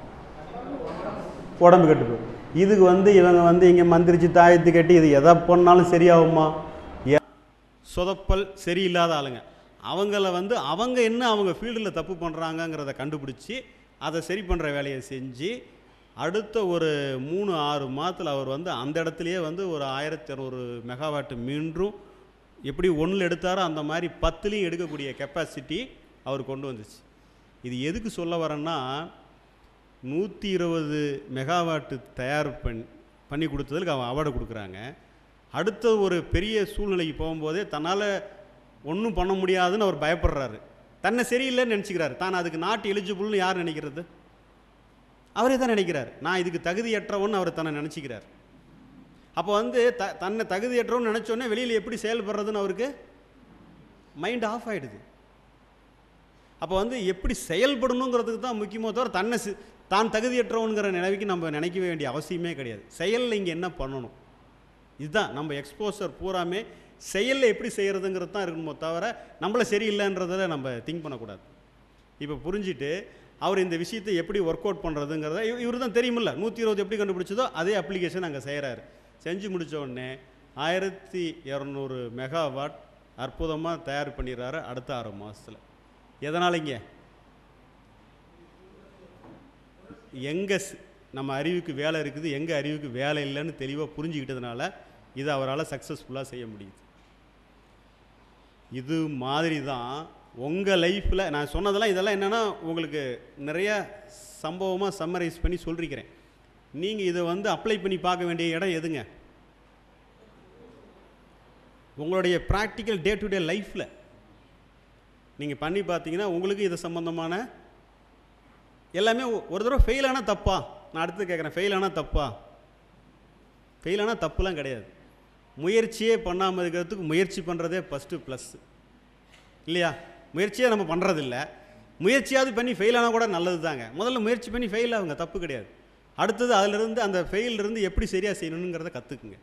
உடம்பு கெட்டு போகும் இதுக்கு வந்து இவங்க வந்து இங்கே மந்திரிச்சு தாயத்து கட்டி இது எதை பண்ணாலும் சரியாகுமா ஏ- சொதப்பல் சரியில்லாத ஆளுங்க அவங்கள வந்து அவங்க என்ன அவங்க ஃபீல்டில் தப்பு பண்ணுறாங்கங்கிறத கண்டுபிடிச்சி அதை சரி பண்ணுற வேலையை செஞ்சு அடுத்த ஒரு மூணு ஆறு மாதத்தில் அவர் வந்து அந்த இடத்துலையே வந்து ஒரு ஆயிரத்தி இரநூறு மெகாவாட் மீண்டும் எப்படி ஒன்றில் எடுத்தாரோ அந்த மாதிரி பத்துலேயும் எடுக்கக்கூடிய கெப்பாசிட்டி அவர் கொண்டு வந்துச்சு இது எதுக்கு சொல்ல வரேன்னா நூற்றி இருபது மெகாவாட்டு தயார் பண்ணி பண்ணி கொடுத்ததுக்கு அவன் அவார்டு கொடுக்குறாங்க அடுத்த ஒரு பெரிய சூழ்நிலைக்கு போகும்போதே தன்னால் ஒன்றும் பண்ண முடியாதுன்னு அவர் பயப்படுறாரு தன்னை சரியில்லைன்னு நினச்சிக்கிறாரு தான் அதுக்கு நாட் எலிஜிபிள்னு யார் நினைக்கிறது அவரே தான் நினைக்கிறார் நான் இதுக்கு தகுதியற்றவன்னு அவர் தன்னை நினச்சிக்கிறார் அப்போ வந்து த தன்னை தகுதியற்றவன்னு நினச்சோன்னே வெளியில் எப்படி செயல்படுறதுன்னு அவருக்கு மைண்ட் ஆஃப் ஆகிடுது அப்போ வந்து எப்படி செயல்படணுங்கிறதுக்கு தான் முக்கியமோ தவிர தன்னை சி- தான் தகுதியற்றவனுங்கிற நினைவுக்கு நம்ம நினைக்க வேண்டிய அவசியமே கிடையாது செயலில் இங்கே என்ன பண்ணணும் இதுதான் நம்ம எக்ஸ்போசர் பூராமே செயலில் எப்படி செய்கிறதுங்கிறது தான் இருக்கணுமோ தவிர நம்மள சரியில்லைன்றதில் நம்ம திங்க் பண்ணக்கூடாது இப்போ புரிஞ்சுட்டு அவர் இந்த விஷயத்தை எப்படி ஒர்க் அவுட் பண்ணுறதுங்கிறத இவர் தான் தெரியுமில்ல நூற்றி இருபது எப்படி கண்டுபிடிச்சதோ அதே அப்ளிகேஷன் அங்கே செய்கிறாரு செஞ்சு முடிச்ச உடனே ஆயிரத்தி இரநூறு மெகாவாட் அற்புதமாக தயார் பண்ணிடுறாரு அடுத்த ஆறு மாதத்தில் எதனாலங்க எங்கே நம்ம அறிவுக்கு வேலை இருக்குது எங்கே அறிவுக்கு வேலை இல்லைன்னு தெளிவாக புரிஞ்சுக்கிட்டதுனால இதை அவரால் சக்ஸஸ்ஃபுல்லாக செய்ய முடியுது இது மாதிரி தான் உங்கள் லைஃப்பில் நான் சொன்னதெல்லாம் இதெல்லாம் என்னென்னா உங்களுக்கு நிறைய சம்பவமாக சம்மரைஸ் பண்ணி சொல்லிருக்கிறேன் நீங்கள் இதை வந்து அப்ளை பண்ணி பார்க்க வேண்டிய இடம் எதுங்க உங்களுடைய ப்ராக்டிக்கல் டே டு டே லைஃப்பில் நீங்கள் பண்ணி பார்த்தீங்கன்னா உங்களுக்கு இது சம்மந்தமான எல்லாமே ஒ- ஒரு தடவை ஃபெயில் ஆனால் தப்பா நான் அடுத்து கேட்குறேன் ஃபெயில் ஆனால் தப்பா ஃபெயில் ஆனால் தப்புலாம் கிடையாது முயற்சியே பண்ணாமல் இருக்கிறதுக்கு முயற்சி பண்ணுறதே ஃபஸ்ட்டு ப்ளஸ் இல்லையா முயற்சியே நம்ம பண்ணுறதில்ல முயற்சியாவது பண்ணி ஃபெயில் ஆனால் கூட நல்லது தாங்க முதல்ல முயற்சி பண்ணி ஃபெயில் ஆகுங்க தப்பு கிடையாது அடுத்தது அதிலிருந்து அந்த fail இருந்து எப்படி சரியாக செய்யணுங்கிறத கற்றுக்குங்க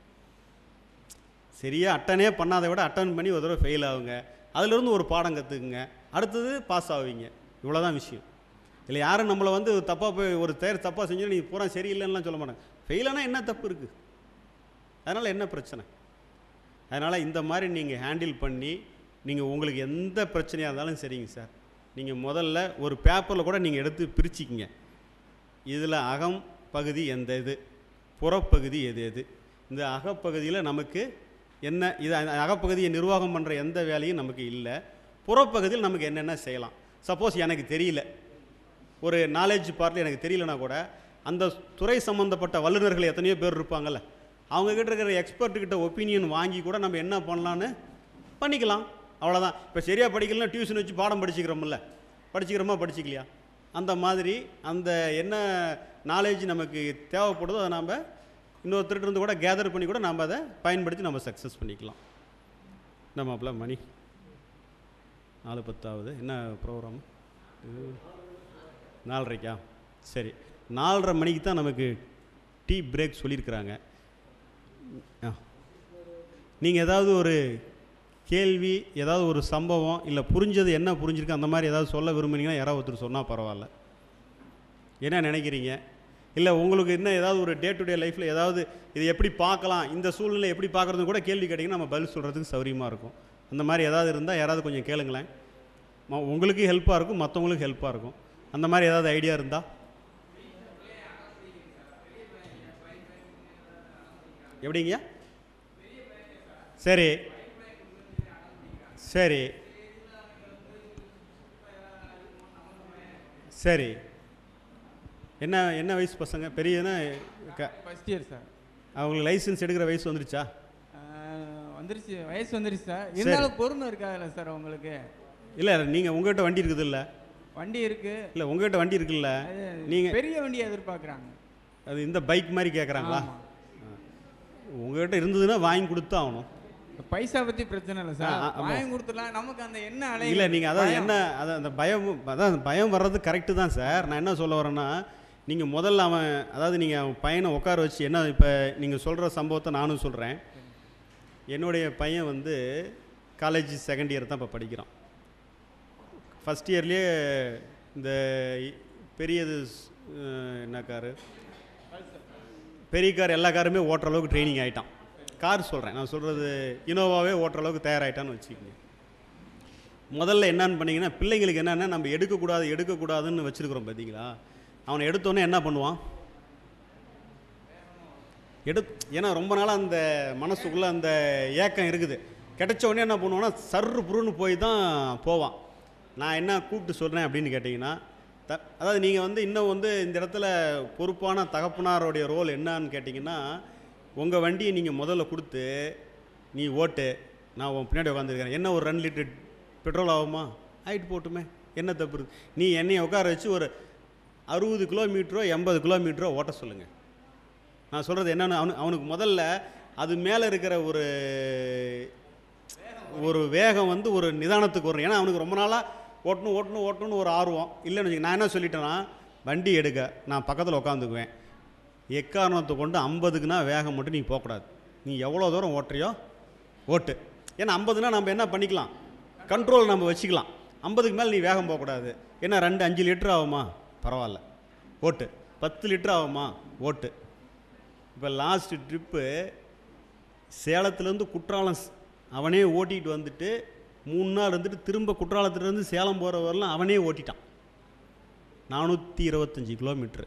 சரியாக அட்டனே பண்ணாத விட அட்டன் பண்ணி ஒரு தடவை ஃபெயில் ஆகுங்க அதிலிருந்து ஒரு பாடம் கற்றுக்குங்க அடுத்தது பாஸ் ஆவீங்க இவ்வளோதான் விஷயம் இல்லை யாரும் நம்மளை வந்து தப்பாக போய் ஒரு தேர் தப்பாக செஞ்சு நீ பூரா சரியில்லைன்னுலாம் சொல்ல மாட்டாங்க ஃபெயிலானா என்ன தப்பு இருக்குது அதனால் என்ன பிரச்சனை அதனால் இந்த மாதிரி நீங்கள் ஹேண்டில் பண்ணி நீங்கள் உங்களுக்கு எந்த பிரச்சனையாக இருந்தாலும் சரிங்க சார் நீங்கள் முதல்ல ஒரு பேப்பரில் கூட நீங்கள் எடுத்து பிரிச்சுக்கிங்க இதில் அகம் பகுதி எந்த இது புறப்பகுதி எது எது இந்த அகப்பகுதியில் நமக்கு என்ன இது அந்த அகப்பகுதியை நிர்வாகம் பண்ணுற எந்த வேலையும் நமக்கு இல்லை புறப்பகுதியில் நமக்கு என்னென்ன செய்யலாம் சப்போஸ் எனக்கு தெரியல ஒரு நாலேஜ் பார்ட்டில் எனக்கு தெரியலனா கூட அந்த துறை சம்மந்தப்பட்ட வல்லுநர்கள் எத்தனையோ பேர் இருப்பாங்கல்ல அவங்க கிட்ட இருக்கிற எக்ஸ்பர்ட் கிட்ட ஒப்பீனியன் வாங்கி கூட நம்ம என்ன பண்ணலான்னு பண்ணிக்கலாம் அவ்வளோதான் இப்போ சரியாக படிக்கலன்னா டியூஷன் வச்சு பாடம் படிச்சுக்கிறோம்ல படிச்சுக்கிறோமா படிச்சுக்கலையா அந்த மாதிரி அந்த என்ன நாலேஜ் நமக்கு தேவைப்படுதோ அதை நாம் இன்னொருத்தர்கிட்ட இருந்து கூட கேதர் பண்ணி கூட நம்ம அதை பயன்படுத்தி நம்ம சக்ஸஸ் பண்ணிக்கலாம் இந்த மாப்பிள்ள மணி நாலு பத்தாவது என்ன ப்ரோக்ராம் நாலரைக்கா சரி நாலரை மணிக்கு தான் நமக்கு டீ பிரேக் சொல்லியிருக்கிறாங்க ஆ நீங்கள் ஏதாவது ஒரு கேள்வி ஏதாவது ஒரு சம்பவம் இல்லை புரிஞ்சது என்ன புரிஞ்சிருக்கு அந்த மாதிரி ஏதாவது சொல்ல விரும்புனீங்கன்னா யாராவது ஒருத்தர் சொன்னால் பரவாயில்ல என்ன நினைக்கிறீங்க இல்லை உங்களுக்கு இன்னும் ஏதாவது ஒரு டே டு டே லைஃப்பில் ஏதாவது இது எப்படி பார்க்கலாம் இந்த சூழ்நிலை எப்படி பார்க்குறதுன்னு கூட கேள்வி கேட்டிங்கன்னா நம்ம பதில் சொல்கிறதுக்கு சௌரியமாக இருக்கும் அந்த மாதிரி ஏதாவது இருந்தால் யாராவது கொஞ்சம் கேளுங்களேன் ம- உங்களுக்கு ஹெல்ப்பாக இருக்கும் மற்றவங்களுக்கு ஹெல்ப்பாக இருக்கும் அந்த மாதிரி ஏதாவது ஐடியா இருந்தால் எப்படிங்கய்யா சரி சரி சரி என்ன என்ன வயசு பசங்க பெரியனா க- ஃபர்ஸ்ட் இயர் சார் அவங்களுக்கு லைசென்ஸ் எடுக்கிற வயசு வந்துருச்சா வந்துருச்சு வயசு வந்துருச்சு சார் இருந்தாலும் பொறுமை இருக்காதுல்ல சார் உங்களுக்கு இல்லை நீங்கள் உங்கள்கிட்ட வண்டி இருக்குது இல்லை வண்டி இருக்கு இல்லை உங்கள்கிட்ட வண்டி இருக்குல்ல அது நீங்கள் பெரிய வண்டியை எதிர்பார்க்குறாங்க அது இந்த பைக் மாதிரி கேட்குறாங்களா ஆமா. உங்கள்கிட்ட இருந்ததுன்னா வாங்கி கொடுத்து ஆகணும் பைசா பத்தி பிரச்சனை இல்லை சார் ஆ, ஆ, ஆமா. வாங்கி கொடுத்துடலாம் நமக்கு அந்த என்ன அலை இல்லை நீங்கள் அதான் என்ன அது அந்த பயம் அதான் அந்த பயம் வர்றது கரெக்டு தான் சார் நான் என்ன சொல்ல வரேன்னா நீங்கள் முதல்ல அவன் அதாவது நீங்கள் அவன் பையனை உட்கார வச்சு என்ன இப்போ நீங்கள் சொல்கிற சம்பவத்தை நானும் சொல்கிறேன் என்னுடைய பையன் வந்து காலேஜ் செகண்ட் இயர் தான் இப்போ படிக்கிறான் ஃபஸ்ட் இயர்லேயே இந்த இ- பெரியது ஸ்- அஹ், என்ன காரு பெரிய கார் எல்லா காருமே ஓட்டுற அளவுக்கு ட்ரைனிங் ஆகிட்டான் கார் சொல்கிறேன் நான் சொல்கிறது இனோவாவே ஓட்டுற அளவுக்கு தயாராகிட்டான்னு வச்சுக்கோங்க முதல்ல என்னன்னு பண்ணீங்கன்னா பிள்ளைங்களுக்கு என்னென்னா நம்ம எடுக்கக்கூடாது எடுக்கக்கூடாதுன்னு வச்சுருக்குறோம் பார்த்தீங்களா அவனை எடுத்தோன்னே என்ன பண்ணுவான் எடு ஏன்னா ரொம்ப நாளாக அந்த மனசுக்குள்ளே அந்த ஏக்கம் இருக்குது கிடைச்ச உடனே என்ன பண்ணுவான்னா சர்ரு புருன்னு போய் தான் போவான் நான் என்ன கூப்பிட்டு சொல்கிறேன் அப்படின்னு கேட்டிங்கன்னா த அதாவது நீங்கள் வந்து இன்னும் வந்து இந்த இடத்துல பொறுப்பான தகப்பனாருடைய ரோல் என்னன்னு கேட்டிங்கன்னா உங்கள் வண்டியை நீங்கள் முதல்ல கொடுத்து நீ ஓட்டு நான் உன் பின்னாடி உட்காந்துருக்கிறேன் என்ன ஒரு ரெண்டு லிட்டர் பெட்ரோல் ஆகுமா ஆகிட்டு போட்டுமே என்ன தப்பு இருக்கு நீ என்னைய உட்கார வச்சு ஒரு அறுபது கிலோமீட்டரோ எண்பது கிலோமீட்டரோ ஓட்ட சொல்லுங்கள் நான் சொல்கிறது என்னென்னு அவனு அவனுக்கு முதல்ல அது மேலே இருக்கிற ஒரு ஒரு வேகம் வந்து ஒரு நிதானத்துக்கு வரும் ஏன்னா அவனுக்கு ரொம்ப நாளாக ஓட்டணும் ஓட்டணும் ஓட்டணும்னு ஒரு ஆர்வம் இல்லைன்னு வச்சுக்க நான் என்ன சொல்லிட்டேன்னா வண்டி எடுக்க நான் பக்கத்தில் உட்காந்துக்குவேன் எக்காரணத்தை கொண்டு ஐம்பதுக்குனா வேகம் மட்டும் நீ போகக்கூடாது நீ எவ்வளோ தூரம் ஓட்டுறியோ ஓட்டு ஏன்னா ஐம்பதுனா நம்ம என்ன பண்ணிக்கலாம் கண்ட்ரோல் நம்ம வச்சுக்கலாம் ஐம்பதுக்கு மேலே நீ வேகம் போகக்கூடாது என்ன ரெண்டு அஞ்சு லிட்டர் ஆகுமா பரவாயில்ல ஓட்டு பத்து லிட்டர் ஆகுமா ஓட்டு இப்போ லாஸ்ட் ட்ரிப்பு சேலத்துலேருந்து குற்றாலம் ஸ்- அவனே ஓட்டிகிட்டு வந்துட்டு மூணு நாள் இருந்துட்டு திரும்ப குற்றாலத்துலேருந்து சேலம் போகிற வரலாம் அவனே ஓட்டிட்டான் நானூற்றி இருபத்தஞ்சி கிலோமீட்ரு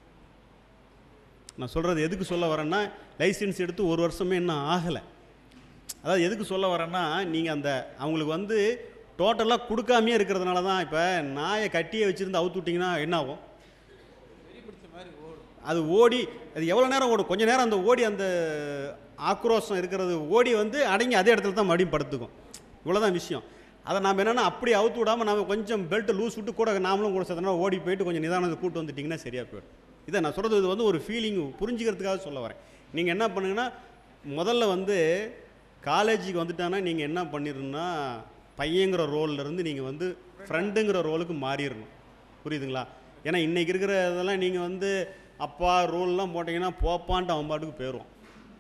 நான் சொல்கிறது எதுக்கு சொல்ல வரேன்னா லைசென்ஸ் எடுத்து ஒரு வருஷமே இன்னும் ஆகலை அதாவது எதுக்கு சொல்ல வரேன்னா நீங்கள் அந்த அவங்களுக்கு வந்து டோட்டலாக கொடுக்காமையே இருக்கிறதுனால தான் இப்போ நாயை கட்டியே வச்சுருந்து அவுத்து விட்டிங்கன்னா என்ன ஆகும் வெறி பிடிச்ச மாதிரி ஓடும் அது ஓடி அது எவ்வளோ நேரம் ஓடும் கொஞ்ச நேரம் அந்த ஓடி அந்த ஆக்ரோஷம் இருக்கிறது ஓடி வந்து அடங்கி அதே இடத்துல தான் மறுபடியும் படுத்துக்கும் இவ்வளோதான் விஷயம் அதை நாம் என்னென்னா அப்படி அவுத்து விடாமல் நாம கொஞ்சம் பெல்ட்டை லூஸ் விட்டு கூட நாமளும் கூட சேர்த்தனா ஓடி போயிட்டு கொஞ்சம் நிதானத்தை கூட்டு வந்துட்டிங்கன்னா சரியாக போயிடும் இதை நான் சொல்கிறது இது வந்து ஒரு ஃபீலிங் புரிஞ்சுக்கிறதுக்காக சொல்ல வரேன் நீங்கள் என்ன பண்ணுங்கன்னா முதல்ல வந்து காலேஜுக்கு வந்துட்டானா நீங்கள் என்ன பண்ணிடணும்னா பையங்கிற ரோல்ல இருந்து நீங்கள் வந்து ஃப்ரெண்டுங்கிற ரோலுக்கு மாறிடணும் புரியுதுங்களா ஏன்னா இன்றைக்கி இருக்கிற இதெல்லாம் நீங்கள் வந்து அப்பா ரோல்லாம் போட்டிங்கன்னா போப்பான்ட்டு அவன் பாட்டுக்கு போயிடுவான்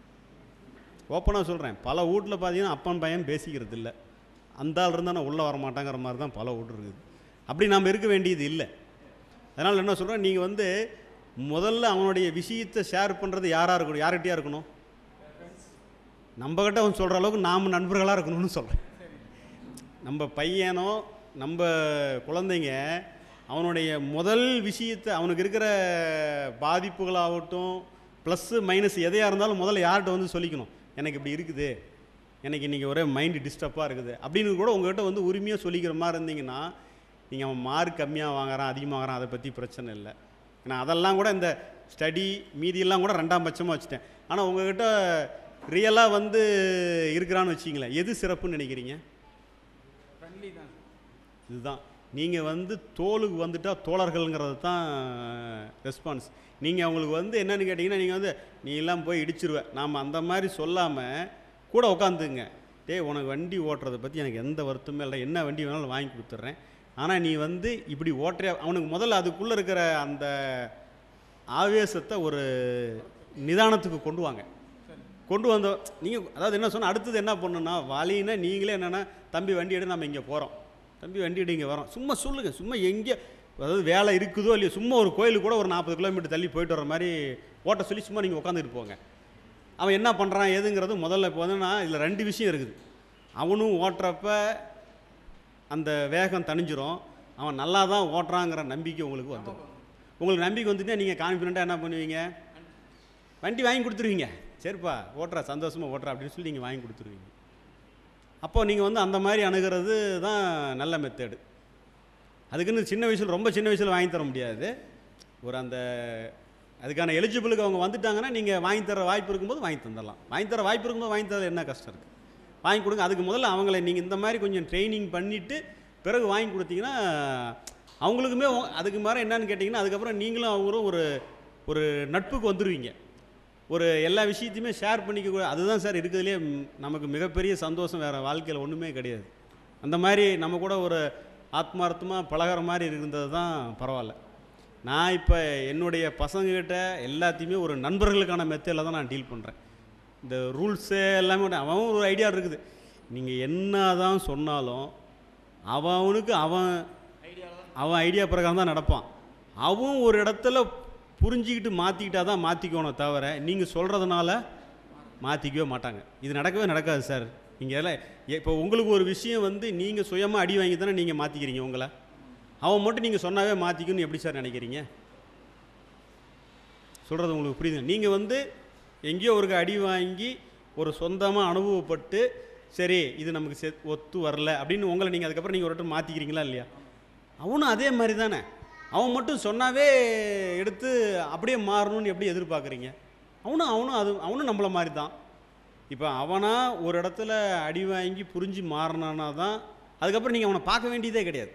ஓப்பனாக சொல்கிறேன் பல வீட்டில் பார்த்தீங்கன்னா அப்பன் பையன் பேசிக்கிறது இல்லை அந்த ஆள் இருந்தால் நான் உள்ளே வர மாட்டாங்கிற மாதிரி தான் பல வீடு இருக்குது அப்படி நாம் இருக்க வேண்டியது இல்லை அதனால் என்ன சொல்கிறேன் நீங்கள் வந்து முதல்ல அவனுடைய விஷயத்தை ஷேர் பண்ணுறது யாராக இருக்கணும் யார்கிட்டயா இருக்கணும் நம்மக்கிட்ட அவன் சொல்கிற அளவுக்கு நாம் நண்பர்களாக இருக்கணும்னு சொல்கிறேன் நம்ம பையனோ நம்ம குழந்தைங்க அவனுடைய முதல் விஷயத்தை அவனுக்கு இருக்கிற பாதிப்புகளாகட்டும் ப்ளஸ்ஸு மைனஸ் எதையாக இருந்தாலும் முதல்ல யார்கிட்ட வந்து சொல்லிக்கணும் எனக்கு இப்படி இருக்குது எனக்கு இன்றைக்கி ஒரே மைண்டு டிஸ்டர்பாக இருக்குது அப்படின்னு கூட உங்கள்கிட்ட வந்து உரிமையாக சொல்லிக்கிற மாதிரி இருந்தீங்கன்னா நீங்கள் அவன் மார்க் கம்மியாக வாங்குறான் அதிகமாக வாங்குறான் அதை பற்றி பிரச்சனை இல்லை ஏன்னா அதெல்லாம் கூட இந்த ஸ்டடி மீதியெல்லாம் கூட ரெண்டாம் பட்சமாக வச்சுட்டேன் ஆனால் உங்ககிட்ட ரியலாக வந்து இருக்கிறான்னு வச்சிங்களேன் எது சிறப்புன்னு நினைக்கிறீங்க ஃப்ரெண்ட்லி தான் இதுதான் நீங்கள் வந்து தோலுக்கு வந்துட்டால் தோழர்கள்ங்கிறது தான் ரெஸ்பான்ஸ் நீங்கள் அவங்களுக்கு வந்து என்னன்னு கேட்டிங்கன்னா நீங்கள் வந்து நீ எல்லாம் போய் இடிச்சிருவ நாம் அந்த மாதிரி சொல்லாமல் கூட உட்காந்துங்க டேய் உனக்கு வண்டி ஓட்டுறதை பற்றி எனக்கு எந்த வருத்தமே இல்லை என்ன வண்டி வேணாலும் வாங்கி கொடுத்துட்றேன் ஆனால் நீ வந்து இப்படி ஓட்டுறியா அவனுக்கு முதல்ல அதுக்குள்ளே இருக்கிற அந்த ஆவேசத்தை ஒரு நிதானத்துக்கு கொண்டு வாங்க கொண்டு வந்த நீங்கள் அதாவது என்ன சொன்னால் அடுத்தது என்ன பண்ணுன்னா வழின்னா நீங்களே என்னென்னா தம்பி வண்டி எடு நம்ம இங்கே போகிறோம் தம்பி வண்டி எடு இங்கே வரோம் சும்மா சொல்லுங்கள் சும்மா எங்கே அதாவது வேலை இருக்குதோ இல்லையோ சும்மா ஒரு கோயிலுக்கு கூட ஒரு நாற்பது கிலோமீட்டர் தள்ளி போயிட்டு வர மாதிரி ஓட்ட சொல்லி சும்மா நீங்கள் உட்காந்துட்டு போங்க அவன் என்ன பண்ணுறான் ஏதுங்கிறது முதல்ல இப்போ வந்துன்னா இதில் ரெண்டு விஷயம் இருக்குது அவனும் ஓட்டுறப்ப அந்த வேகம் தணிஞ்சிரும் அவன் நல்லா தான் ஓட்டுறாங்கிற நம்பிக்கை உங்களுக்கு வந்துடும் உங்களுக்கு நம்பிக்கை வந்துட்டா நீங்கள் கான்ஃபிடெண்ட்டாக என்ன பண்ணுவீங்க வண்டி வாங்கி கொடுத்துருவீங்க சரிப்பா ஓட்டுறா சந்தோஷமாக ஓட்டுறா அப்படின்னு சொல்லி நீங்கள் வாங்கி கொடுத்துருவீங்க அப்போ நீங்கள் வந்து அந்த மாதிரி அணுகிறது தான் நல்ல மெத்தேடு அதுக்குன்னு சின்ன வயசில் ரொம்ப சின்ன வயசில் வாங்கி தர முடியாது ஒரு அந்த அதுக்கான எலிஜிபிளுக்கு அவங்க வந்துட்டாங்கன்னா நீங்கள் வாங்கி தர வாய்ப்பு இருக்கும்போது வாங்கி தந்துடலாம் வாங்கி தர வாய்ப்பு இருக்கும்போது வாங்கி தரது என்ன கஷ்டம் இருக்குது வாங்கி கொடுங்க அதுக்கு முதல்ல அவங்கள நீங்கள் இந்த மாதிரி கொஞ்சம் ட்ரைனிங் பண்ணிவிட்டு பிறகு வாங்கி கொடுத்தீங்கன்னா அவங்களுக்குமே உ- அதுக்கு மாதிரி என்னன்னு கேட்டிங்கன்னா அதுக்கப்புறம் நீங்களும் அவங்களும் ஒரு ஒரு நட்புக்கு வந்துடுவீங்க ஒரு எல்லா விஷயத்தையுமே ஷேர் பண்ணிக்க கூட அதுதான் சார் இருக்கிறதுலே ம், நமக்கு மிகப்பெரிய சந்தோஷம் வேறு வாழ்க்கையில் ஒன்றுமே கிடையாது அந்த மாதிரி நம்ம கூட ஒரு ஆத்மார்த்தமாக பழகுற மாதிரி இருந்தது தான் பரவாயில்ல நான் இப்போ என்னுடைய பசங்கக்கிட்ட எல்லாத்தையுமே ஒரு நண்பர்களுக்கான மெத்தடில் தான் நான் டீல் பண்ணுறேன் இந்த ரூல்ஸு எல்லாமே உண்டு. அவன் ஒரு ஐடியா இருக்குது நீங்கள் என்ன தான் சொன்னாலும் அவன் அவனுக்கு அவன் அவன் ஐடியா பிரகாரம் தான் நடப்பான் அவன் ஒரு இடத்துல புரிஞ்சிக்கிட்டு மாற்றிக்கிட்டா தான் மாற்றிக்கணும் தவிர நீங்கள் சொல்கிறதுனால மாற்றிக்கவே மாட்டாங்க இது நடக்கவே நடக்காது சார் நீங்கள் எல்லாம் இப்போ உங்களுக்கு ஒரு விஷயம் வந்து நீங்கள் சுயமாக அடி வாங்கி தானே நீங்கள் மாற்றிக்கிறீங்க உங்களை அவன் மட்டும் நீங்கள் சொன்னாவே மாற்றிக்கணும்னு எப்படி சார் நினைக்கிறீங்க சொல்கிறது உங்களுக்கு புரியுது நீங்கள் வந்து எங்கேயோ ஒரு அடி வாங்கி ஒரு சொந்தமாக அனுபவப்பட்டு சரி இது நமக்கு செ ஒத்து வரல அப்படின்னு உங்களை நீங்கள் அதுக்கப்புறம் நீங்கள் ஒரு இடத்துல மாற்றிக்கிறீங்களா இல்லையா அவனும் அதே மாதிரி தானே அவன் மட்டும் சொன்னாவே எடுத்து அப்படியே மாறணும்னு எப்படி எதிர்பார்க்குறீங்க அவனும் அவனும் அது அவனும் நம்மள மாதிரி தான் இப்போ அவனா ஒரு இடத்துல அடி வாங்கி புரிஞ்சு மாறினானா தான் அதுக்கப்புறம் நீங்கள் அவனை பார்க்க வேண்டியதே கிடையாது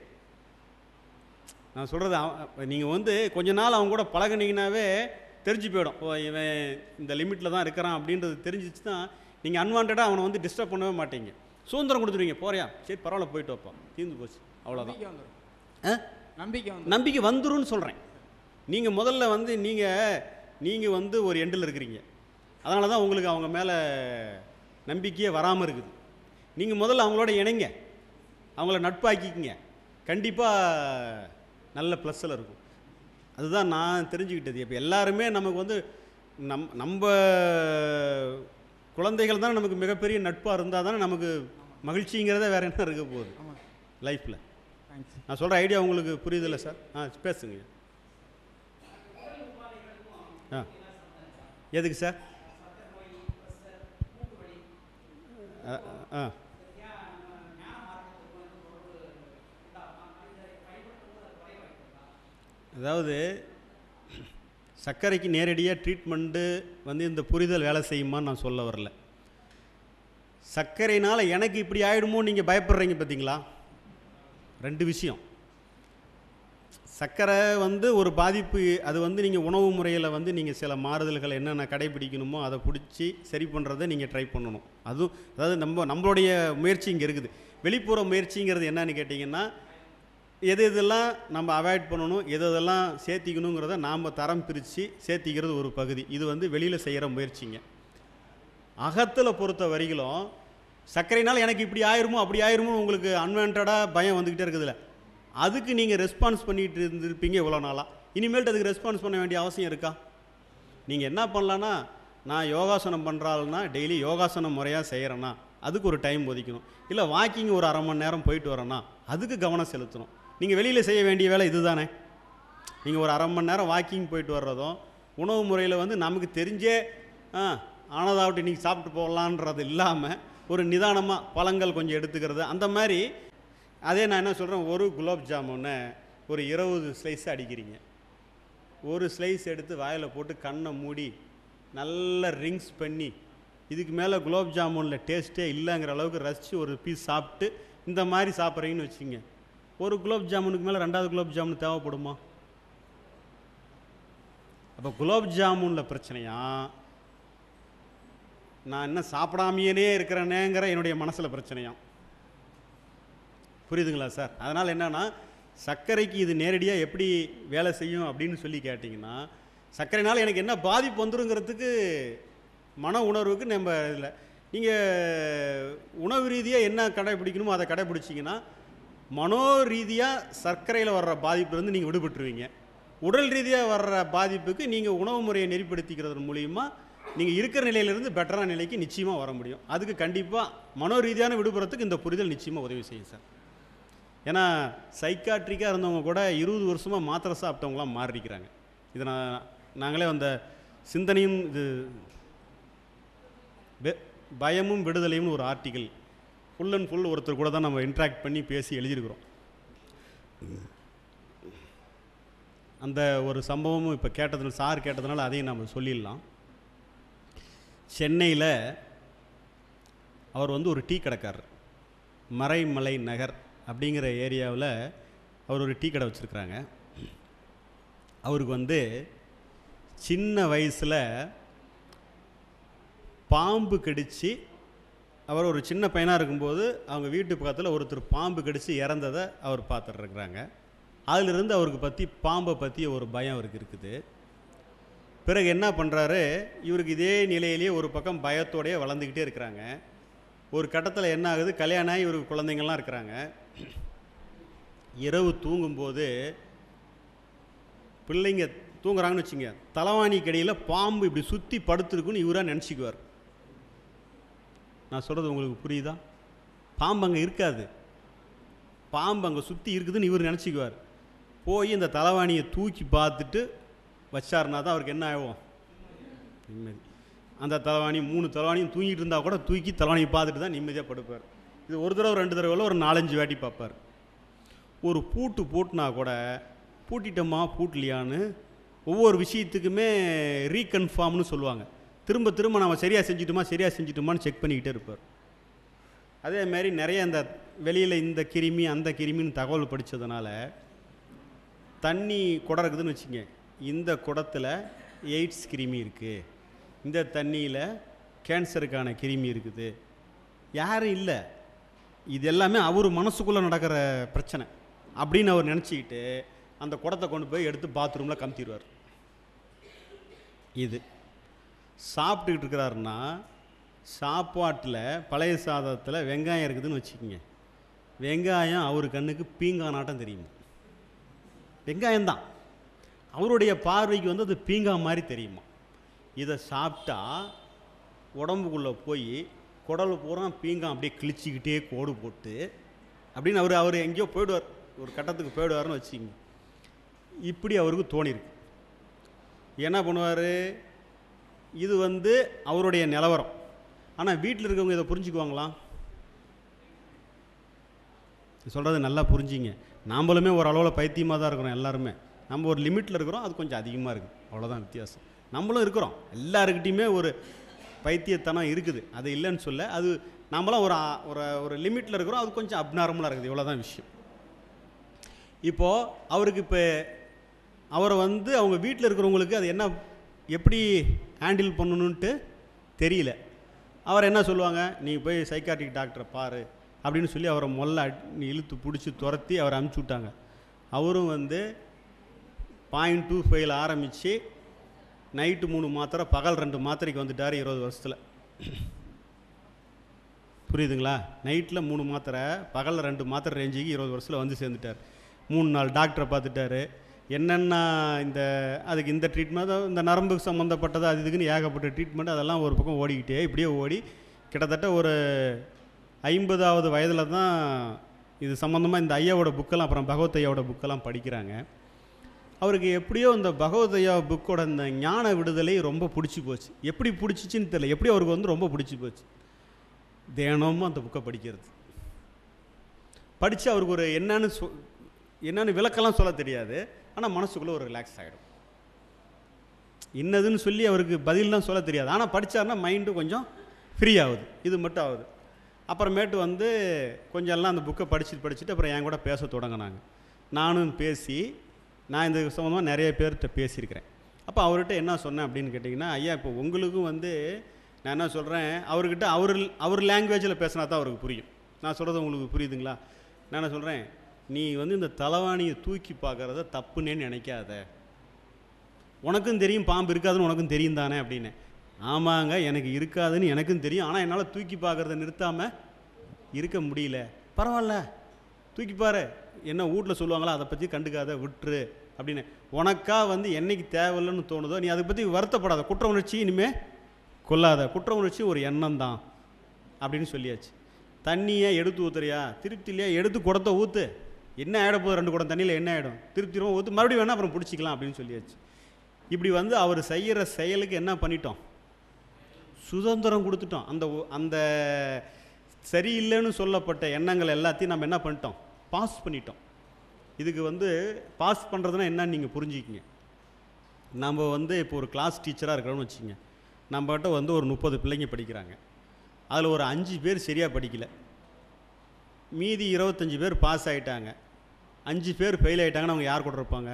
நான் சொல்கிறது நீங்கள் வந்து கொஞ்ச நாள் அவன் கூட பழகுனீங்கனாவே தெரிஞ்சு போயிடும் ஓ இவன் இந்த லிமிட்டில் தான் இருக்கிறான் அப்படின்றது தெரிஞ்சிச்சு தான் நீங்கள் அன்வான்டாக அவனை வந்து டிஸ்டர்ப் பண்ணவே மாட்டீங்க சுதந்திரம் கொடுத்துருவீங்க போறியா சரி பரவாயில்ல போயிட்டு வைப்பா தீர்ந்து போச்சு அவ்வளோதான் நம்பிக்கை வந்துடும் ஆ நம்பிக்கை வந்துடும் நம்பிக்கை வந்துரும்னு சொல்கிறேன் நீங்கள் முதல்ல வந்து நீங்கள் நீங்கள் வந்து ஒரு எண்டில் இருக்கிறீங்க அதனால தான் உங்களுக்கு அவங்க மேலே நம்பிக்கையே வராமல் இருக்குது நீங்கள் முதல்ல அவங்களோட இணைங்க அவங்கள நட்பாக்கிக்கிங்க கண்டிப்பாக நல்ல ப்ளஸ்ஸில் இருக்கும் அதுதான் நான் தெரிஞ்சுக்கிட்டது இப்போ எல்லாருமே நமக்கு வந்து நம் நம்ம குழந்தைகள் தான் நமக்கு மிகப்பெரிய நட்பாக இருந்தால் தானே நமக்கு மகிழ்ச்சிங்கிறதே வேறு என்ன இருக்க போகுது ஆமாம் லைஃப்பில் தேங்க்ஸ் நான் சொல்கிற ஐடியா உங்களுக்கு புரியுதில்ல சார் ஆ பேசுங்க ஆ எதுக்கு சார் ஆ, ஆ அதாவது சர்க்கரைக்கு நேரடியாக ட்ரீட்மெண்ட்டு வந்து இந்த புரிதல் வேலை செய்யுமான்னு நான் சொல்ல வரல சர்க்கரைனால் எனக்கு இப்படி ஆயிடுமோ நீங்கள் பயப்படுறீங்க பார்த்தீங்களா ரெண்டு விஷயம் சர்க்கரை வந்து ஒரு பாதிப்பு அது வந்து நீங்கள் உணவு முறையில் வந்து நீங்கள் சில மாறுதல்களை என்னென்ன கடைபிடிக்கணுமோ அதை பிடிச்சி சரி பண்ணுறதை நீங்கள் ட்ரை பண்ணணும் அதுவும் அதாவது நம்ம நம்மளுடைய முயற்சி இங்கே இருக்குது வெளிப்புற முயற்சிங்கிறது என்னன்னு கேட்டிங்கன்னா எது எதெல்லாம் நம்ம அவாய்ட் பண்ணணும் எது எதெல்லாம் சேர்த்திக்கணுங்கிறத நாம் தரம் பிரித்து சேர்த்திக்கிறது ஒரு பகுதி இது வந்து வெளியில் செய்கிற முயற்சிங்க அகத்தில் பொறுத்த வரையிலும் சர்க்கரைனால் எனக்கு இப்படி ஆயிருமோ அப்படி ஆயிருமோ உங்களுக்கு அன்வான்டாக பயம் வந்துக்கிட்டே இருக்குதுல்ல அதுக்கு நீங்கள் ரெஸ்பான்ஸ் பண்ணிட்டு இருந்திருப்பீங்க இவ்வளோ நாளாக இனிமேல்ட்டு அதுக்கு ரெஸ்பான்ஸ் பண்ண வேண்டிய அவசியம் இருக்கா நீங்கள் என்ன பண்ணலான்னா நான் யோகாசனம் பண்ணுறாள்னா டெய்லி யோகாசனம் முறையாக செய்கிறேன்னா அதுக்கு ஒரு டைம் ஒதுக்கணும் இல்லை வாக்கிங் ஒரு அரை மணி நேரம் போயிட்டு வரேன்னா அதுக்கு கவனம் செலுத்தணும் நீங்கள் வெளியில் செய்ய வேண்டிய வேலை இதுதானே நீங்கள் ஒரு அரை மணி நேரம் வாக்கிங் போயிட்டு வர்றதும் உணவு முறையில் வந்து நமக்கு தெரிஞ்சே ஆ ஆனதாவட்டு இன்றைக்கி சாப்பிட்டு போகலான்றது இல்லாமல் ஒரு நிதானமாக பழங்கள் கொஞ்சம் எடுத்துக்கிறது அந்த மாதிரி அதே நான் என்ன சொல்கிறேன் ஒரு குலாப் ஜாமுனை ஒரு இருபது ஸ்லைஸ் அடிக்கிறீங்க ஒரு ஸ்லைஸ் எடுத்து வாயில் போட்டு கண்ணை மூடி நல்ல ரிங்ஸ் பண்ணி இதுக்கு மேலே குலாப் ஜாமுனில் டேஸ்ட்டே இல்லைங்கிற அளவுக்கு ரசித்து ஒரு பீஸ் சாப்பிட்டு இந்த மாதிரி சாப்பிட்றீங்கன்னு வச்சுங்க ஒரு குலாப் ஜாமுனுக்கு மேலே ரெண்டாவது குலாப் ஜாமுன் தேவைப்படுமா அப்போ குலாப் ஜாமுனில் பிரச்சனையா நான் என்ன சாப்பிடாமையே இருக்கிறேனேங்கிற என்னுடைய மனசில் பிரச்சனையா புரியுதுங்களா சார் அதனால் என்னன்னா சர்க்கரைக்கு இது நேரடியாக எப்படி வேலை செய்யும் அப்படின்னு சொல்லி கேட்டிங்கன்னா சர்க்கரைனால எனக்கு என்ன பாதிப்பு வந்துருங்கிறதுக்கு மன உணர்வுக்கு நம்ம இதில் நீங்கள் உணவு ரீதியாக என்ன கடைபிடிக்கணுமோ அதை கடைபிடிச்சிங்கன்னா மனோ ரீதியாக சர்க்கரையில் வர்ற பாதிப்புலேருந்து நீங்கள் விடுபட்டுருவீங்க உடல் ரீதியாக வர்ற பாதிப்புக்கு நீங்கள் உணவு முறையை நெறிப்படுத்திக்கிறது மூலிமா நீங்கள் இருக்கிற நிலையிலிருந்து பெட்டரான நிலைக்கு நிச்சயமாக வர முடியும் அதுக்கு கண்டிப்பாக மனோ ரீதியான விடுபடுறதுக்கு இந்த புரிதல் நிச்சயமாக உதவி செய்யும் சார் ஏன்னா சைக்காட்ரிக்காக இருந்தவங்க கூட இருபது வருஷமாக மாத்திரை சாப்பிட்டவங்களாம் மாறிக்கிறாங்க இதை நான் நாங்களே அந்த சிந்தனையும் இது வெ- பயமும் விடுதலையும் ஒரு ஆர்டிக்கல் ஃபுல் அண்ட் ஃபுல் ஒருத்தர் கூட தான் நம்ம இன்ட்ராக்ட் பண்ணி பேசி எழுதியிருக்கிறோம் அந்த ஒரு சம்பவமும் இப்போ கேட்டதுனால சார் கேட்டதுனால அதையும் நம்ம சொல்லிடலாம் சென்னையில் அவர் வந்து ஒரு டீ கடைக்காரர் மறைமலை நகர் அப்படிங்கிற ஏரியாவில் அவர் ஒரு டீ கடை வச்சுருக்குறாங்க அவருக்கு வந்து சின்ன வயசில் பாம்பு கடிச்சு அவர் ஒரு சின்ன பையனாக இருக்கும்போது அவங்க வீட்டு பக்கத்தில் ஒருத்தர் பாம்பு கடிச்சு இறந்ததை அவர் பார்த்துட்ருக்குறாங்க அதிலிருந்து அவருக்கு பற்றி பாம்பை பற்றி ஒரு பயம் அவருக்கு இருக்குது பிறகு என்ன பண்ணுறாரு இவருக்கு இதே நிலையிலேயே ஒரு பக்கம் பயத்தோடயே வளர்ந்துக்கிட்டே இருக்கிறாங்க ஒரு கட்டத்தில் என்ன ஆகுது கல்யாணம் ஆகி இவருக்கு குழந்தைங்கள்லாம் இருக்கிறாங்க இரவு தூங்கும்போது பிள்ளைங்க தூங்குறாங்கன்னு வச்சுங்க தலைவாணி கடியில் பாம்பு இப்படி சுற்றி படுத்துருக்குன்னு இவராக நினச்சிக்குவார் நான் சொல்கிறது உங்களுக்கு புரியுதா பாம்பு அங்கே இருக்காது பாம்பு அங்கே சுற்றி இருக்குதுன்னு இவர் நினச்சிக்குவார் போய் இந்த தலைவாணியை தூக்கி பார்த்துட்டு வச்சாருனா தான் அவருக்கு என்ன ஆகும் நிம்மதி அந்த தலைவாணி மூணு தலைவாணியும் தூங்கிட்டு இருந்தால் கூட தூக்கி தலைவாணியை பார்த்துட்டு தான் நிம்மதியாக படுப்பார் இது ஒரு தடவை ரெண்டு தடவை ஒரு நாலஞ்சு வாட்டி பார்ப்பார் ஒரு பூட்டு பூட்டினா கூட பூட்டிட்டோமா பூட்டலையான்னு ஒவ்வொரு விஷயத்துக்குமே ரீகன்ஃபார்ம்னு சொல்லுவாங்க திரும்ப திரும்ப நம்ம சரியாக செஞ்சிட்டோமா சரியாக செஞ்சிட்டோமான்னு செக் பண்ணிக்கிட்டே இருப்பார் அதே மாதிரி நிறைய இந்த வெளியில் இந்த கிருமி அந்த கிருமின்னு தகவல் படித்ததுனால தண்ணி குடம் இருக்குதுன்னு வச்சுங்க இந்த குடத்தில் எய்ட்ஸ் கிருமி இருக்குது இந்த தண்ணியில் கேன்சருக்கான கிருமி இருக்குது யாரும் இல்லை இது எல்லாமே அவர் மனசுக்குள்ளே நடக்கிற பிரச்சனை அப்படின்னு அவர் நினச்சிக்கிட்டு அந்த குடத்தை கொண்டு போய் எடுத்து பாத்ரூமில் கமுத்திடுவார் இது சாப்பிட்டுக்கிட்டு இருக்கிறாருன்னா சாப்பாட்டில் பழைய சாதத்தில் வெங்காயம் இருக்குதுன்னு வச்சுக்கோங்க வெங்காயம் அவர் கண்ணுக்கு பீங்கானாட்டம் தெரியும் வெங்காயம்தான் அவருடைய பார்வைக்கு வந்து அது பீங்கா மாதிரி தெரியுமா இதை சாப்பிட்டா உடம்புக்குள்ளே போய் குடல் பூரா பீங்கான் அப்படியே கிழிச்சிக்கிட்டே கோடு போட்டு அப்படின்னு அவர் அவர் எங்கேயோ போயிடுவார் ஒரு கட்டத்துக்கு போயிடுவார்னு வச்சுக்கோங்க இப்படி அவருக்கு தோணிருக்கு என்ன பண்ணுவார் இது வந்து அவருடைய நிலவரம் ஆனால் வீட்டில் இருக்கவங்க இதை புரிஞ்சுக்குவாங்களா சொல்கிறது நல்லா புரிஞ்சிங்க நாம்பளுமே ஒரு அளவில் பைத்தியமாக தான் இருக்கிறோம் எல்லாருமே நம்ம ஒரு லிமிட்டில் இருக்கிறோம் அது கொஞ்சம் அதிகமாக இருக்குது அவ்வளோதான் வித்தியாசம் நம்மளும் இருக்கிறோம் எல்லாருக்கிட்டையுமே ஒரு பைத்தியத்தனம் இருக்குது அது இல்லைன்னு சொல்ல அது நம்மளாம் ஒரு ஆ- ஒரு ஒரு லிமிட்டில் இருக்கிறோம் அது கொஞ்சம் அப்நார்மலாக இருக்குது இவ்வளோதான் விஷயம் இப்போது அவருக்கு இப்போ அவரை வந்து அவங்க வீட்டில் இருக்கிறவங்களுக்கு அது என்ன எப்படி ஹேண்டில் பண்ணணுன்ட்டு தெரியல அவர் என்ன சொல்லுவாங்க நீ போய் சைக்காட்ரிக் டாக்டரை பாரு அப்படின்னு சொல்லி அவரை மொல்ல அடி- இழுத்து பிடிச்சி துரத்தி அவரை அனுப்பிச்சி விட்டாங்க அவரும் வந்து பாயிண்ட் டூ ஃபைவ்ல ஆரம்பித்து நைட்டு மூணு மாத்திரை பகல் ரெண்டு மாத்திரைக்கு வந்துட்டார் இருபது வருஷத்தில் புரியுதுங்களா நைட்டில் மூணு மாத்திரை பகலில் ரெண்டு மாத்திரை ரேஞ்சுக்கு இருபது வருஷத்தில் வந்து சேர்ந்துட்டார் மூணு நாள் டாக்டரை பார்த்துட்டாரு என்னென்ன இந்த அதுக்கு இந்த ட்ரீட்மெண்ட் இந்த நரம்பு சம்மந்தப்பட்டது அது இதுக்குன்னு ஏகப்பட்ட ட்ரீட்மெண்ட் அதெல்லாம் ஒரு பக்கம் ஓடிக்கிட்டே இப்படியே ஓடி கிட்டத்தட்ட ஒரு ஐம்பதாவது வயதில் தான் இது சம்மந்தமாக இந்த ஐயாவோட புக்கெல்லாம் அப்புறம் பகவத் ஐயாவோட புக்கெல்லாம் படிக்கிறாங்க அவருக்கு எப்படியோ இந்த பகவத் ஐயா புக்கோட இந்த ஞான விடுதலை ரொம்ப பிடிச்சி போச்சு எப்படி பிடிச்சிச்சின்னு தெரியல எப்படி அவருக்கு வந்து ரொம்ப பிடிச்சி போச்சு தினமும் அந்த புக்கை படிக்கிறது படித்து அவருக்கு ஒரு என்னன்னு சொ என்னன்னு விளக்கெல்லாம் சொல்ல தெரியாது ஆனால் மனசுக்குள்ளே ஒரு ரிலாக்ஸ் ஆகிடும் என்னதுன்னு சொல்லி அவருக்கு பதில்லாம் சொல்ல தெரியாது ஆனால் படித்தாருன்னா மைண்டு கொஞ்சம் ஃப்ரீ ஆகுது இது மட்டும் ஆகுது அப்புறமேட்டு வந்து கொஞ்சம் எல்லாம் அந்த புக்கை படிச்சுட்டு படிச்சுட்டு அப்புறம் என் கூட பேச தொடங்கினாங்க நானும் பேசி நான் இந்த சம்மந்தமாக நிறைய பேர்கிட்ட பேசியிருக்கிறேன் அப்போ அவர்கிட்ட என்ன சொன்னேன் அப்படின்னு கேட்டிங்கன்னா ஐயா இப்போ உங்களுக்கும் வந்து நான் என்ன சொல்கிறேன் அவர்கிட்ட அவர் அவர் லாங்குவேஜில் பேசினா தான் அவருக்கு புரியும் நான் சொல்கிறது உங்களுக்கு புரியுதுங்களா நான் என்ன சொல்கிறேன் நீ வந்து இந்த தலைவாணியை தூக்கி பார்க்குறத தப்புன்னேன்னு நினைக்காத உனக்கும் தெரியும் பாம்பு இருக்காதுன்னு உனக்கும் தெரியும் தானே அப்படின்னு ஆமாங்க எனக்கு இருக்காதுன்னு எனக்கும் தெரியும் ஆனால் என்னால் தூக்கி பார்க்குறத நிறுத்தாமல் இருக்க முடியல பரவாயில்ல தூக்கி பாரு என்ன வீட்டில் சொல்லுவாங்களா அதை பற்றி கண்டுக்காத விட்டுரு அப்படின்னு உனக்கா வந்து என்னைக்கு தேவையில்லைன்னு தோணுதோ நீ அதை பற்றி வருத்தப்படாத குற்ற உணர்ச்சி இனிமே கொள்ளாத குற்ற உணர்ச்சி ஒரு எண்ணம் தான் அப்படின்னு சொல்லியாச்சு தண்ணியை எடுத்து ஊத்துறியா திருப்தி இல்லையா எடுத்து குடத்தை ஊற்று என்ன ஆகிட போகுது ரெண்டு குடம் தண்ணியில் என்ன ஆகிடும் திருப்தி ரொம்ப ஊற்று மறுபடியும் வேணால் அப்புறம் பிடிச்சிக்கலாம் அப்படின்னு சொல்லியாச்சு இப்படி வந்து அவர் செய்கிற செயலுக்கு என்ன பண்ணிட்டோம் சுதந்திரம் கொடுத்துட்டோம் அந்த ஒ- அந்த சரியில்லைன்னு சொல்லப்பட்ட எண்ணங்கள் எல்லாத்தையும் நம்ம என்ன பண்ணிட்டோம் பாஸ் பண்ணிட்டோம் இதுக்கு வந்து பாஸ் பண்ணுறதுனா என்னன்னு நீங்கள் புரிஞ்சுக்கிங்க நம்ம வந்து இப்போ ஒரு கிளாஸ் டீச்சராக இருக்கிறோம்னு வச்சுக்கோங்க நம்மகிட்ட வந்து ஒரு முப்பது பிள்ளைங்க படிக்கிறாங்க அதில் ஒரு அஞ்சு பேர் சரியாக படிக்கல மீதி இருபத்தஞ்சி பேர் பாஸ் ஆகிட்டாங்க அஞ்சு பேர் ஃபெயில் ஆகிட்டாங்கன்னு அவங்க யார் கூட இருப்பாங்க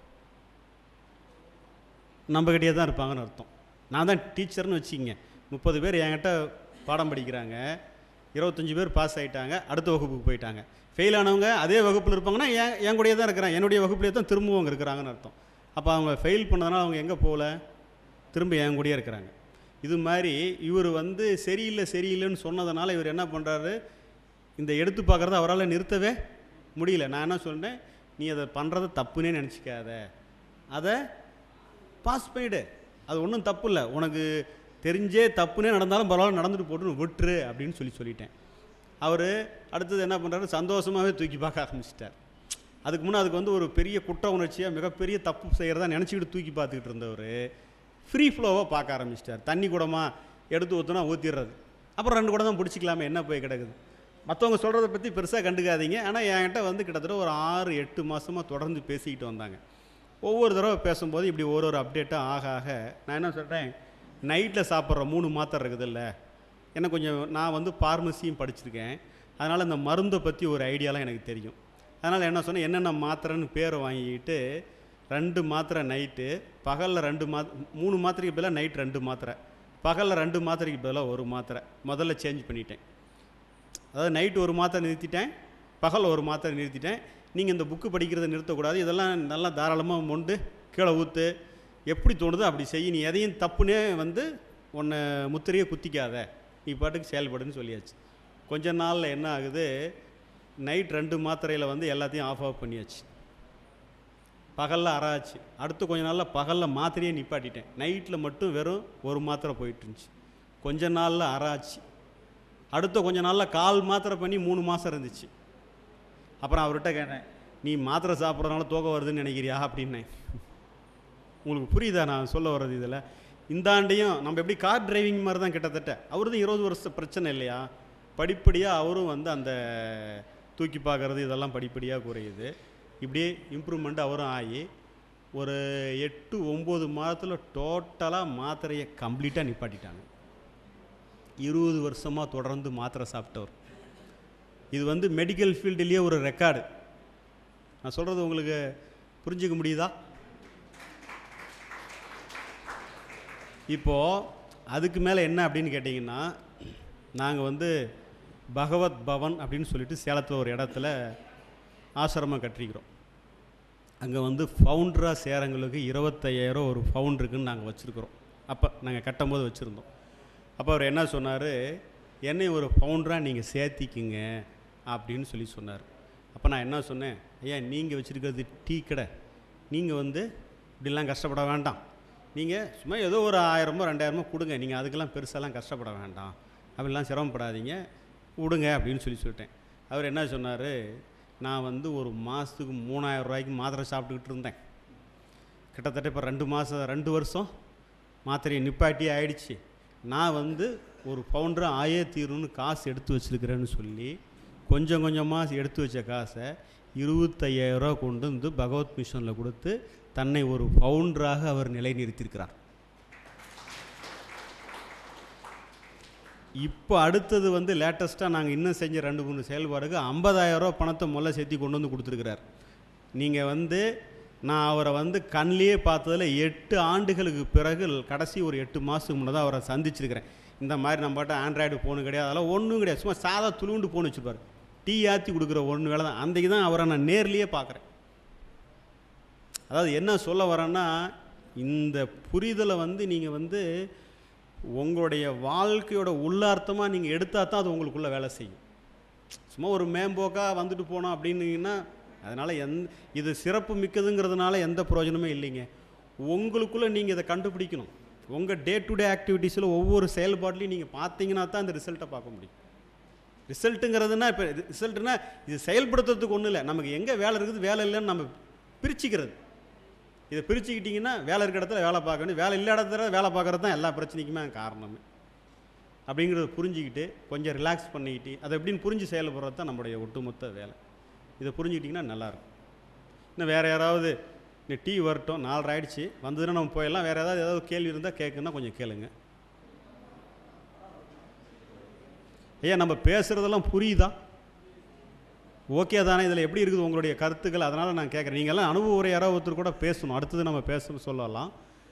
நம்மக்கிட்டே தான் இருப்பாங்கன்னு அர்த்தம் நான் தான் டீச்சர்னு வச்சுக்கிங்க முப்பது பேர் என்கிட்ட பாடம் படிக்கிறாங்க இருபத்தஞ்சி பேர் பாஸ் ஆகிட்டாங்க அடுத்த வகுப்புக்கு போயிட்டாங்க ஃபெயில் ஆனவங்க அதே வகுப்பில் இருப்பாங்கன்னா என் என் கூடயே தான் இருக்கிறாங்க என்னுடைய வகுப்புலேயே தான் திரும்பவும் அவங்க இருக்கிறாங்கன்னு அர்த்தம் அப்போ அவங்க ஃபெயில் பண்ணதுனால அவங்க எங்கே போகல திரும்ப என் கூடயே இருக்கிறாங்க இது மாதிரி இவர் வந்து சரியில்லை சரியில்லைன்னு சொன்னதுனால இவர் என்ன பண்ணுறாரு இந்த எடுத்து பார்க்குறத அவரால் நிறுத்தவே முடியல நான் என்ன சொன்னேன் நீ அதை பண்ணுறத தப்புன்னே நினச்சிக்காத அதை பாஸ் பண்ணிவிடு அது ஒன்றும் தப்பு இல்லை உனக்கு தெரிஞ்சே தப்புனே நடந்தாலும் பரவாயில்ல நடந்துட்டு போட்டுன்னு விட்டுரு அப்படின்னு சொல்லி சொல்லிட்டேன் அவர் அடுத்தது என்ன பண்ணுறாரு சந்தோஷமாகவே தூக்கி பார்க்க ஆரம்பிச்சிட்டார் அதுக்கு முன்னே அதுக்கு வந்து ஒரு பெரிய குற்ற உணர்ச்சியாக மிகப்பெரிய தப்பு செய்கிறதா நினச்சிக்கிட்டு தூக்கி பார்த்துக்கிட்டு இருந்தவர் ஃப்ரீ ஃப்ளோவாக பார்க்க ஆரம்பிச்சிட்டார் தண்ணி குடமா எடுத்து ஊற்றுனா ஊற்றிடுறது அப்புறம் ரெண்டு குடம் தான் பிடிச்சிக்கலாமே என்ன போய் கிடக்குது மற்றவங்க சொல்கிறத பற்றி பெருசாக கண்டுக்காதீங்க ஆனால் என்கிட்ட வந்து கிட்டத்தட்ட ஒரு ஆறு எட்டு மாதமாக தொடர்ந்து பேசிக்கிட்டு வந்தாங்க ஒவ்வொரு தடவை பேசும்போது இப்படி ஒரு ஒரு அப்டேட்டாக ஆக ஆக நான் என்ன சொல்கிறேன் நைட்டில் சாப்பிட்ற மூணு மாத்திரை இருக்குதுல்ல எனக்கு கொஞ்சம் நான் வந்து ஃபார்மசியும் படிச்சிருக்கேன் அதனால் இந்த மருந்தை பற்றி ஒரு ஐடியாலாம் எனக்கு தெரியும் அதனால் என்ன சொன்னேன் என்னென்ன மாத்திரைன்னு பேரை வாங்கிட்டு ரெண்டு மாத்திரை நைட்டு பகலில் ரெண்டு மா மூணு மாத்திரைக்கு பதிலாக நைட் ரெண்டு மாத்திரை பகலில் ரெண்டு மாத்திரைக்கு பதிலாக ஒரு மாத்திரை முதல்ல சேஞ்ச் பண்ணிட்டேன் அதாவது நைட் ஒரு மாத்திரை நிறுத்திட்டேன் பகல் ஒரு மாத்திரை நிறுத்திட்டேன் நீங்கள் இந்த புக்கு படிக்கிறதை நிறுத்தக்கூடாது இதெல்லாம் நல்லா தாராளமாக மொண்டு கீழே ஊற்று எப்படி தோணுதோ அப்படி செய் நீ எதையும் தப்புனே வந்து உன்னை முத்திரையை குத்திக்காத நீ பாட்டுக்கு செயல்படுன்னு சொல்லியாச்சு கொஞ்ச நாளில் என்ன ஆகுது நைட் ரெண்டு மாத்திரையில் வந்து எல்லாத்தையும் ஆஃப் ஆஃப் பண்ணியாச்சு பகலில் அறாச்சு அடுத்து கொஞ்ச நாளில் பகலில் மாத்திரையே நிப்பாட்டிட்டேன் நைட்டில் மட்டும் வெறும் ஒரு மாத்திரை போயிட்டு இருந்துச்சு கொஞ்ச நாளில் அறாச்சு அடுத்த கொஞ்ச நாளில் கால் மாத்திரை பண்ணி மூணு மாதம் இருந்துச்சு அப்புறம் அவர்கிட்ட கேட்டேன் நீ மாத்திரை சாப்பிட்றதுனால தூக்கம் வருதுன்னு நினைக்கிறியா அப்படின்னேன் உங்களுக்கு புரியுதா நான் சொல்ல வர்றது இதில் இந்த ஆண்டையும் நம்ம எப்படி கார் டிரைவிங் மாதிரி தான் கிட்டத்தட்ட அவரதும் இருபது வருஷ பிரச்சனை இல்லையா படிப்படியாக அவரும் வந்து அந்த தூக்கி பார்க்கறது இதெல்லாம் படிப்படியாக குறையுது இப்படியே இம்ப்ரூவ்மெண்ட் அவரும் ஆகி ஒரு எட்டு ஒம்பது மாதத்தில் டோட்டலாக மாத்திரையை கம்ப்ளீட்டாக நிப்பாட்டிட்டாங்க இருபது வருஷமாக தொடர்ந்து மாத்திரை சாப்பிட்டவர் இது வந்து மெடிக்கல் ஃபீல்டுலேயே ஒரு ரெக்கார்டு நான் சொல்கிறது உங்களுக்கு புரிஞ்சுக்க முடியுதா இப்போது அதுக்கு மேலே என்ன அப்படின்னு கேட்டிங்கன்னா நாங்கள் வந்து பகவத் பவன் அப்படின்னு சொல்லிட்டு சேலத்தில் ஒரு இடத்துல ஆசிரமம் கட்டிக்கிறோம் அங்கே வந்து ஃபவுண்டராக சேரங்களுக்கு இருபத்தையாயிரம் ஒரு ஃபவுண்டருக்குன்னு நாங்கள் வச்சுருக்குறோம் அப்போ நாங்கள் கட்டும் போது வச்சுருந்தோம் அப்போ அவர் என்ன சொன்னார் என்னை ஒரு ஃபவுண்டராக நீங்கள் சேர்த்திக்குங்க அப்படின்னு சொல்லி சொன்னார் அப்போ நான் என்ன சொன்னேன் ஐயா நீங்கள் வச்சுருக்கிறது டீ கடை நீங்கள் வந்து இப்படிலாம் கஷ்டப்பட வேண்டாம் நீங்கள் சும்மா ஏதோ ஒரு ஆயிரமோ ரெண்டாயிரமோ கொடுங்க நீங்கள் அதுக்கெல்லாம் பெருசாலாம் கஷ்டப்பட வேண்டாம் அப்படிலாம் சிரமப்படாதீங்க விடுங்க அப்படின்னு சொல்லி சொல்லிட்டேன் அவர் என்ன சொன்னார் நான் வந்து ஒரு மாதத்துக்கு மூணாயிரம் ரூபாய்க்கு மாத்திரை சாப்பிட்டுக்கிட்டு இருந்தேன் கிட்டத்தட்ட இப்போ ரெண்டு மாதம் ரெண்டு வருஷம் மாத்திரையை நிப்பாட்டி ஆயிடுச்சு நான் வந்து ஒரு பவுண்டர் ஆயே தீரும்னு காசு எடுத்து வச்சிருக்கிறேன்னு சொல்லி கொஞ்சம் கொஞ்சமாக எடுத்து வச்ச காசை இருபத்தையாயிரரூவா கொண்டு வந்து பகவத் மிஷனில் கொடுத்து தன்னை ஒரு பவுண்டராக அவர் நிலைநிறுத்தியிருக்கிறார் இப்போ அடுத்தது வந்து லேட்டஸ்ட்டாக நாங்கள் இன்னும் செஞ்ச ரெண்டு மூணு செயல்பாடுக்கு 50000 ரூபா பணத்தை முதல்ல சேர்த்தி கொண்டு வந்து கொடுத்துருக்கிறார் நீங்கள் வந்து நான் அவரை வந்து கண்ணிலேயே பார்த்ததில் எட்டு ஆண்டுகளுக்கு பிறகு கடைசி ஒரு எட்டு மாதத்துக்கு முன்னே தான் அவரை சந்திச்சிருக்கிறேன் இந்த மாதிரி நம்மகிட்ட ஆண்ட்ராய்டு ஃபோனு கிடையாது அதெல்லாம் ஒன்றும் கிடையாது சும்மா சாதா துளுண்டு ஃபோன் வச்சுப்பார் டீ ஆற்றி கொடுக்குற ஒன்று வேலை தான் அன்றைக்கு தான் அவரை நான் நேர்லேயே பார்க்குறேன் அதாவது என்ன சொல்ல வரேன்னா இந்த புரிதலை வந்து நீங்கள் வந்து உங்களுடைய வாழ்க்கையோட உள்ளார்த்தமாக நீங்கள் எடுத்தால் தான் அது உங்களுக்குள்ளே வேலை செய்யும் சும்மா ஒரு மேம்போக்காக வந்துட்டு போனோம் அப்படின்னீங்கன்னா அதனால் எந் இது சிறப்பு மிக்கதுங்கிறதுனால எந்த பிரயோஜனமே இல்லைங்க உங்களுக்குள்ளே நீங்கள் இதை கண்டுபிடிக்கணும் உங்கள் டே டு டே ஆக்டிவிட்டீஸில் ஒவ்வொரு செயல்பாட்லையும் நீங்கள் பார்த்தீங்கன்னா தான் அந்த ரிசல்ட்டை பார்க்க முடியும் ரிசல்ட்டுங்கிறதுனா இப்போ ரிசல்ட்டுனா இது செயல்படுத்துறதுக்கு ஒன்றும் இல்லை நமக்கு எங்கே வேலை இருக்குது வேலை இல்லைன்னு நம்ம பிரிச்சுக்கிறது இதை பிரிச்சுக்கிட்டிங்கன்னா வேலை இருக்கிற இடத்துல வேலை பார்க்கணும் வேலை இல்லாத இடத்துல வேலை பார்க்குறது தான் எல்லா பிரச்சனைக்குமே காரணமே அப்படிங்கிறத புரிஞ்சுக்கிட்டு கொஞ்சம் ரிலாக்ஸ் பண்ணிக்கிட்டு அதை எப்படின்னு புரிஞ்சு செயல்படுறது தான் நம்முடைய ஒட்டுமொத்த வேலை இதை புரிஞ்சுக்கிட்டிங்கன்னா நல்லாயிருக்கும் இன்னும் வேறு யாராவது இந்த டீ வரட்டும் நாலரை ஆயிடுச்சு வந்ததுன்னா நம்ம போயிடலாம் வேறு ஏதாவது ஏதாவது கேள்வி இருந்தால் கேட்குன்னா கொஞ்சம் கேளுங்க ஐயா நம்ம பேசுகிறதெல்லாம் புரியுதா ஓகே தானே இதில் எப்படி இருக்குது உங்களுடைய கருத்துக்கள் அதனால் நான் கேட்குறேன் நீங்கள்லாம் அனுபவ உரை யாராவது ஒருத்தர் கூட பேசணும் அடுத்தது நம்ம பேச சொல்லலாம்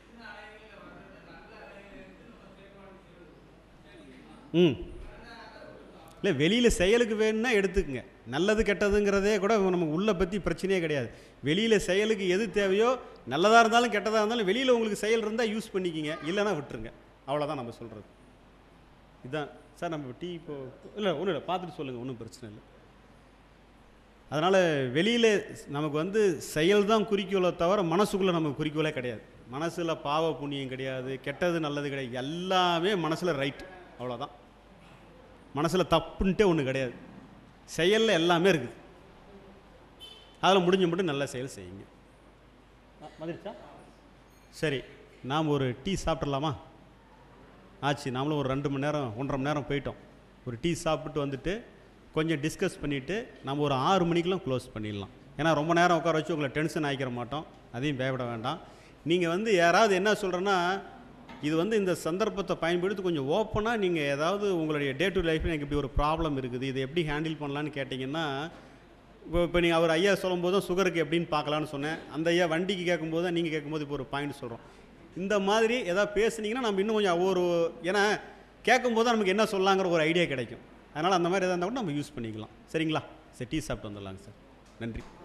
ம் இல்லை வெளியில் செயலுக்கு வேணும்னா எடுத்துக்கங்க நல்லது கெட்டதுங்கிறதே கூட நமக்கு உள்ள பற்றி பிரச்சனையே கிடையாது வெளியில் செயலுக்கு எது தேவையோ நல்லதாக இருந்தாலும் கெட்டதாக இருந்தாலும் வெளியில் உங்களுக்கு செயல் இருந்தால் யூஸ் பண்ணிக்கிங்க இல்லைன்னா விட்டுருங்க அவ்வளோதான் நம்ம சொல்கிறது இதுதான் சார் நம்ம டீ இப்போ இல்லை ஒன்றும் இல்லை பார்த்துட்டு சொல்லுங்கள் ஒன்றும் பிரச்சனை இல்லை அதனால் வெளியில் நமக்கு வந்து செயல் தான் குறிக்கோளை தவிர மனசுக்குள்ளே நமக்கு குறிக்கோளே கிடையாது மனசில் பாவ புண்ணியம் கிடையாது கெட்டது நல்லது கிடையாது எல்லாமே மனசில் ரைட் அவ்வளோதான் மனசில் தப்புன்ட்டே ஒன்று கிடையாது செயலில் எல்லாமே இருக்குது அதில் முடிஞ்ச மட்டும் நல்ல செயல் செய்யுங்க மதிரிச்சா சரி நாம் ஒரு டீ சாப்பிட்றலாமா ஆச்சு நாமளும் ஒரு ரெண்டு மணி நேரம் ஒன்றரை மணி நேரம் போயிட்டோம் ஒரு டீ சாப்பிட்டு வந்துட்டு கொஞ்சம் டிஸ்கஸ் பண்ணிவிட்டு நம்ம ஒரு ஆறு மணிக்கெலாம் க்ளோஸ் பண்ணிடலாம் ஏன்னா ரொம்ப நேரம் உட்கார வச்சு உங்களை டென்ஷன் ஆக்கிற மாட்டோம் அதையும் பயப்பட வேண்டாம் நீங்கள் வந்து யாராவது என்ன சொல்கிறேன்னா இது வந்து இந்த சந்தர்ப்பத்தை பயன்படுத்தி கொஞ்சம் ஓப்பனாக நீங்கள் ஏதாவது உங்களுடைய டே டு லைஃப்பில் எனக்கு இப்படி ஒரு ப்ராப்ளம் இருக்குது இதை எப்படி ஹேண்டில் பண்ணலான்னு கேட்டிங்கன்னா இப்போ இப்போ நீங்கள் அவர் ஐயா சொல்லும்போது தான் சுகருக்கு எப்படின்னு பார்க்கலான்னு சொன்னேன் அந்த ஐயா வண்டிக்கு கேட்கும்போது தான் நீங்கள் கேட்கும்போது இப்போ ஒரு பாயிண்ட் சொல்கிறோம் இந்த மாதிரி ஏதாவது பேசுனீங்கன்னா நம்ம இன்னும் கொஞ்சம் ஒரு ஏன்னா கேட்கும்போது தான் நமக்கு என்ன சொல்லலாங்கிற ஒரு ஐடியா கிடைக்கும் அதனால் அந்த மாதிரி எதாவது இருந்தால் கூட நம்ம யூஸ் பண்ணிக்கலாம் சரிங்களா சரி டீ சாப்பிட்டு வந்துடலாங்க சார் நன்றி